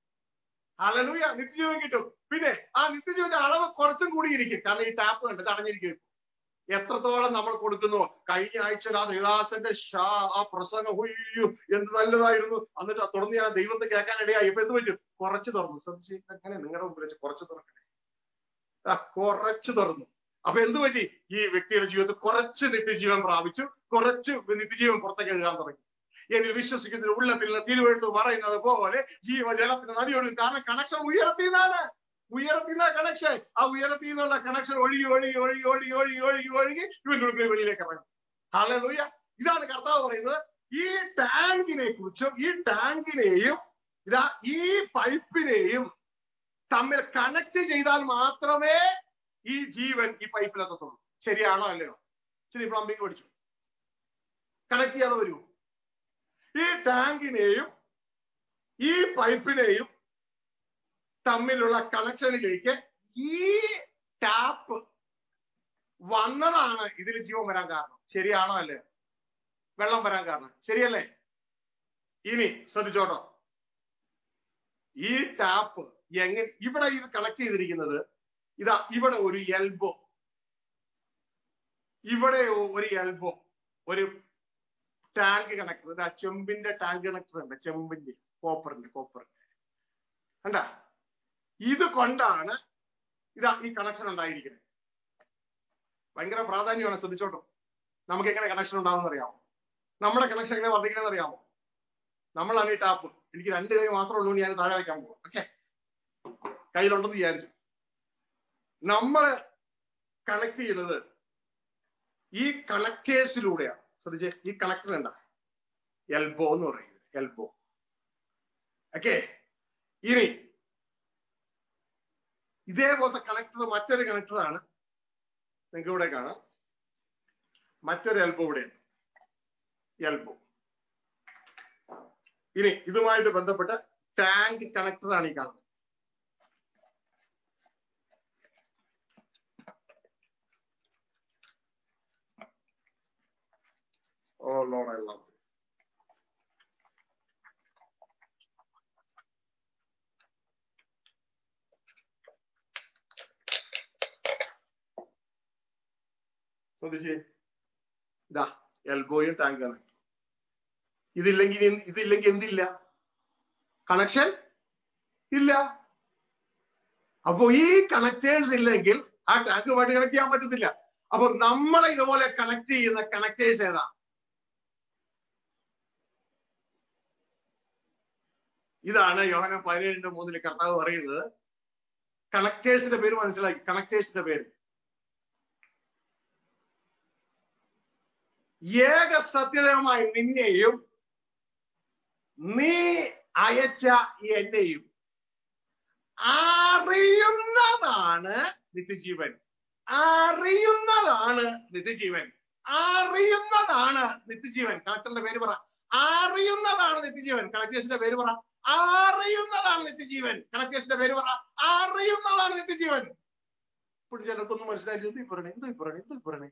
ഹലലൂയ നിത്യജീവൻ കിട്ടും പിന്നെ ആ നിത്യജീവന്റെ അളവ് കുറച്ചും കൂടി ഇരിക്കും കാരണം ഈ ടാപ്പ് കണ്ട് തടഞ്ഞിരിക്കും എത്രത്തോളം നമ്മൾ കൊടുക്കുന്നു കഴിഞ്ഞ ആഴ്ച ആ ദേദാസന്റെ ഷാ ആ പ്രസംഗം ഒയ്യോ എന്ത് നല്ലതായിരുന്നു എന്നിട്ട് തുടർന്ന് ഞാൻ ദൈവത്തെ കേൾക്കാൻ ഇടയായി ഇപ്പൊ എന്ത് പറ്റും കുറച്ച് തുറന്നു ശ്രദ്ധിച്ച് അങ്ങനെ നിങ്ങളുടെ മുമ്പിൽ വെച്ച് കുറച്ച് തുറക്കണേ ആ കുറച്ച് തുറന്നു അപ്പൊ എന്ത് പറ്റി ഈ വ്യക്തിയുടെ ജീവിതത്തിൽ കുറച്ച് നിത്യജീവൻ പ്രാപിച്ചു കുറച്ച് നിത്യജീവൻ പുറത്തേക്ക് എഴുതാൻ തുടങ്ങി എന്നിൽ വിശ്വസിക്കുന്നതിന് ഉള്ളത്തിൽ തിരുവഴുത്ത് പറയുന്നത് പോലെ ജീവജലത്തിന് നദിയോട് കാരണം കണക്ഷൻ ഉയർത്തിന്നാണ് ഉയർത്തുന്ന കണക്ഷൻ ആ ഉയർത്തി നിന്നുള്ള കണക്ഷൻ ഒഴുകി ഒഴുകി ഒഴുകി ഒഴുകി ഒഴുകി ഒഴുകി ഒഴുകി ഇവന്റെ ഉള്ളിൽ വെളിയിലേക്ക് ഇറങ്ങും ഹല്ലേലൂയ ഇതാണ് കർത്താവ് പറയുന്നത് ഈ ടാങ്കിനെ കുറിച്ചും ഈ ടാങ്കിനെയും ഇതാ ഈ പൈപ്പിനെയും തമ്മിൽ കണക്ട് ചെയ്താൽ മാത്രമേ ഈ ജീവൻ ഈ പൈപ്പിലെത്തത്തുള്ളൂ ശരിയാണോ അല്ലയോ ശരി പ്ലംബിംഗ് പഠിച്ചു കണക്ട് ചെയ്യാതെ വരൂ ഈ ടാങ്കിനെയും ഈ പൈപ്പിനെയും തമ്മിലുള്ള കണക്ഷനിലേക്ക് ഈ ടാപ്പ് വന്നതാണ് ഇതിൽ ജീവൻ വരാൻ കാരണം ശരിയാണോ അല്ലേ വെള്ളം വരാൻ കാരണം ശരിയല്ലേ ഇനി ശ്രദ്ധിച്ചോട്ടോ ഈ ടാപ്പ് എങ്ങനെ ഇവിടെ ഇത് കണക്ട് ചെയ്തിരിക്കുന്നത് ഇതാ ഇവിടെ ഒരു എൽബോ ഇവിടെ ഒരു എൽബോ ഒരു ടാങ്ക് കണക്ടർ ഇതാ ചെമ്പിന്റെ ടാങ്ക് കണക്ടർ ഉണ്ട് ചെമ്പിന്റെ കോപ്പറിന്റെ കോപ്പറിന്റെ കണ്ട ഇത് കൊണ്ടാണ് ഇതാ ഈ കണക്ഷൻ ഉണ്ടായിരിക്കുന്നത് ഭയങ്കര പ്രാധാന്യമാണ് ശ്രദ്ധിച്ചോട്ടോ നമുക്ക് എങ്ങനെ കണക്ഷൻ ഉണ്ടാവുമെന്ന് അറിയാമോ നമ്മുടെ കണക്ഷൻ എങ്ങനെ വർദ്ധിക്കണമെന്ന് അറിയാമോ നമ്മളാണ് ഈ ടാപ്പ് എനിക്ക് രണ്ട് കൈ മാത്രമേ ഉള്ളൂ ഞാൻ താഴെ വയ്ക്കാൻ പോവാം ഓക്കെ കയ്യിലുണ്ടെന്ന് വിചാരിച്ചു നമ്മൾ കണക്ട് ചെയ്യുന്നത് ഈ കണക്ടേഴ്സിലൂടെയാണ് ശ്രദ്ധിച്ച് ഈ കണക്ടർ എന്താ എൽബോ എന്ന് പറയുന്നത് എൽബോ ഓക്കെ ഇനി ഇതേപോലത്തെ കണക്ടർ മറ്റൊരു കണക്ടറാണ് നിങ്ങൾക്ക് ഇവിടെ കാണാം മറ്റൊരു എൽബോ ഇവിടെ ഉണ്ട് എൽബോ ഇനി ഇതുമായിട്ട് ബന്ധപ്പെട്ട ടാങ്ക് കണക്ടറാണ് ഈ കാണുന്നത് Oh Lord, I love you. ശ്രദ്ധിച്ചേ ഇതാ എൽബോയും ടാങ്കാണ് ഇതില്ലെങ്കിൽ എന്ത്- ഇതില്ലെങ്കിൽ എന്തില്ല കണക്ഷൻ ഇല്ല അപ്പൊ ഈ കണക്ടേഴ്സ് ഇല്ലെങ്കിൽ ആ ടാങ്കുമായിട്ട് കണക്ട് ചെയ്യാൻ പറ്റത്തില്ല അപ്പൊ നമ്മളെ ഇതുപോലെ കണക്ട് ചെയ്യുന്ന കണക്ടേഴ്സ് ഏതാ ഇതാണ് യോഹന പതിനേഴിന്റെ മൂന്നില് കർത്താവ് പറയുന്നത് കണക്ടേഴ്സിന്റെ പേര് മനസ്സിലാക്കി കണക്ടേഴ്സിന്റെ പേര് ഏക സത്യതമായി നിന്നെയും നീ അയച്ച എന്നെയും അറിയുന്നതാണ് നിത്യജീവൻ അറിയുന്നതാണ് നിത്യജീവൻ അറിയുന്നതാണ് നിത്യജീവൻ കണക്ടറിന്റെ പേര് പറ അറിയുന്നതാണ് നിത്യജീവൻ കണക്ടേഴ്സിന്റെ പേര് പറ അറിയുന്നതാണ് നിത്യജീവൻ കണക്ടേഴ്സിന്റെ പേര് പറ അറിയുന്നതാണ് നിത്യജീവൻ ഇപ്പോൾ ചിലർക്കൊന്നും മനസ്സിലായില്ല എന്തോ പറയണേ എന്തോ പറയണേ എന്തോ പറയണേ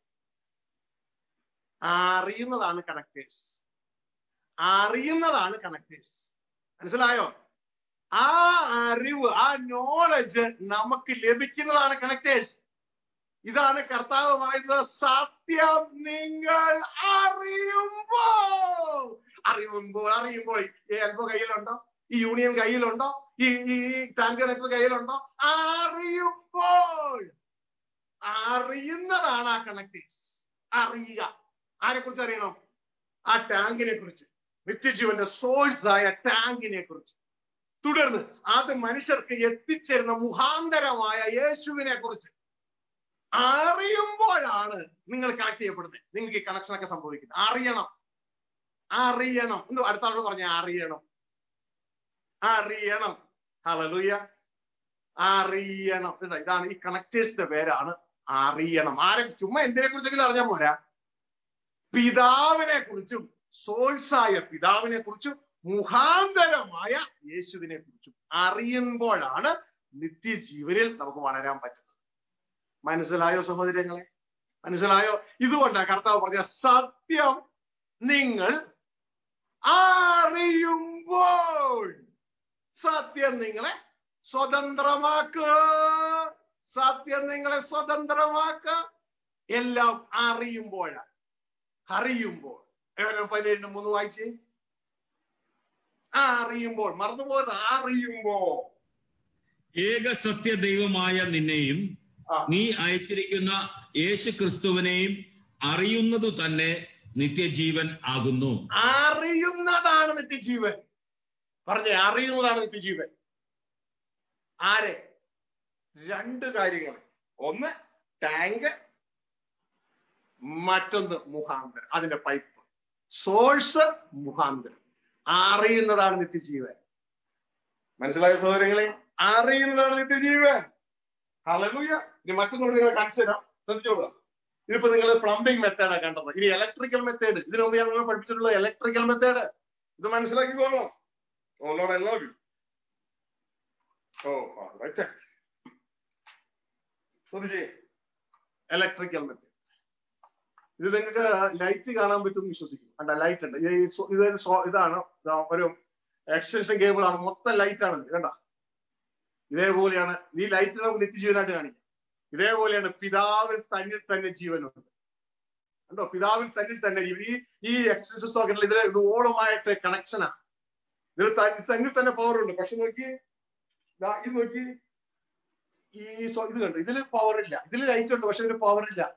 അറിയുന്നതാണ് കണക്ടേഴ്സ് അറിയുന്നതാണ് കണക്ടേഴ്സ് മനസ്സിലായോ ആ അറിവ് ആ നോളജ് നമുക്ക് ലഭിക്കുന്നതാണ് കണക്ടേഴ്സ് ഇതാണ് കർത്താവ് പറയുന്നത് സത്യം നിങ്ങൾ അറിയുമ്പോൾ അറിയുമ്പോൾ അറിയുമ്പോൾ ഈ എൽബോ കയ്യിലുണ്ടോ ഈ യൂണിയൻ കയ്യിലുണ്ടോ ഈ ഈ ടാങ്ക് കണക്ടർ കയ്യിലുണ്ടോ അറിയുമ്പോൾ അറിയുന്നതാണ് ആ കണക്ടേഴ്സ് അറിയുക ആരെ കുറിച്ച് അറിയണം ആ ടാങ്കിനെ കുറിച്ച് നിത്യജീവന്റെ സോഴ്സ് ആയ ടാങ്കിനെ കുറിച്ച് തുടർന്ന് അത് മനുഷ്യർക്ക് എത്തിച്ചേരുന്ന മുഖാന്തരമായ യേശുവിനെ കുറിച്ച് അറിയുമ്പോഴാണ് നിങ്ങൾ കണക്ട് ചെയ്യപ്പെടുന്നത് നിങ്ങൾക്ക് ഈ കണക്ഷൻ ഒക്കെ സംഭവിക്കുന്നത് അറിയണം അറിയണം എന്ന് അടുത്ത ആളോട് പറഞ്ഞ അറിയണം അറിയണം ഹലലുയ അറിയണം എന്താ ഇതാണ് ഈ കണക്ടേഴ്സിന്റെ പേരാണ് അറിയണം ആരെ ചുമ്മാ എന്തിനെ കുറിച്ചെങ്കിലും അറിഞ്ഞാൽ പോരാ പിതാവിനെ കുറിച്ചും സോഴ്സായ പിതാവിനെ കുറിച്ചും മുഖാന്തരമായ യേശുവിനെ കുറിച്ചും അറിയുമ്പോഴാണ് നിത്യജീവനിൽ നമുക്ക് വളരാൻ പറ്റുന്നത് മനസ്സിലായോ സഹോദരങ്ങളെ മനസ്സിലായോ ഇതുകൊണ്ടാണ് കർത്താവ് പറഞ്ഞ സത്യം നിങ്ങൾ അറിയുമ്പോൾ സത്യം നിങ്ങളെ സ്വതന്ത്രമാക്കുക സത്യം നിങ്ങളെ സ്വതന്ത്രമാക്കുക എല്ലാം അറിയുമ്പോഴാണ് അറിയുമ്പോൾ ഏവനും പതിനേഴിന് മൂന്ന് വായിച്ചേ ആ അറിയുമ്പോൾ മറന്നുപോയത് അറിയുമ്പോൾ ഏക സത്യ ദൈവമായ നിന്നെയും ആ. നീ അയച്ചിരിക്കുന്ന യേശു ക്രിസ്തുവിനെയും അറിയുന്നതു തന്നെ നിത്യജീവൻ ആകുന്നു അറിയുന്നതാണ് നിത്യജീവൻ പറഞ്ഞേ അറിയുന്നതാണ് നിത്യജീവൻ ആരെ രണ്ട് കാര്യങ്ങൾ ഒന്ന് ടാങ്ക് മറ്റൊന്ന് മുഖാന്തരം അതിന്റെ പൈപ്പ് സോഴ്സ് മുഖാന്തരം അറിയുന്നതാണ് നിത്യജീവൻ മനസ്സിലായ സഹോദരങ്ങളെ അറിയുന്നതാണ് നിത്യജീവൻ ഹലലൂയ ഇനി മറ്റൊന്നുകൂടി നിങ്ങൾ കാണിച്ചു തരാം ശ്രദ്ധിച്ചോളൂ ഇതിപ്പോ നിങ്ങൾ പ്ലംബിംഗ് മെത്തേഡാണ് കണ്ടത് ഇനി ഇലക്ട്രിക്കൽ മെത്തേഡ് ഇതിനു മുമ്പ് ഞാൻ നിങ്ങൾ പഠിപ്പിച്ചിട്ടുള്ള ഇലക്ട്രിക്കൽ മെത്തേഡ് ഇത് മനസ്സിലാക്കിക്കോളൂ oh Lord I love you oh right ശ്രദ്ധിച്ചേ ഇലക്ട്രിക്കൽ മെത്തേഡ് ഇത് നിങ്ങൾക്ക് ലൈറ്റ് കാണാൻ പറ്റും വിശ്വസിക്കും അല്ല ലൈറ്റ് ഉണ്ട് ഇത് ഈ സോ- ഇതൊരു സോ- ഇതാണ് ദാ ഒരു എക്സ്റ്റൻഷൻ കേബിൾ ആണ് മൊത്തം ലൈറ്റ് ആണ് ഇത് കണ്ട ഇതേപോലെയാണ് ഈ ലൈറ്റ് നമുക്ക് നിത്യജീവനായിട്ട് കാണിക്കാം ഇതേപോലെയാണ് പിതാവിൽ തന്നിൽ തന്നെ ജീവനുണ്ട് കണ്ടോ പിതാവിൽ തന്നിൽ തന്നെ ജീവൻ ഈ ഈ എക്സ്റ്റൻഷൻ സോക്കറ്റിൽ ഇതിലെ ഇത് ഓളമായിട്ട് കണക്ഷനാണ് ഇതിൽ ത- തന്നിൽ തന്നെ പവർ ഉണ്ട് പക്ഷെ നോക്കി ദാ ഇത് നോക്കി ഈ സോ- ഇത് കണ്ടു ഇതിൽ പവർ ഇല്ല ഇതിൽ ലൈറ്റ് ഉണ്ട് പക്ഷെ ഇതിൽ പവർ ഇല്ല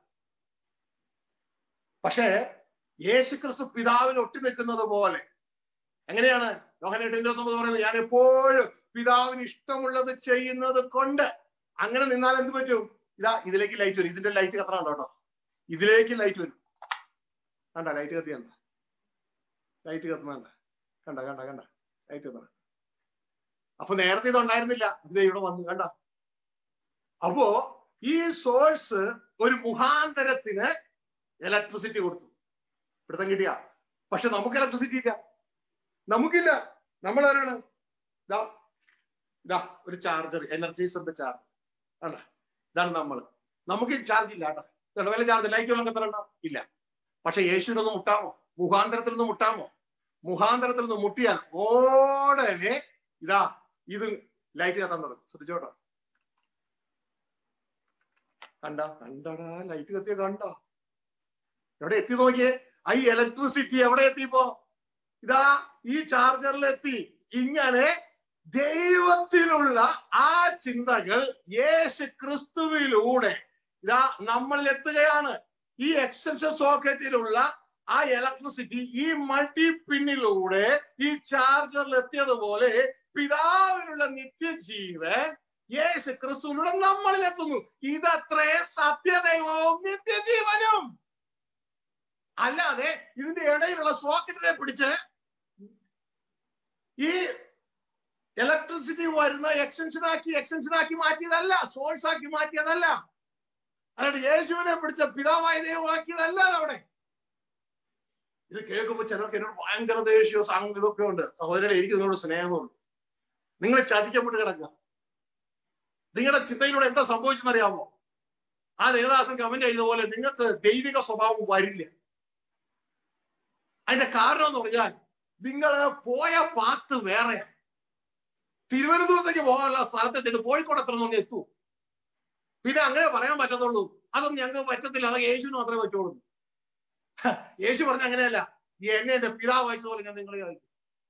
പക്ഷേ യേശുക്രിസ്തു പിതാവിൽ ഒട്ടി നിൽക്കുന്നത് പോലെ എങ്ങനെയാണ് യോഹനേട്ടിന്റെ പറയുന്നത് ഞാൻ എപ്പോഴും പിതാവിന് ഇഷ്ടമുള്ളത് ചെയ്യുന്നത് കൊണ്ട് അങ്ങനെ നിന്നാൽ എന്ത് പറ്റും ഇതാ ഇതിലേക്ക് ലൈറ്റ് വരും ഇതിന്റെ ലൈറ്റ് കത്ര ഉണ്ടോ കേട്ടോ ഇതിലേക്ക് ലൈറ്റ് വരും കണ്ട ലൈറ്റ് കത്തി കണ്ട ലൈറ്റ് കത്തുന്നുണ്ട കണ്ട കണ്ട കണ്ട ലൈറ്റ് കത്തണം അപ്പൊ നേരത്തെ ഇത് ഉണ്ടായിരുന്നില്ല ഇത് ഇവിടെ വന്നു കണ്ട അപ്പോ ഈ സോഴ്സ് ഒരു മുഖാന്തരത്തിന് ഇലക്ട്രിസിറ്റി കൊടുത്തു പിടുത്തം കിട്ടിയ പക്ഷെ നമുക്ക് ഇലക്ട്രിസിറ്റി ഇല്ല നമുക്കില്ല നമ്മൾ ആരാണ് ഇതാ ഇതാ ഒരു ചാർജർ എനർജീസിന്റെ ചാർജർ ആണ്ട ഇതാണ് നമ്മൾ നമുക്ക് ചാർജ് ഇല്ല കേട്ടോ ഇതുണ്ട് വല്ല ചാർജ് ലൈറ്റ് ഒന്നും കത്തറണ്ട ഇല്ല പക്ഷെ യേശുവിനൊന്ന് മുട്ടാമോ മുഖാന്തരത്തിൽ നിന്ന് മുട്ടാമോ മുഖാന്തരത്തിൽ നിന്ന് മുട്ടിയാൽ ഓടനെ ഇതാ ഇത് ലൈറ്റ് കത്താൻ തുടങ്ങും ശ്രദ്ധിച്ചോട്ടോ കണ്ട കണ്ടടാ ലൈറ്റ് കത്തിയ കണ്ടോ എവിടെ എത്തി നോക്കിയേ ആ ഈ ഇലക്ട്രിസിറ്റി എവിടെ എത്തിയപ്പോ ഇതാ ഈ ചാർജറിൽ എത്തി ഇങ്ങനെ ദൈവത്തിലുള്ള ആ ചിന്തകൾ യേശു ക്രിസ്തുവിലൂടെ ഇതാ നമ്മളിൽ എത്തുകയാണ് ഈ എക്സ്റ്റൻഷൻ സോക്കറ്റിലുള്ള ആ ഇലക്ട്രിസിറ്റി ഈ മൾട്ടി പിന്നിലൂടെ ഈ ചാർജറിൽ എത്തിയതുപോലെ പിതാവിനുള്ള നിത്യജീവൻ യേശു ക്രിസ്തുവിലൂടെ നമ്മളിൽ എത്തുന്നു ഇതത്രേ സത്യദൈവവും നിത്യജീവനും അല്ലാതെ ഇതിന്റെ ഇടയിലുള്ള സോക്കറ്റിനെ പിടിച്ച് ഈ ഇലക്ട്രിസിറ്റി വരുന്ന എക്സ്റ്റൻഷൻ ആക്കി എക്സ്റ്റൻഷൻ ആക്കി മാറ്റിയതല്ല സോഴ്സ് ആക്കി മാറ്റിയതല്ല അല്ലാണ്ട് യേശുവിനെ പിടിച്ച പിതാവായ ദൈവമാക്കിയതല്ല അവിടെ ഇത് കേൾക്കുമ്പോൾ ചിലർക്ക് എന്നോട് ഭയങ്കര ദേഷ്യമോ സാങ് ഇതൊക്കെ ഉണ്ട് സഹോദരൻ എനിക്ക് നിങ്ങളോട് സ്നേഹമുണ്ട് നിങ്ങൾ ചതിക്കപ്പെട്ട് കിടക്കുക നിങ്ങളുടെ ചിന്തയിലൂടെ എന്താ സംഭവിച്ചെന്നറിയാമോ ആ ദേവദാസൻ കമന്റ് ചെയ്ത പോലെ നിങ്ങൾക്ക് ദൈവിക സ്വഭാവം വരില്ല അതിന്റെ കാരണം എന്ന് പറഞ്ഞാൽ നിങ്ങൾ പോയ പാത്ത് വേറെ തിരുവനന്തപുരത്തേക്ക് പോകാനുള്ള സ്ഥലത്തെത്തിട്ട് കോഴിക്കോട് എത്ര നിന്ന് എത്തൂ പിന്നെ അങ്ങനെ പറയാൻ പറ്റത്തുള്ളൂ അതൊന്നും ഞങ്ങൾക്ക് പറ്റത്തില്ല അത് യേശുവിന് മാത്രമേ പറ്റുള്ളൂ ഹ, യേശു പറഞ്ഞ അങ്ങനെയല്ല ഈ എന്നെ എന്റെ പിതാവ് വായിച്ചതുപോലെ ഞാൻ നിങ്ങളെ വായിക്കും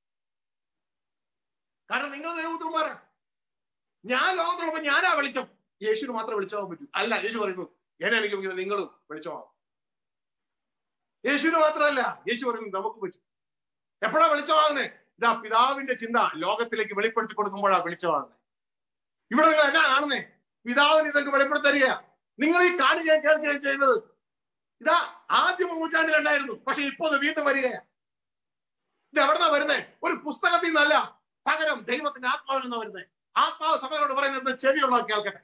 കാരണം നിങ്ങൾ ദൈവപുത്രന്മാരാ ഞാൻ ലോകത്തിനൊപ്പം ഞാനാ വെളിച്ചം യേശുവിന് മാത്രമേ വെളിച്ചമാകാൻ പറ്റൂ അല്ല യേശു പറയുന്നു എന്നെ എനിക്ക് നിങ്ങളും വെളിച്ചമാകും യേശുവിന് മാത്രമല്ല യേശു പറയുന്നു നമുക്ക് പറ്റും എപ്പോഴാ വെളിച്ചമാകുന്നേ ഇതാ പിതാവിന്റെ ചിന്ത ലോകത്തിലേക്ക് വെളിപ്പെടുത്തി കൊടുക്കുമ്പോഴാ വെളിച്ചമാകുന്നത് ഇവിടെ നിങ്ങൾ എന്നാ കാണുന്നേ പിതാവിന് ഇതൊക്കെ വെളിപ്പെടുത്തരിക നിങ്ങൾ ഈ കാണുകയും കേൾക്കുകയും ചെയ്യുന്നത് ഇതാ ആദ്യം നൂറ്റാണ്ടിലുണ്ടായിരുന്നു പക്ഷെ ഇപ്പൊ അത് വീണ്ടും വരികയാ ഇത് എവിടുന്നാ വരുന്നേ ഒരു പുസ്തകത്തിൽ നിന്നല്ല പകരം ദൈവത്തിന്റെ ആത്മാവിൽ നിന്നാ വരുന്നേ ആത്മാവ് സഭയോട് പറയുന്നത് ചെവിയുള്ള കേൾക്കട്ടെ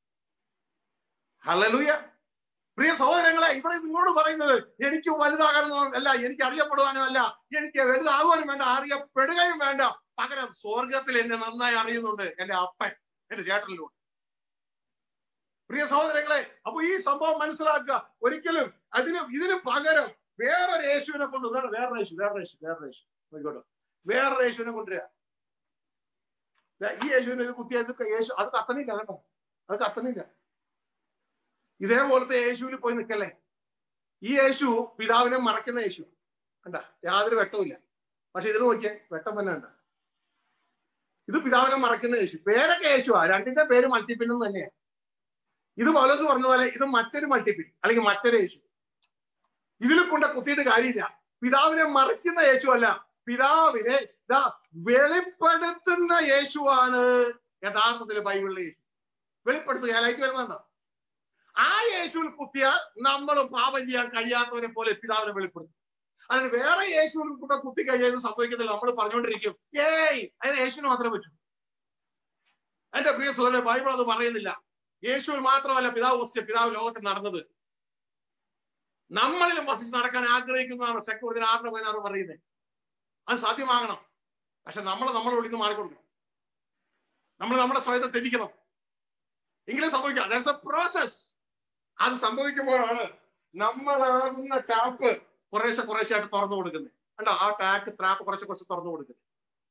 ഹലലൂയ പ്രിയ സഹോദരങ്ങളെ ഇവിടെ നിങ്ങളോട് പറയുന്നത് എനിക്ക് വലുതാകാനും അല്ല എനിക്ക് അറിയപ്പെടുവാനും അല്ല എനിക്ക് വലുതാകുവാനും വേണ്ട അറിയപ്പെടുകയും വേണ്ട പകരം സ്വർഗത്തിൽ എന്നെ നന്നായി അറിയുന്നുണ്ട് എന്റെ അപ്പൻ എന്റെ ചേട്ടനിലൂടെ പ്രിയ സഹോദരങ്ങളെ അപ്പൊ ഈ സംഭവം മനസ്സിലാക്കുക ഒരിക്കലും അതിന് ഇതിന് പകരം വേറൊരു യേശുവിനെ കൊണ്ട് വേറെ വേറൊരു യേശു വേറൊരു യേശു വേറൊരു യേശു നോക്കിക്കോട്ടെ വേറൊരു യേശുവിനെ കൊണ്ടുവരിക ദാ ഈ യേശുവിനെ ഇത് കുത്തിയത് യേശു അത് കത്തണില്ല കേട്ടോ അത് കത്തണില്ല ഇതേപോലത്തെ യേശുവിൽ പോയി നിൽക്കല്ലേ ഈ യേശു പിതാവിനെ മറക്കുന്ന യേശു കണ്ട യാതൊരു വെട്ടവുമില്ല പക്ഷെ ഇതിൽ നോക്കിയേ വെട്ടം തന്നെ ഉണ്ട് ഇത് പിതാവിനെ മറക്കുന്ന യേശു പേരൊക്കെ യേശുവാ രണ്ടിന്റെ പേര് മൾട്ടിപ്പിന്നും തന്നെയാ ഇത് പൗലോസ് പറഞ്ഞ പോലെ ഇത് മറ്റൊരു മൾട്ടിപ്പിൻ അല്ലെങ്കിൽ മറ്റൊരു യേശു ഇതിൽ കൊണ്ട് കുത്തിയിട്ട് കാര്യമില്ല പിതാവിനെ മറയ്ക്കുന്ന യേശു അല്ല പിതാവിനെ ഇതാ വെളിപ്പെടുത്തുന്ന യേശുവാണ് യഥാർത്ഥത്തിൽ ബൈബിളിലെ യേശു വെളിപ്പെടുത്തുക ലൈറ്റ് വരുന്നുണ്ടോ ആ യേശുവിൽ കുത്തിയാൽ നമ്മൾ പാപം ചെയ്യാൻ കഴിയാത്തവരെ പോലെ പിതാവിനെ വെളിപ്പെടുത്തും അതിന് വേറെ യേശുവിൽ കൂടെ കുത്തി കഴിയാൻ സംഭവിക്കത്തില്ല നമ്മൾ പറഞ്ഞുകൊണ്ടിരിക്കും ഏയ് അതിന് യേശുവിന് മാത്രമേ പറ്റൂ എന്റെ പ്രിയ സുഹൃത്തെ ബൈബിൾ അത് പറയുന്നില്ല യേശുവിൽ മാത്രമല്ല പിതാവ് വസിച്ച പിതാവ് ലോകത്തിൽ നടന്നത് നമ്മളിലും വസിച്ച് നടക്കാൻ ആഗ്രഹിക്കുന്നതാണ് സെക്യൂരിറ്റി ആറിന് പതിനാറ് പറയുന്നത് അത് സാധ്യമാകണം പക്ഷെ നമ്മൾ നമ്മളെ വിളിന്ന് മാറിക്കൊടുക്കണം നമ്മൾ നമ്മുടെ സ്വയത്തെ ത്യജിക്കണം എങ്കിലും സംഭവിക്കാം ദാറ്റ്സ് എ പ്രോസസ് അത് സംഭവിക്കുമ്പോഴാണ് നമ്മളാകുന്ന ടാപ്പ് കുറേശ്ശെ കുറേശ്ശെ ആയിട്ട് തുറന്നു കൊടുക്കുന്നത് കണ്ടോ ആ ടാക്ക് ട്രാപ്പ് കുറച്ച് കുറച്ച് തുറന്നു കൊടുക്കുന്നത്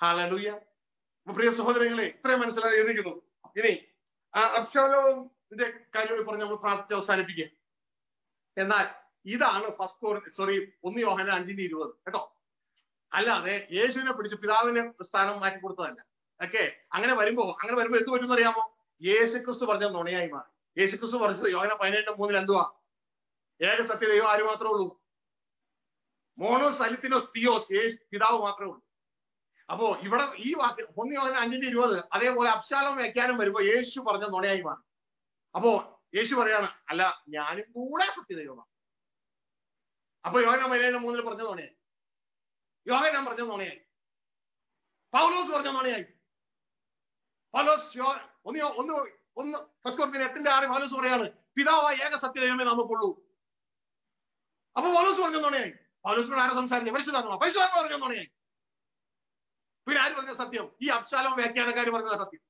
ഹാലലൂയ അപ്പൊ പ്രിയ സഹോദരങ്ങളെ ഇത്രയും മനസ്സിലായി എഴുതിക്കുന്നു ഇനി ആ അബ്ഷാലോമിന്റെ കാര്യം പറഞ്ഞ് നമ്മൾ പ്രാർത്ഥിച്ച് അവസാനിപ്പിക്കുക എന്നാൽ ഇതാണ് ഫസ്റ്റ് സോറി ഒന്ന് യോഹന അഞ്ചിന്റെ ഇരുപത് കേട്ടോ അല്ലാതെ യേശുവിനെ പിടിച്ച് പിതാവിനെ സ്ഥാനം മാറ്റി കൊടുത്തതല്ല ഓക്കെ അങ്ങനെ വരുമ്പോ അങ്ങനെ വരുമ്പോ എന്ത് പറ്റുമെന്ന് അറിയാമോ യേശുക്രിസ്തു പറഞ്ഞ നുണയായി മാറി യേശുക്രിസ്തു പറഞ്ഞത് യോഹന പതിനെട്ട് മൂന്നിൽ എന്തുവാ ഏക സത്യ ദൈവം ആര് മാത്രമേ ഉള്ളൂ മോണോസ് അലിത്തിനോസ് തിയോസ് യേശു പിതാവ് മാത്രമേ ഉള്ളൂ അപ്പോ ഇവിടെ ഈ വാക്ക് ഒന്ന് യോഹന അഞ്ചിന്റെ ഇരുപത് അതേപോലെ അബ്ശാലം വ്യാഖ്യാനം വരുമ്പോ യേശു പറഞ്ഞ നുണയായി മാറി അപ്പോ യേശു പറയാണ് അല്ല ഞാനും കൂടെ സത്യദൈവമാണ് അപ്പൊ യോഹന പതിനേഴ് മൂന്നിൽ പറഞ്ഞ നുണയായി യോഹനാൻ പറഞ്ഞ നുണയായി പൗലോസ് പറഞ്ഞ നുണയായി പൗലോസ് യോ- ഒന്ന് യോ- ഒന്ന് ഒന്ന് ഫസ്റ്റ് എട്ടിന്റെ ആറ് പൗലോസ് പറയാണ് പിതാവായ ഏക സത്യദൈവമേ നമുക്കുള്ളൂ അപ്പൊ പൗലോസ് പറഞ്ഞ നുണയായി പൗലോസിനോട് ആരെ സംസാരിച്ചു പരിശുദ്ധാത്മ പരിശുദ്ധാത്മ പറഞ്ഞ നുണയായി പിന്നെ ആര് പറഞ്ഞ സത്യം ഈ അബ്ശാലം വ്യാഖ്യാനക്കാർ പറഞ്ഞ സത്യം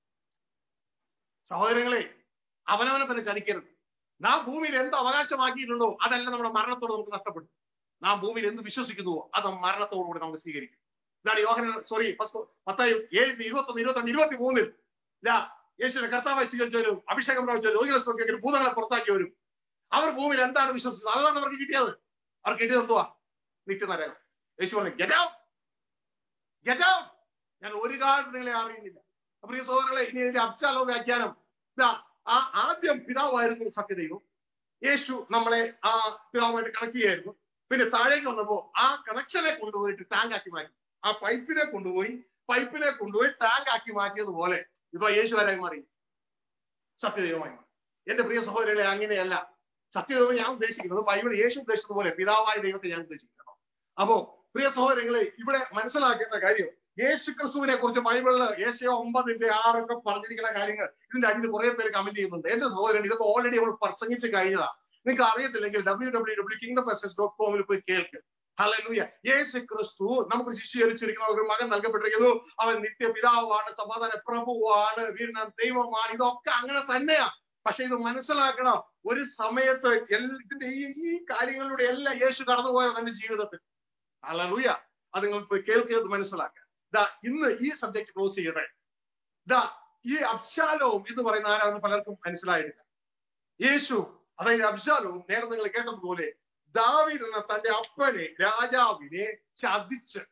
സഹോദരങ്ങളെ അവനവനെ തന്നെ ചതിക്കരുത് നാം ഭൂമിയിൽ എന്ത് അവകാശമാക്കിയിട്ടുണ്ടോ അതല്ല നമ്മുടെ മരണത്തോട് നമുക്ക് നഷ്ടപ്പെടും നാം ഭൂമിയിൽ എന്ത് വിശ്വസിക്കുന്നുവോ അത് മരണത്തോടുകൂടി നമുക്ക് സ്വീകരിക്കും ഇതാണ് യോഹന സോറി പത്തായി ഏഴ് ഇരുപത്തൊന്ന് ഇരുപത്തിരണ്ട് ഇരുപത്തി മൂന്നിൽ ഇല്ല യേശുവിനെ കർത്താവായി സ്വീകരിച്ചവരും അഭിഷേകം പ്രാപിച്ചവരും രോഗികളെ സ്വീകരിക്കും ഭൂതങ്ങളെ പുറത്താക്കിയവരും അവർ ഭൂമിയിൽ എന്താണ് വിശ്വസിച്ചത് അതാണ് അവർക്ക് കിട്ടിയത് അവർക്ക് കിട്ടിയത് എന്തുവാ നിത്യനരകം യേശു പറഞ്ഞു ഗെറ്റ് ഔട്ട് ഗെറ്റ് ഔട്ട് ഞാൻ ഒരു കാലത്ത് നിങ്ങളെ അറിയുന്നില്ല അപ്പൊ ഈ സഹോദരങ്ങളെ ഇനി ഇതിന്റെ അബ്ശാലോ വ്യാഖ്യാനം ഇതാ ആ ആദ്യം പിതാവായിരുന്നു സത്യദൈവം യേശു നമ്മളെ ആ പിതാവുമായിട്ട് കണക്ട് ചെയ്യായിരുന്നു പിന്നെ താഴേക്ക് വന്നപ്പോ ആ കണക്ഷനെ കൊണ്ടുപോയിട്ട് ടാങ്ക് ആക്കി മാറ്റി ആ പൈപ്പിനെ കൊണ്ടുപോയി പൈപ്പിനെ കൊണ്ടുപോയി ടാങ്ക് ആക്കി മാറ്റിയതുപോലെ ഇപ്പൊ യേശു ആരായി മാറി സത്യദൈവമായി മാറി എന്റെ പ്രിയ സഹോദരങ്ങളെ അങ്ങനെയല്ല സത്യദൈവം ഞാൻ ഉദ്ദേശിക്കുന്നത് ബൈബിൾ യേശു ഉദ്ദേശിച്ചതുപോലെ പിതാവായ ദൈവത്തെ ഞാൻ ഉദ്ദേശിക്കുന്നു അപ്പോ പ്രിയ സഹോദരങ്ങളെ ഇവിടെ മനസ്സിലാക്കേണ്ട കാര്യം യേശു ക്രിസ്തുവിനെ കുറിച്ച് ബൈബിളില് ഏഷ്യ ഒമ്പതിന്റെ ആറൊക്കെ പറഞ്ഞിരിക്കുന്ന കാര്യങ്ങൾ ഇതിന്റെ അടിയിൽ കുറെ പേര് കമന്റ് ചെയ്യുന്നുണ്ട് എന്റെ സഹോദരൻ ഇതൊക്കെ ഓൾറെഡി നമ്മൾ പ്രസംഗിച്ച് കഴിഞ്ഞതാ നിങ്ങൾക്ക് അറിയത്തില്ലെങ്കിൽ W W W kingdom S dot കോമിൽ പോയി കേൾക്ക് ഹല്ലേലൂയ യേശു ക്രിസ്തു നമുക്ക് ശിശുകരിച്ചിരിക്കുന്ന ഒരു മകൻ നൽകപ്പെട്ടിരിക്കുന്നു അവൻ നിത്യ പിതാവാണ് സമാധാന പ്രഭുവാണ് വീരന ദൈവമാണ് ഇതൊക്കെ അങ്ങനെ തന്നെയാ പക്ഷെ ഇത് മനസ്സിലാക്കണം ഒരു സമയത്ത് എൽ- ഇതിന്റെ ഈ ഈ കാര്യങ്ങളിലൂടെ എല്ലാം യേശു കടന്നുപോയ തന്റെ ജീവിതത്തിൽ ഹല്ലേലൂയ അത് നിങ്ങൾ പോയി കേൾക്കുന്നത് മനസ്സിലാക്കുക ദാ ഇന്ന് ഈ സബ്ജക്ട് ക്ലോസ് ചെയ്യട്ടെ ദാ ഈ അബ്ശാലവും എന്ന് പറയുന്ന ആരാണെന്ന് പലർക്കും മനസ്സിലായിട്ടില്ല യേശു അതായത് അബ്ശാലവും നേരെ നിങ്ങൾ കേട്ടതുപോലെ ദാവീദ് എന്ന തന്റെ അപ്പനെ രാജാവിനെ ചതിച്ച്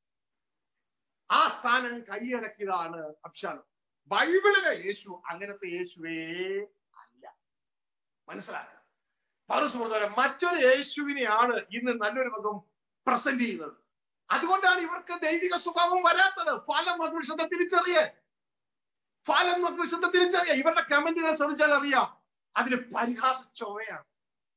ആ സ്ഥാനം കൈയടക്കിയതാണ് അബ്ശാലം ബൈബിളിലെ യേശു അങ്ങനത്തെ യേശുവേ അല്ല മനസ്സിലാക്കുക പൗലോസ് പറഞ്ഞ മറ്റൊരു യേശുവിനെയാണ് ഇന്ന് നല്ലൊരു മുഖം പ്രസന്റ് ചെയ്യുന്നത് അതുകൊണ്ടാണ് ഇവർക്ക് ദൈവിക സ്വഭാവം വരാത്തത് ഫലം നോക്കി വിശുദ്ധ തിരിച്ചറിയേ ഫലം നോക്കി വിശുദ്ധ തിരിച്ചറിയ ഇവരുടെ കമന്റുകൾ ശ്രദ്ധിച്ചാൽ അറിയാം അതിന് പരിഹാസ ചൊവ്വയാണ്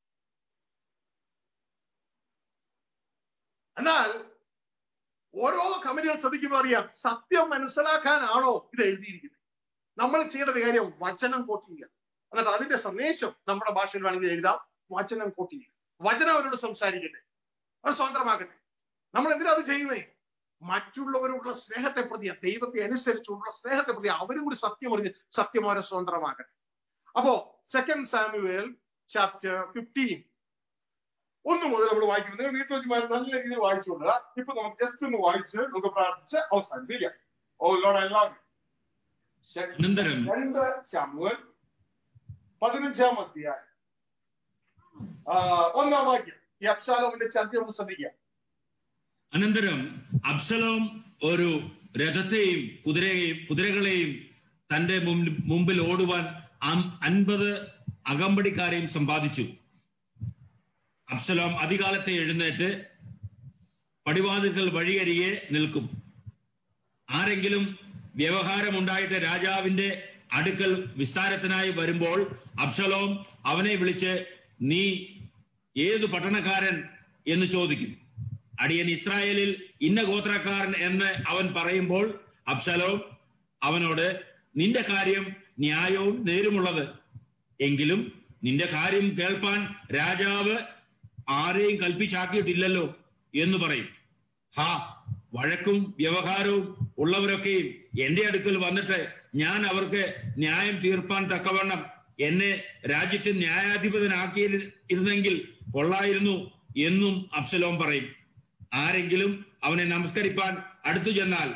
എന്നാൽ ഓരോ കമന്റുകൾ ശ്രദ്ധിക്കുമ്പോൾ അറിയാം സത്യം മനസ്സിലാക്കാനാണോ ഇത് എഴുതിയിരിക്കുന്നത് നമ്മൾ ചെയ്യേണ്ട ഒരു കാര്യം വചനം കോട്ട് ചെയ്യുക എന്നിട്ട് അതിന്റെ സന്ദേശം നമ്മുടെ ഭാഷയിൽ വേണമെങ്കിൽ എഴുതാം വചനം കോട്ട് ചെയ്യുക വചനം അവരോട് സംസാരിക്കട്ടെ അവർ സ്വതന്ത്രമാക്കട്ടെ നമ്മൾ എന്തിനാ അത് ചെയ്യുന്നേ മറ്റുള്ളവരോടുള്ള സ്നേഹത്തെ പ്രതി ദൈവത്തെ അനുസരിച്ചുള്ള സ്നേഹത്തെ പ്രതി അവരും കൂടി സത്യം അറിഞ്ഞ് സത്യം അവരെ സ്വതന്ത്രമാക്കട്ടെ അപ്പോ സെക്കൻഡ് സാമുവേൽ ചാപ്റ്റർ ഫിഫ്റ്റീൻ ഒന്ന് മുതൽ നമ്മൾ വായിക്കും നിങ്ങൾ വീട്ടിൽ വെച്ച് നല്ല രീതിയിൽ വായിച്ചുകൊണ്ട് ഇപ്പൊ നമുക്ക് ജസ്റ്റ് ഒന്ന് വായിച്ച് നമുക്ക് പ്രാർത്ഥിച്ച് അവസാനിപ്പിക്കാം ഓ ലോഡ് ഐ ലവ് അനന്തരം രണ്ട് ശമുവൽ പതിനഞ്ചാം അധ്യായം ആ, ഒന്നാം വാക്യം ഈ അബ്ശാലോമിന്റെ ചന്തി ഒന്ന് ശ്രദ്ധിക്കാം അനന്തരം അബ്സലോം ഒരു രഥത്തെയും കുതിരയെയും കുതിരകളെയും തന്റെ മുമ്പിൽ മുമ്പിൽ ഓടുവാൻ അം- അൻപത് അകമ്പടിക്കാരെയും സമ്പാദിച്ചു അബ്സലോം അതികാലത്തെ എഴുന്നേറ്റ് പടിവാതിൽക്കൽ വഴിയരികെ നിൽക്കും ആരെങ്കിലും വ്യവഹാരമുണ്ടായിട്ട് രാജാവിന്റെ അടുക്കൽ വിസ്താരത്തിനായി വരുമ്പോൾ അബ്സലോം അവനെ വിളിച്ച് നീ ഏതു പട്ടണക്കാരൻ എന്ന് ചോദിക്കും അടിയൻ ഇസ്രായേലിൽ ഇന്ന ഗോത്രക്കാരൻ എന്ന് അവൻ പറയുമ്പോൾ അബ്സലോം അവനോട് നിന്റെ കാര്യം ന്യായവും നേരുമുള്ളത് എങ്കിലും നിന്റെ കാര്യം കേൾപ്പാൻ രാജാവ് ആരെയും കൽപ്പിച്ചാക്കിയിട്ടില്ലല്ലോ എന്ന് പറയും ഹാ വഴക്കും വ്യവഹാരവും ഉള്ളവരൊക്കെയും എന്റെ അടുക്കൽ വന്നിട്ട് ഞാൻ അവർക്ക് ന്യായം തീർപ്പാൻ തക്കവണ്ണം എന്നെ രാജ്യത്തിന് ന്യായാധിപതനാക്കിയിരുന്നെങ്കിൽ കൊള്ളായിരുന്നു എന്നും അബ്സലോം പറയും ആരെങ്കിലും അവനെ നമസ്കരിപ്പാൻ അടുത്തു ചെന്നാൽ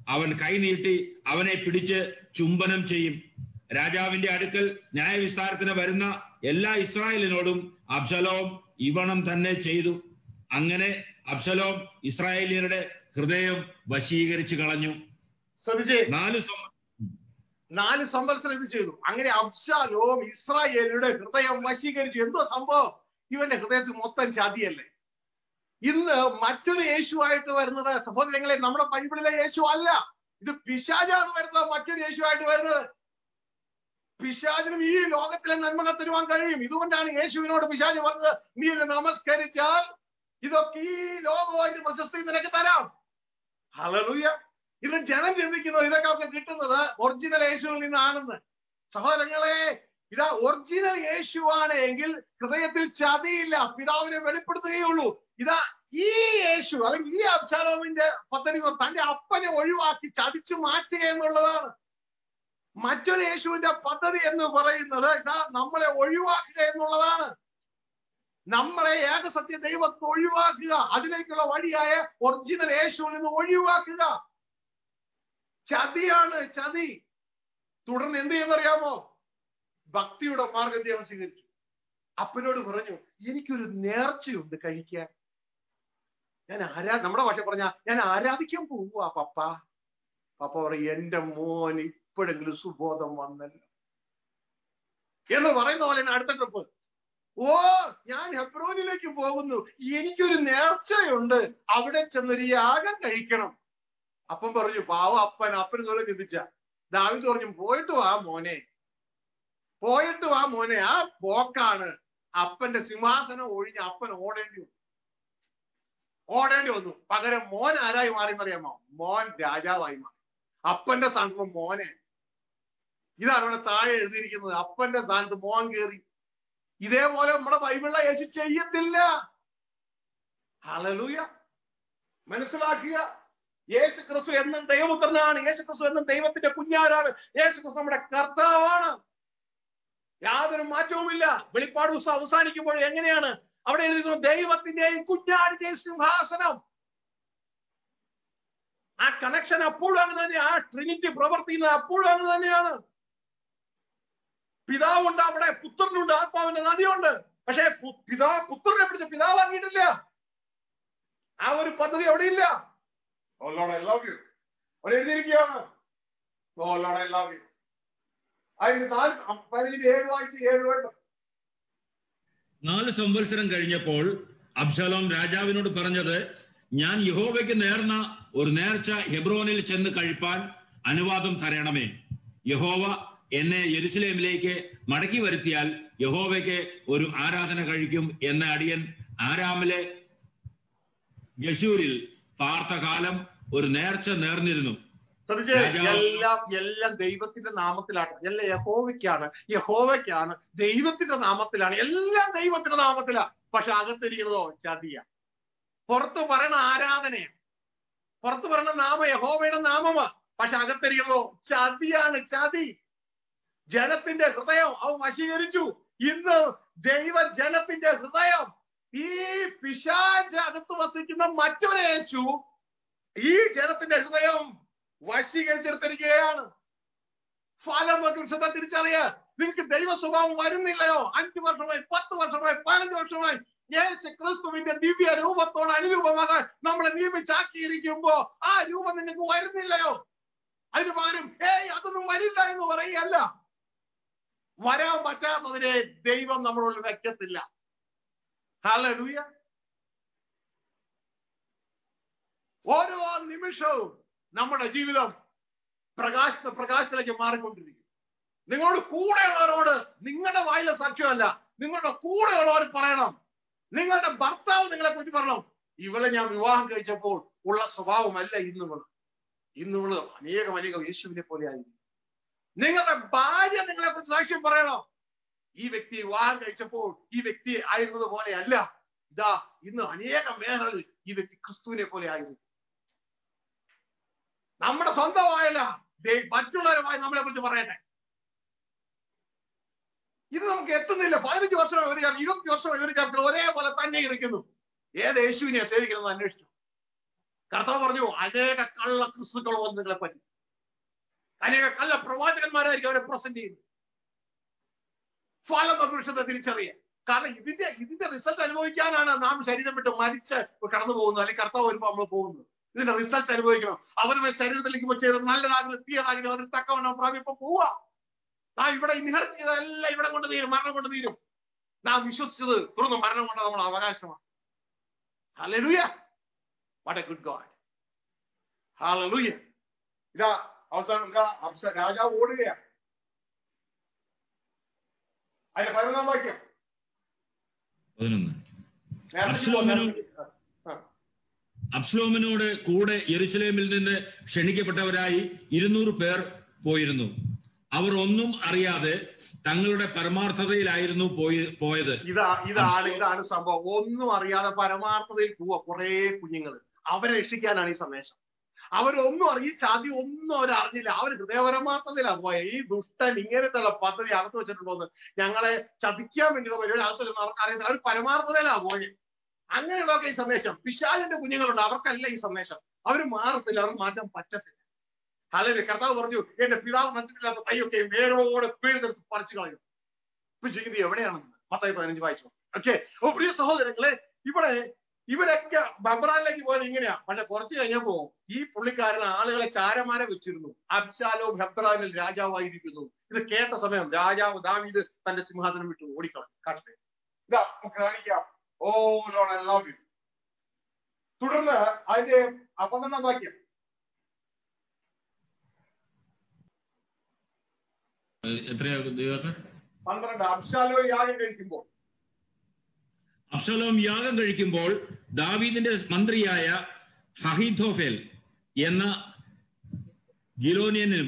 അവൻ കൈനീട്ടി അവനെ പിടിച്ച് ചുംബനം ചെയ്യും രാജാവിന്റെ അടുക്കൽ ന്യായവിസ്താരത്തിന് വരുന്ന എല്ലാ ഇസ്രായേലിനോടും അബ്ശലോം ഇവണം തന്നെ ചെയ്തു അങ്ങനെ അബ്ശലോം ഇസ്രായേലിയരുടെ ഹൃദയം വശീകരിച്ചു കളഞ്ഞു ശ്രദ്ധിച്ചേ നാല് സം- നാല് സംവത്സരം ഇത് ചെയ്തു അങ്ങനെ അബ്ശാലോം ഇസ്രായേലിയുടെ ഹൃദയം വശീകരിച്ചു എന്തോ സംഭവം ഇവന്റെ ഹൃദയത്തിൽ മൊത്തം ചതിയല്ലേ ഇന്ന് മറ്റൊരു യേശുവായിട്ട് വരുന്നത് സഹോദരങ്ങളെ നമ്മുടെ ബൈബിളിലെ യേശു അല്ല ഇത് പിശാചാണ് വരുന്നത് മറ്റൊരു യേശുവായിട്ട് വരുന്നത് പിശാചിനും ഈ ലോകത്തിലെ നന്മകൾ തരുവാൻ കഴിയും ഇതുകൊണ്ടാണ് യേശുവിനോട് പിശാച് പറഞ്ഞത് നീ എന്നെ നമസ്കരിച്ചാൽ ഇതൊക്കെ ഈ ലോകമായിട്ട് പ്രശസ്തി നിനക്ക് തരാം ഹലലുയ ഇത് ജനം ചിന്തിക്കുന്നു ഇതൊക്കെ കിട്ടുന്നത് ഒറിജിനൽ യേശുവിൽ നിന്നാണെന്ന് സഹോദരങ്ങളെ ഇതാ ഒറിജിനൽ യേശുവാണ് എങ്കിൽ ഹൃദയത്തിൽ ചതിയില്ല പിതാവിനെ വെളിപ്പെടുത്തുകയുള്ളൂ ഇതാ ഈ യേശു അല്ലെങ്കിൽ ഈ അബ്ശാലോമിന്റെ പദ്ധതി എന്ന് തന്റെ അപ്പനെ ഒഴിവാക്കി ചതിച്ചു മാറ്റുക എന്നുള്ളതാണ് മറ്റൊരു യേശുവിന്റെ പദ്ധതി എന്ന് പറയുന്നത് ഇതാ നമ്മളെ ഒഴിവാക്കുക എന്നുള്ളതാണ് നമ്മളെ ഏകസത്യ ദൈവത്തെ ഒഴിവാക്കുക അതിലേക്കുള്ള വഴിയായ ഒറിജിനൽ യേശുവിൽ നിന്ന് ഒഴിവാക്കുക ചതിയാണ് ചതി തുടർന്ന് എന്ത് ചെയ്യുന്നറിയാമോ ഭക്തിയുടെ മാർഗത്തെ അവൻ സ്വീകരിച്ചു അപ്പനോട് പറഞ്ഞു എനിക്കൊരു നേർച്ചയുണ്ട് കഴിക്കാൻ ഞാൻ ആരാ നമ്മുടെ ഭാഷ പറഞ്ഞ ഞാൻ ആരാധിക്കാൻ പോവുക പപ്പ പപ്പ പറയും എന്റെ മോൻ ഇപ്പോഴെങ്കിലും സുബോധം വന്നല്ലോ എന്ന് പറയുന്ന പോലെ തന്നെ അടുത്ത ട്രിപ്പ് ഓ ഞാൻ ഹെബ്രോനിലേക്ക് പോകുന്നു എനിക്കൊരു നേർച്ചയുണ്ട് അവിടെ ചെന്നൊരു യാഗം കഴിക്കണം അപ്പം പറഞ്ഞു പാവ അപ്പൻ അപ്പൻ ഇതുപോലെ ചിന്തിച്ച ദാവിദ് പറഞ്ഞു പോയിട്ട് വാ മോനെ പോയിട്ട് വാ മോനെ ആ പോക്കാണ് അപ്പന്റെ സിംഹാസനം ഒഴിഞ്ഞ് അപ്പൻ ഓടേണ്ടി വന്നു ഓടേണ്ടി വന്നു പകരം മോൻ ആരായി മാറിയെന്നറിയാമോ മോൻ രാജാവായി മാറി അപ്പന്റെ സ്ഥാനത്ത് മോനെ ഇതാണ് ഇവിടെ താഴെ എഴുതിയിരിക്കുന്നത് അപ്പന്റെ സ്ഥാനത്ത് മോൻ കയറി ഇതേപോലെ നമ്മുടെ ബൈബിളിലെ യേശു ചെയ്യത്തില്ല ഹലലൂയ മനസ്സിലാക്കുക യേശു ക്രിസ്തു എന്നും ദൈവപുത്രനാണ് യേശു ക്രിസ്തു എന്നും ദൈവത്തിന്റെ കുഞ്ഞാരാണ് യേശു ക്രിസ്തു നമ്മുടെ കർത്താവാണ് യാതൊരു മാറ്റവുമില്ല വെളിപ്പാട് പുസ്തകം അവസാനിക്കുമ്പോൾ എങ്ങനെയാണ് അവിടെ എഴുതുന്നു ദൈവത്തിന്റെയും കുഞ്ഞാടിന്റെയും സിംഹാസനം ആ കണക്ഷൻ അപ്പോഴും അങ്ങനെ തന്നെ ആ ട്രിനിറ്റി പ്രവർത്തിക്കുന്നത് അപ്പോഴും അങ്ങനെ തന്നെയാണ് പിതാവുണ്ട് അവിടെ പുത്രനുണ്ട് ആത്മാവിന്റെ നദിയുണ്ട് പക്ഷേ പു- പിതാ പുത്രനെ പിടിച്ച പിതാവാക്കിയിട്ടില്ല ആ ഒരു പദ്ധതി അവിടെ ഇല്ല Oh Lord, I love you. അവിടെ എഴുതിയിരിക്കുകയാണ് Oh Lord, I love you. അതിന് നാല് പതിനഞ്ച് ഏഴ് വായിച്ച് ഏഴ് വേണ്ട നാല് സംവത്സരം കഴിഞ്ഞപ്പോൾ അബ്ശലോം രാജാവിനോട് പറഞ്ഞത് ഞാൻ യഹോവയ്ക്ക് നേർന്ന ഒരു നേർച്ച ഹെബ്രോനിൽ ചെന്ന് കഴിപ്പാൻ അനുവാദം തരണമേ യഹോവ എന്നെ യെരുസലേമിലേക്ക് മടക്കി വരുത്തിയാൽ യഹോവയ്ക്ക് ഒരു ആരാധന കഴിക്കും എന്ന അടിയൻ ആരാമിലെ ഗഷൂരിൽ പാർത്ത കാലം ഒരു നേർച്ച നേർന്നിരുന്നു ശ്രദ്ധിച്ചേ രാജാവ് എല്ലാം എല്ലാം ദൈവത്തിന്റെ നാമത്തിലാണ് എല്ലാം യഹോവയ്ക്കാണ് യഹോവയ്ക്കാണ് ദൈവത്തിന്റെ നാമത്തിലാണ് എല്ലാം ദൈവത്തിന്റെ നാമത്തിലാണ് പക്ഷെ അകത്തിരിക്കുന്നതോ ചതിയ പുറത്ത് പറയണ ആരാധനയാ പുറത്ത് പറയണ നാമം യഹോവയുടെ നാമമാ പക്ഷെ അകത്തിരിക്കുന്നതോ ചതിയാണ് ചതി ജനത്തിന്റെ ഹൃദയം അവൻ വശീകരിച്ചു ഇന്ന് ദൈവ ജനത്തിന്റെ ഹൃദയം ഈ പിശാച് അകത്ത് വസിക്കുന്ന മറ്റൊരു യേശു ഈ ജനത്തിന്റെ ഹൃദയം വശീകരിച്ചെടുത്തിരിക്കുകയാണ് ഫലം നോക്കി ശ്രദ്ധ തിരിച്ചറിയ നിങ്ങൾക്ക് ദൈവ സ്വഭാവം വരുന്നില്ലയോ അഞ്ചു വർഷമായി പത്ത് വർഷമായി പതിനഞ്ച് വർഷമായി യേശു ക്രിസ്തുവിന്റെ ദിവ്യ രൂപത്തോട് അനുരൂപമാകാൻ നമ്മളെ നിയമിച്ചാക്കിയിരിക്കുമ്പോ ആ രൂപം നിങ്ങൾക്ക് വരുന്നില്ലയോ അതിന് പകരം ഏയ് അതൊന്നും വരില്ല എന്ന് പറയുകയല്ല വരാൻ പറ്റാത്തതിനെ ദൈവം നമ്മളോട് വെക്കത്തില്ല ഹല്ലേലൂയ ഓരോ നിമിഷവും നമ്മുടെ ജീവിതം പ്രകാശ പ്രകാശത്തിലേക്ക് മാറിക്കൊണ്ടിരിക്കും നിങ്ങളോട് കൂടെയുള്ളവരോട് നിങ്ങളുടെ വായിലെ സാക്ഷ്യമല്ല നിങ്ങളുടെ കൂടെയുള്ളവർ പറയണം നിങ്ങളുടെ ഭർത്താവ് നിങ്ങളെ കുറിച്ച് പറയണം ഇവളെ ഞാൻ വിവാഹം കഴിച്ചപ്പോൾ ഉള്ള സ്വഭാവമല്ല ഇന്നുവള് ഇന്നുവള് അനേകം അനേകം യേശുവിനെ പോലെ ആയി നിങ്ങളുടെ ഭാര്യ നിങ്ങളെ കുറിച്ച് സാക്ഷ്യം പറയണം ഈ വ്യക്തി വിവാഹം കഴിച്ചപ്പോൾ ഈ വ്യക്തി ആയിരുന്നത് പോലെ അല്ല ഇതാ ഇന്ന് അനേകം മേഖലകളിൽ ഈ വ്യക്തി ക്രിസ്തുവിനെ പോലെ ആയിരുന്നു നമ്മുടെ സ്വന്തമായല്ല ദേ- മറ്റുള്ളവരുമായി നമ്മളെ കുറിച്ച് പറയട്ടെ ഇത് നമുക്ക് എത്തുന്നില്ല പതിനഞ്ച് വർഷമായി ഒരു ചർച്ച ഇരുപത്തി വർഷമായി ഒരു ചർച്ച ഒരേപോലെ തന്നെ ഇരിക്കുന്നു ഏത് യേശുവിനെ സേവിക്കണമെന്ന് അന്വേഷിച്ചു കർത്താവ് പറഞ്ഞു അനേക കള്ള ക്രിസ്തുക്കൾ വന്ന് നിങ്ങളെ പറ്റി അനേക കള്ള പ്രവാചകന്മാരായിരിക്കും അവരെ പ്രസന്റ് ചെയ്യുന്നത് ഫലം ദുരുഷത്തെ തിരിച്ചറിയാൻ കാരണം ഇതിന്റെ ഇതിന്റെ റിസൾട്ട് അനുഭവിക്കാനാണ് നാം ശരീരം വിട്ട് മരിച്ച് കടന്നു പോകുന്നത് അല്ലെങ്കിൽ കർത്താവ് വരുമ്പോൾ നമ്മൾ പോകുന്നത് ഇതിന്റെ റിസൾട്ട് അനുഭവിക്കണം അവരുടെ ശരീരത്തിലേക്ക് ചെയ്ത് നല്ലതാകില്ല തീയതാകില്ല അതിന് തക്കവണ്ണം പ്രാപിപ്പം പോവാ നാം ഇവിടെ ഇൻഹെറിറ്റ് ചെയ്തതെല്ലാം ഇവിടെ കൊണ്ട് തീരും മരണം കൊണ്ട് തീരും നാം വിശ്വസിച്ചത് തുടർന്ന് മരണം കൊണ്ട് നമ്മുടെ അവകാശമാണ് hallelujah what a good God hallelujah ഇതാ അവസാനം ഇതാ അബ്സ രാജാവ് ഓടുകയാണ് അതിന്റെ പതിനൊന്നാം വാക്യം പതിനൊന്ന് നേരത്തെ അബ്സലോമിനും- നേരത്തെ- ആ. അബ്സ്ലോമിനോട് കൂടെ യെരുശലേമിൽ നിന്ന് ക്ഷണിക്കപ്പെട്ടവരായി ഇരുന്നൂറ് പേർ പോയിരുന്നു അവർ ഒന്നും അറിയാതെ തങ്ങളുടെ പരമാർത്ഥതയിലായിരുന്നു പോയി പോയത് ഇതാ ഇതാണ് ഇതാണ് സംഭവം ഒന്നും അറിയാതെ പരമാർത്ഥതയിൽ പോവാ കുറെ കുഞ്ഞുങ്ങൾ അവരെ രക്ഷിക്കാനാണ് ഈ സന്ദേശം അവരൊന്നും അറിയി ചാതി ഒന്നും അവർ അറിഞ്ഞില്ല അവർ ഹൃദയപരമാർത്ഥതയിലാ പോയ ഈ ദുഷ്ടൻ ഇങ്ങനത്തുള്ള പദ്ധതി അകത്ത് വെച്ചിട്ടുണ്ടോന്ന് ഞങ്ങളെ ചതിക്കാൻ വേണ്ടിയുള്ള പരിപാടി അകത്ത് വെച്ചിട്ട് അവർക്ക് അറിയത്തില്ല അവർ പരമാർത്ഥതയിലാ പോയത് അങ്ങനെയുള്ളവർക്ക് ഈ സന്ദേശം പിശാചിന്റെ കുഞ്ഞുങ്ങളുണ്ട് അവർക്കല്ല ഈ സന്ദേശം അവർ മാറത്തില്ല അവർ മാറ്റാൻ പറ്റത്തില്ല അല്ലെങ്കിൽ കർത്താവ് പറഞ്ഞു എന്റെ പിതാവ് നട്ടിട്ടില്ലാത്ത തൈയൊക്കെ വേരോടെ പിഴുതെടുത്ത് പറിച്ചു കളയും ഇപ്പൊ ചോദിക്കുന്നത് എവിടെയാണെന്ന് പത്തായി പതിനഞ്ച് വായിച്ചു ഓക്കെ അപ്പൊ പ്രിയ സഹോദരങ്ങളെ ഇവിടെ ഇവരൊക്കെ ബബ്രാനിലേക്ക് പോയത് ഇങ്ങനെയാ പക്ഷെ കുറച്ച് കഴിഞ്ഞപ്പോ ഈ പുള്ളിക്കാരൻ ആളുകളെ ചാരമാരെ വെച്ചിരുന്നു അബ്ശാലോ ബബ്രാനിൽ രാജാവായിരിക്കുന്നു ഇത് കേട്ട സമയം രാജാവ് ദാവീദ് തന്റെ സിംഹാസനം വിട്ടു ഓടിക്കളഞ്ഞു കാട്ടത്തെ ഇതാ നമുക്ക് കാണിക്കാം oh Lord I love you തുടർന്ന് അതിന്റെ ആ പന്ത്രണ്ടാം വാക്യം എത്രയാ ദിവസം പന്ത്രണ്ട് അബ്ശാലോ യാഗം കഴിക്കുമ്പോൾ അബ്സലോം യാഗം കഴിക്കുമ്പോൾ ദാവീദിന്റെ മന്ത്രിയായ ഹഹിദോഫേൽ എന്ന ഗിലോനിയനും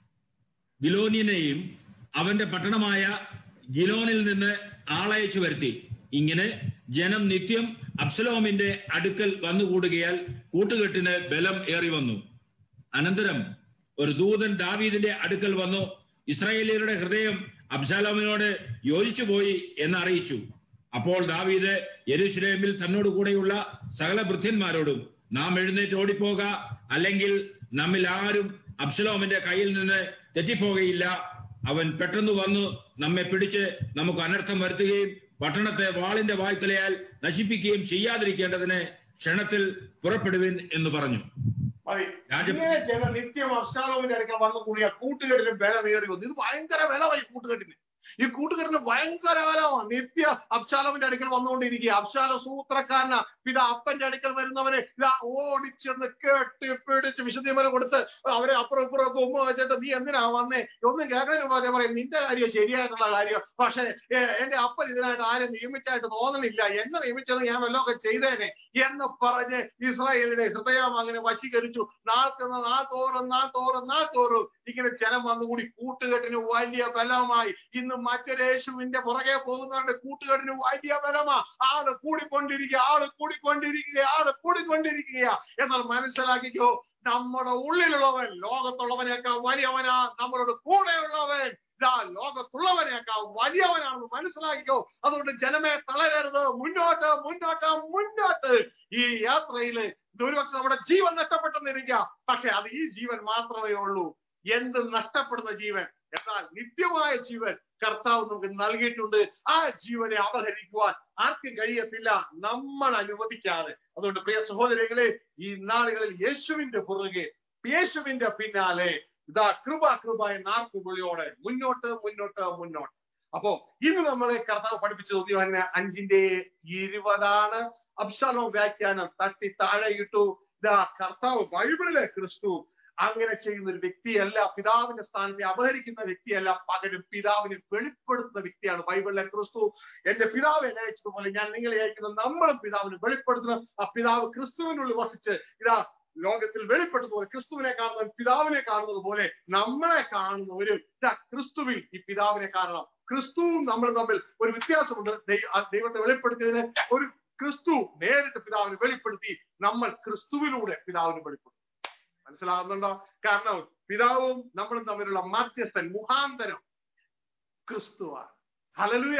ഗിലോനിയനെയും അവന്റെ പട്ടണമായ ഗിലോനിൽ നിന്ന് ആളയച്ചു വരുത്തി ഇങ്ങനെ ജനം നിത്യം അബ്സലോമിന്റെ അടുക്കൽ വന്നുകൂടുകയാൽ കൂട്ടുകെട്ടിന് ബലം ഏറി വന്നു അനന്തരം ഒരു ദൂതൻ ദാവീദിന്റെ അടുക്കൽ വന്നു ഇസ്രായേലിയരുടെ ഹൃദയം അബ്ശാലോമിനോട് യോജിച്ചുപോയി എന്ന് അറിയിച്ചു അപ്പോൾ ദാവീദ് യെരൂശലേമിൽ തന്നോട് കൂടെയുള്ള സകല ഭൃത്യന്മാരോടും നാം എഴുന്നേറ്റ് ഓടിപ്പോക അല്ലെങ്കിൽ നമ്മിൽ ആരും അബ്സലോമിന്റെ കയ്യിൽ നിന്ന് തെറ്റിപ്പോകയില്ല അവൻ പെട്ടെന്ന് വന്നു നമ്മെ പിടിച്ച് നമുക്ക് അനർത്ഥം വരുത്തുകയും പട്ടണത്തെ വാളിന്റെ വായ്ത്തലയാൽ നശിപ്പിക്കുകയും ചെയ്യാതിരിക്കേണ്ടതിന് ക്ഷണത്തിൽ പുറപ്പെടുവിൻ എന്ന് പറഞ്ഞു മതി രാജ- ഇങ്ങനെ ചില നിത്യം അബ്ശാലോമിന്റെ അടുക്കൽ വന്നു കൂടിയ കൂട്ടുകെട്ടിന് ബലമേറി വന്നു ഇത് ഭയങ്കര ബലമായി കൂട്ടുകെട്ടിന് ഈ കൂട്ടുകെട്ടിന് ഭയങ്കര ബലമാണ് നിത്യ അബ്ശാലോമിന്റെ അടുക്കൽ വന്നുകൊണ്ടിരിക്കുക അബ്ശാല സൂത്രക്കാരന പിന്നെ അപ്പന്റെ അടുക്കൽ വരുന്നവരെ ഇതാ ഓടിച്ചെന്ന് കെട്ടി പിടിച്ച് വിശദീകരണം കൊടുത്ത് അവരെ അപ്പുറം ഇപ്പുറം ഒക്കെ ഉമ്മ വെച്ചിട്ട് നീ എന്തിനാ വന്നേ ഒന്നും കേൾക്കണതിന് പോലെ പറയും നിന്റെ കാര്യം ശരിയായിട്ടുള്ള കാര്യം പക്ഷേ ഏ, എന്റെ അപ്പൻ ഇതിനായിട്ട് ആരും നിയമിച്ചായിട്ട് തോന്നണില്ല എന്നെ നിയമിച്ചത് ഞാൻ വല്ലതൊക്കെ ചെയ്തേനെ എന്ന് പറഞ്ഞ് ഇസ്രായേലിന്റെ ഹൃദയം അങ്ങനെ വശീകരിച്ചു നാൾക്കുന്ന നാ തോറും നാ തോറും നാ തോറും ഇങ്ങനെ ജനം വന്നുകൂടി കൂട്ടുകെട്ടിന് വലിയ ബലമായി ഇന്ന് മറ്റൊരു യേശുവിന്റെ പുറകെ പോകുന്നവരുടെ കൂട്ടുകെട്ടിന് വലിയ ബലമാ ആള് കൂടിക്കൊണ്ടിരിക്കുക ആള് കൂടിക്കൊണ്ടിരിക്കുക ആള് കൂടിക്കൊണ്ടിരിക്കുക എന്നാൽ മനസ്സിലാക്കിക്കോ നമ്മുടെ ഉള്ളിലുള്ളവൻ ലോകത്തുള്ളവനേക്കാൾ വലിയവനാ നമ്മളോട് കൂടെയുള്ളവൻ ഇതാ ലോകത്തുള്ളവനേക്കാൾ വലിയവനാണെന്ന് മനസ്സിലാക്കിക്കോ അതുകൊണ്ട് ജനമേ തളരരുത് മുന്നോട്ട് മുന്നോട്ട് മുന്നോട്ട് ഈ യാത്രയില് ഒരുപക്ഷെ നമ്മുടെ ജീവൻ നഷ്ടപ്പെട്ടെന്നിരിക്കുക പക്ഷെ അത് ഈ ജീവൻ മാത്രമേ ഉള്ളൂ എന്ത് നഷ്ടപ്പെടുന്ന ജീവൻ എന്നാൽ നിത്യമായ ജീവൻ കർത്താവ് നമുക്ക് നൽകിയിട്ടുണ്ട് ആ ജീവനെ അപഹരിക്കുവാൻ ആർക്കും കഴിയത്തില്ല നമ്മൾ അനുവദിക്കാതെ അതുകൊണ്ട് പ്രിയ സഹോദരങ്ങളെ ഈ നാളുകളിൽ യേശുവിന്റെ പുറകെ യേശുവിന്റെ പിന്നാലെ ഇതാ കൃപ കൃപ എന്ന ആർക്കുവിളിയോടെ മുന്നോട്ട് മുന്നോട്ട് മുന്നോട്ട് അപ്പോ ഇന്ന് നമ്മളെ കർത്താവ് പഠിപ്പിച്ചത് ഉദ്യോഗന അഞ്ചിന്റെ ഇരുപതാണ് അബ്ശാലോ വ്യാഖ്യാനം തട്ടി താഴെ ഇട്ടു ഇതാ കർത്താവ് ബൈബിളിലെ ക്രിസ്തു അങ്ങനെ ചെയ്യുന്ന ഒരു വ്യക്തിയല്ല പിതാവിന്റെ സ്ഥാനത്തെ അപഹരിക്കുന്ന വ്യക്തിയല്ല പകരം പിതാവിനെ വെളിപ്പെടുത്തുന്ന വ്യക്തിയാണ് ബൈബിളിലെ ക്രിസ്തു എന്റെ പിതാവ് എന്നെ അയച്ചതുപോലെ ഞാൻ നിങ്ങളെ അയക്കുന്ന നമ്മളും പിതാവിനെ വെളിപ്പെടുത്തണം ആ പിതാവ് ക്രിസ്തുവിനുള്ളിൽ വസിച്ച് ഇതാ ലോകത്തിൽ വെളിപ്പെട്ടതുപോലെ ക്രിസ്തുവിനെ കാണുന്നവൻ പിതാവിനെ കാണുന്നത് പോലെ നമ്മളെ കാണുന്ന ഒരു ഇതാ ക്രിസ്തുവിൽ ഈ പിതാവിനെ കാണണം ക്രിസ്തുവും നമ്മൾ തമ്മിൽ ഒരു വ്യത്യാസമുണ്ട് ദൈ- ആ ദൈവത്തെ വെളിപ്പെടുത്തിയതിന് ഒരു ക്രിസ്തു നേരിട്ട് പിതാവിനെ വെളിപ്പെടുത്തി നമ്മൾ ക്രിസ്തുവിലൂടെ പിതാവിനെ വെളിപ്പെടുത്തി മനസ്സിലാകുന്നുണ്ടോ കാരണം പിതാവും നമ്മളും തമ്മിലുള്ള മധ്യസ്ഥൻ മുഖാന്തരം ക്രിസ്തുവാണ് ഹലലുയ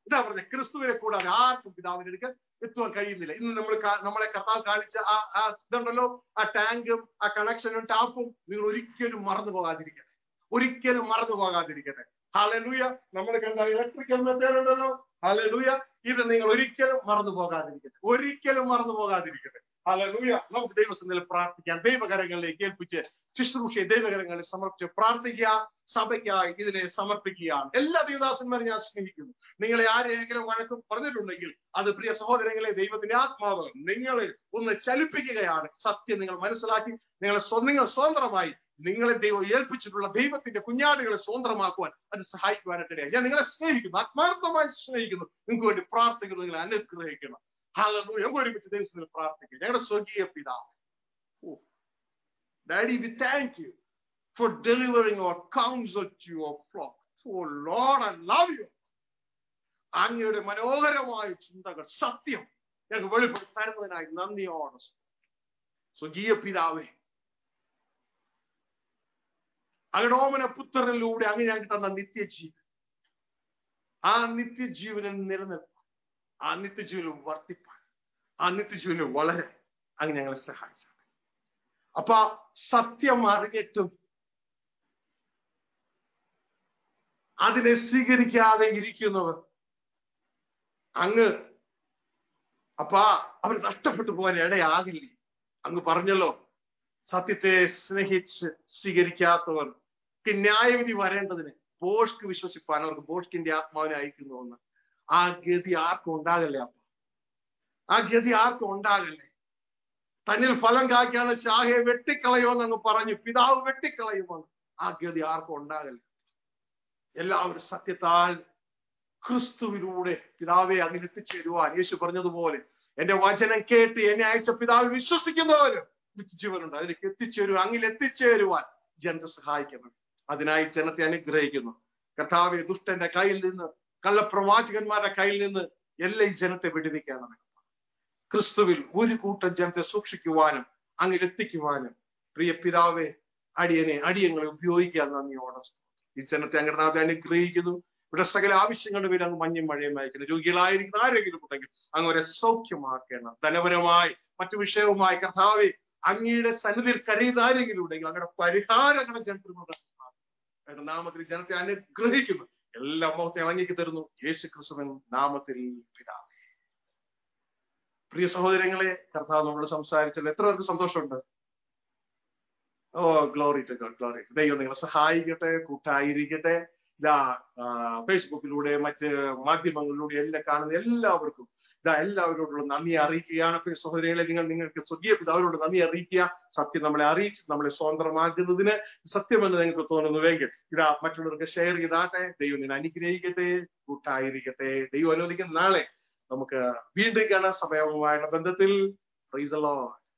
ഇതാ പറഞ്ഞ ക്രിസ്തുവിനെ കൂടാതെ ആർക്കും പിതാവിന്റെ അടുക്കൽ എത്തുവാൻ കഴിയുന്നില്ല ഇന്ന് നമ്മൾ കാ- നമ്മളെ കർത്താവ് കാണിച്ച ആ ആ ഇതുണ്ടല്ലോ ആ ടാങ്കും ആ കണക്ഷനും ടാപ്പും നിങ്ങൾ ഒരിക്കലും മറന്നു പോകാതിരിക്കട്ടെ ഒരിക്കലും മറന്നു പോകാതിരിക്കട്ടെ ഹാലലൂയ നമ്മൾ കണ്ട ഇലക്ട്രിക്കൽ മെത്തേഡ് ഉണ്ടല്ലോ ഹാലലൂയ ഇത് നിങ്ങൾ ഒരിക്കലും മറന്നു പോകാതിരിക്കട്ടെ ഒരിക്കലും മറന്നു പോകാതിരിക്കട്ടെ ഹാലലൂയ നമുക്ക് ദൈവസന്നിധിയിൽ പ്രാർത്ഥിക്കാം ദൈവകരങ്ങളിലേക്ക് ഏൽപ്പിച്ച് ശുശ്രൂഷയെ ദൈവകരങ്ങളിൽ സമർപ്പിച്ച് പ്രാർത്ഥിക്കുക സഭയ്ക്കായി ഇതിനെ സമർപ്പിക്കുകയാണ് എല്ലാ ദൈവദാസന്മാരും ഞാൻ സ്നേഹിക്കുന്നു നിങ്ങളെ ആരെങ്കിലും വഴക്കും പറഞ്ഞിട്ടുണ്ടെങ്കിൽ അത് പ്രിയ സഹോദരങ്ങളെ ദൈവത്തിന്റെ ആത്മാവ് നിങ്ങളെ ഒന്ന് ചലിപ്പിക്കുകയാണ് സത്യം നിങ്ങൾ മനസ്സിലാക്കി നിങ്ങളെ സ്വ- നിങ്ങൾ സ്വതന്ത്രമായി നിങ്ങളെ ദൈവം ഏൽപ്പിച്ചിട്ടുള്ള ദൈവത്തിന്റെ കുഞ്ഞാടുകളെ സ്വതന്ത്രമാക്കുവാൻ അത് സഹായിക്കുവാനായിട്ടിടയായി ഞാൻ നിങ്ങളെ സ്നേഹിക്കുന്നു ആത്മാർത്ഥമായി സ്നേഹിക്കുന്നു നിങ്ങൾക്ക് വേണ്ടി പ്രാർത്ഥിക്കുന്നു നിങ്ങളെ അനുഗ്രഹിക്കണം ഹാലലൂയ നമുക്ക് ഒരുമിച്ച് ദൈവത്തിൽ പ്രാർത്ഥിക്കുക ഞങ്ങളുടെ സ്വകീയ പിതാവ് daddy we thank you for delivering our counsel to your flock. Oh Lord, I love you. അങ്ങയുടെ മനോഹരമായ ചിന്തകൾ സത്യം ഞങ്ങൾക്ക് വെളിപ്പെടുത്തി തരുന്നതിനായി നന്ദിയോടെ സ്വകീയ പിതാവേ അഗടോമന പുത്രനിലൂടെ അങ്ങ് ഞങ്ങൾക്ക് തന്ന നിത്യജീവൻ ആ നിത്യജീവനിൽ നിലനിൽപ്പാൻ ആ നിത്യജീവനിൽ വർത്തിപ്പാൻ ആ നിത്യജീവനിൽ വളരെ അങ്ങ് ഞങ്ങളെ സഹായിച്ചു അപ്പൊ സത്യം അറിഞ്ഞിട്ടും അതിനെ സ്വീകരിക്കാതെ ഇരിക്കുന്നവർ അങ്ങ് അപ്പ അവർ നഷ്ടപ്പെട്ടു പോകാൻ ഇടയാകില്ലേ അങ്ങ് പറഞ്ഞല്ലോ സത്യത്തെ സ്നേഹിച്ച് സ്വീകരിക്കാത്തവർ ന്യായവിധി വരേണ്ടതിന് ബോഷ്ക്ക് വിശ്വസിപ്പാൻ അവർക്ക് ബോഷ്കിന്റെ ആത്മാവിനെ അയക്കുന്നുവെന്ന് ആ ഗതി ആർക്കും ഉണ്ടാകല്ലേ അപ്പ ആ ഗതി ആർക്കും ഉണ്ടാകല്ലേ തന്നിൽ ഫലം കായ്ക്കാതെ ശാഖയെ വെട്ടിക്കളയോന്ന് അങ്ങ് പറഞ്ഞു പിതാവ് വെട്ടിക്കളയുമെന്ന് ആ ഗതി ആർക്കും ഉണ്ടാകല്ലേ എല്ലാവരും സത്യത്താൽ ക്രിസ്തുവിലൂടെ പിതാവെ അങ്ങനെ എത്തിച്ചേരുവാൻ യേശു പറഞ്ഞതുപോലെ എന്റെ വചനം കേട്ട് എന്നെ അയച്ച പിതാവ് വിശ്വസിക്കുന്നവര് നിത്യജീവനുണ്ട് അതിലേക്ക് എത്തിച്ചേരുവാൻ അങ്ങിൽ എത്തിച്ചേരുവാൻ ജനത്തെ സഹായിക്കണം അതിനായി ജനത്തെ അനുഗ്രഹിക്കുന്നു കർത്താവെ ദുഷ്ടന്റെ കയ്യിൽ നിന്ന് കള്ളപ്രവാചകന്മാരുടെ കയ്യിൽ നിന്ന് എല്ലാ ഈ ജനത്തെ വിടുവിക്കണം ക്രിസ്തുവിൽ ഒരു കൂട്ടം ജനത്തെ സൂക്ഷിക്കുവാനും അങ്ങിൽ എത്തിക്കുവാനും പ്രിയ പിതാവെ അടിയനെ അടിയങ്ങളെ ഉപയോഗിക്കാൻ നന്ദിയോടെ ഈ ജനത്തെ അങ്ങയുടെ നാഥെ അനുഗ്രഹിക്കുന്നു ഇവിടെ സകല ആവശ്യങ്ങളുടെ പേര് അങ്ങ് മഞ്ഞും മഴയും അയക്കുന്നു രോഗികളായിരിക്കുന്ന ആരെങ്കിലും ഉണ്ടെങ്കിൽ അങ്ങ് അവരെ സൗഖ്യമാക്കണം ധനപരമായി മറ്റു വിഷയവുമായി കർത്താവെ അങ്ങയുടെ സന്നിധിയിൽ കരയുന്ന ആരെങ്കിലും ഉണ്ടെങ്കിൽ അങ്ങയുടെ പരിഹാരങ്ങളുടെ ജനത്തിനുണ്ട് അങ്ങയുടെ നാമത്തിൽ ജനത്തെ അനുഗ്രഹിക്കുന്നു എല്ലാ മുഖത്തെ അങ്ങേക്ക് തരുന്നു യേശു ക്രിസ്തുവൻ നാമത്തിൽ പിതാവ് പ്രിയ സഹോദരങ്ങളെ കർത്താവ് നമ്മൾ സംസാരിച്ചല്ലോ എത്ര പേർക്ക് സന്തോഷമുണ്ട് oh glory to God glory ദൈവം നിങ്ങളെ സഹായിക്കട്ടെ കൂട്ടായിരിക്കട്ടെ ഇതാ ഫേസ്ബുക്കിലൂടെ മറ്റ് മാധ്യമങ്ങളിലൂടെ എല്ലാം കാണുന്ന എല്ലാവർക്കും ഇതാ എല്ലാവരോടുള്ള നന്ദി അറിയിക്കുകയാണ് പ്രിയ സഹോദരികളെ നിങ്ങൾ നിങ്ങൾക്ക് സ്വർഗീയ പിതാവിനോട് നന്ദി അറിയിക്കുക സത്യം നമ്മളെ അറിയിച്ച് നമ്മളെ സ്വതന്ത്രമാക്കുന്നതിന് സത്യമെന്ന് നിങ്ങൾക്ക് തോന്നുന്നുവെങ്കിൽ ഇതാ മറ്റുള്ളവർക്ക് ഷെയർ ചെയ്താട്ടെ ദൈവം നിന്നെ അനുഗ്രഹിക്കട്ടെ കൂട്ടായിരിക്കട്ടെ ദൈവം അനുവദിക്കുന്ന നാളെ നമുക്ക് വീണ്ടും കാണാൻ സമയവുമായുള്ള ബന്ധത്തിൽ പ്രൈസ് ലോഡ്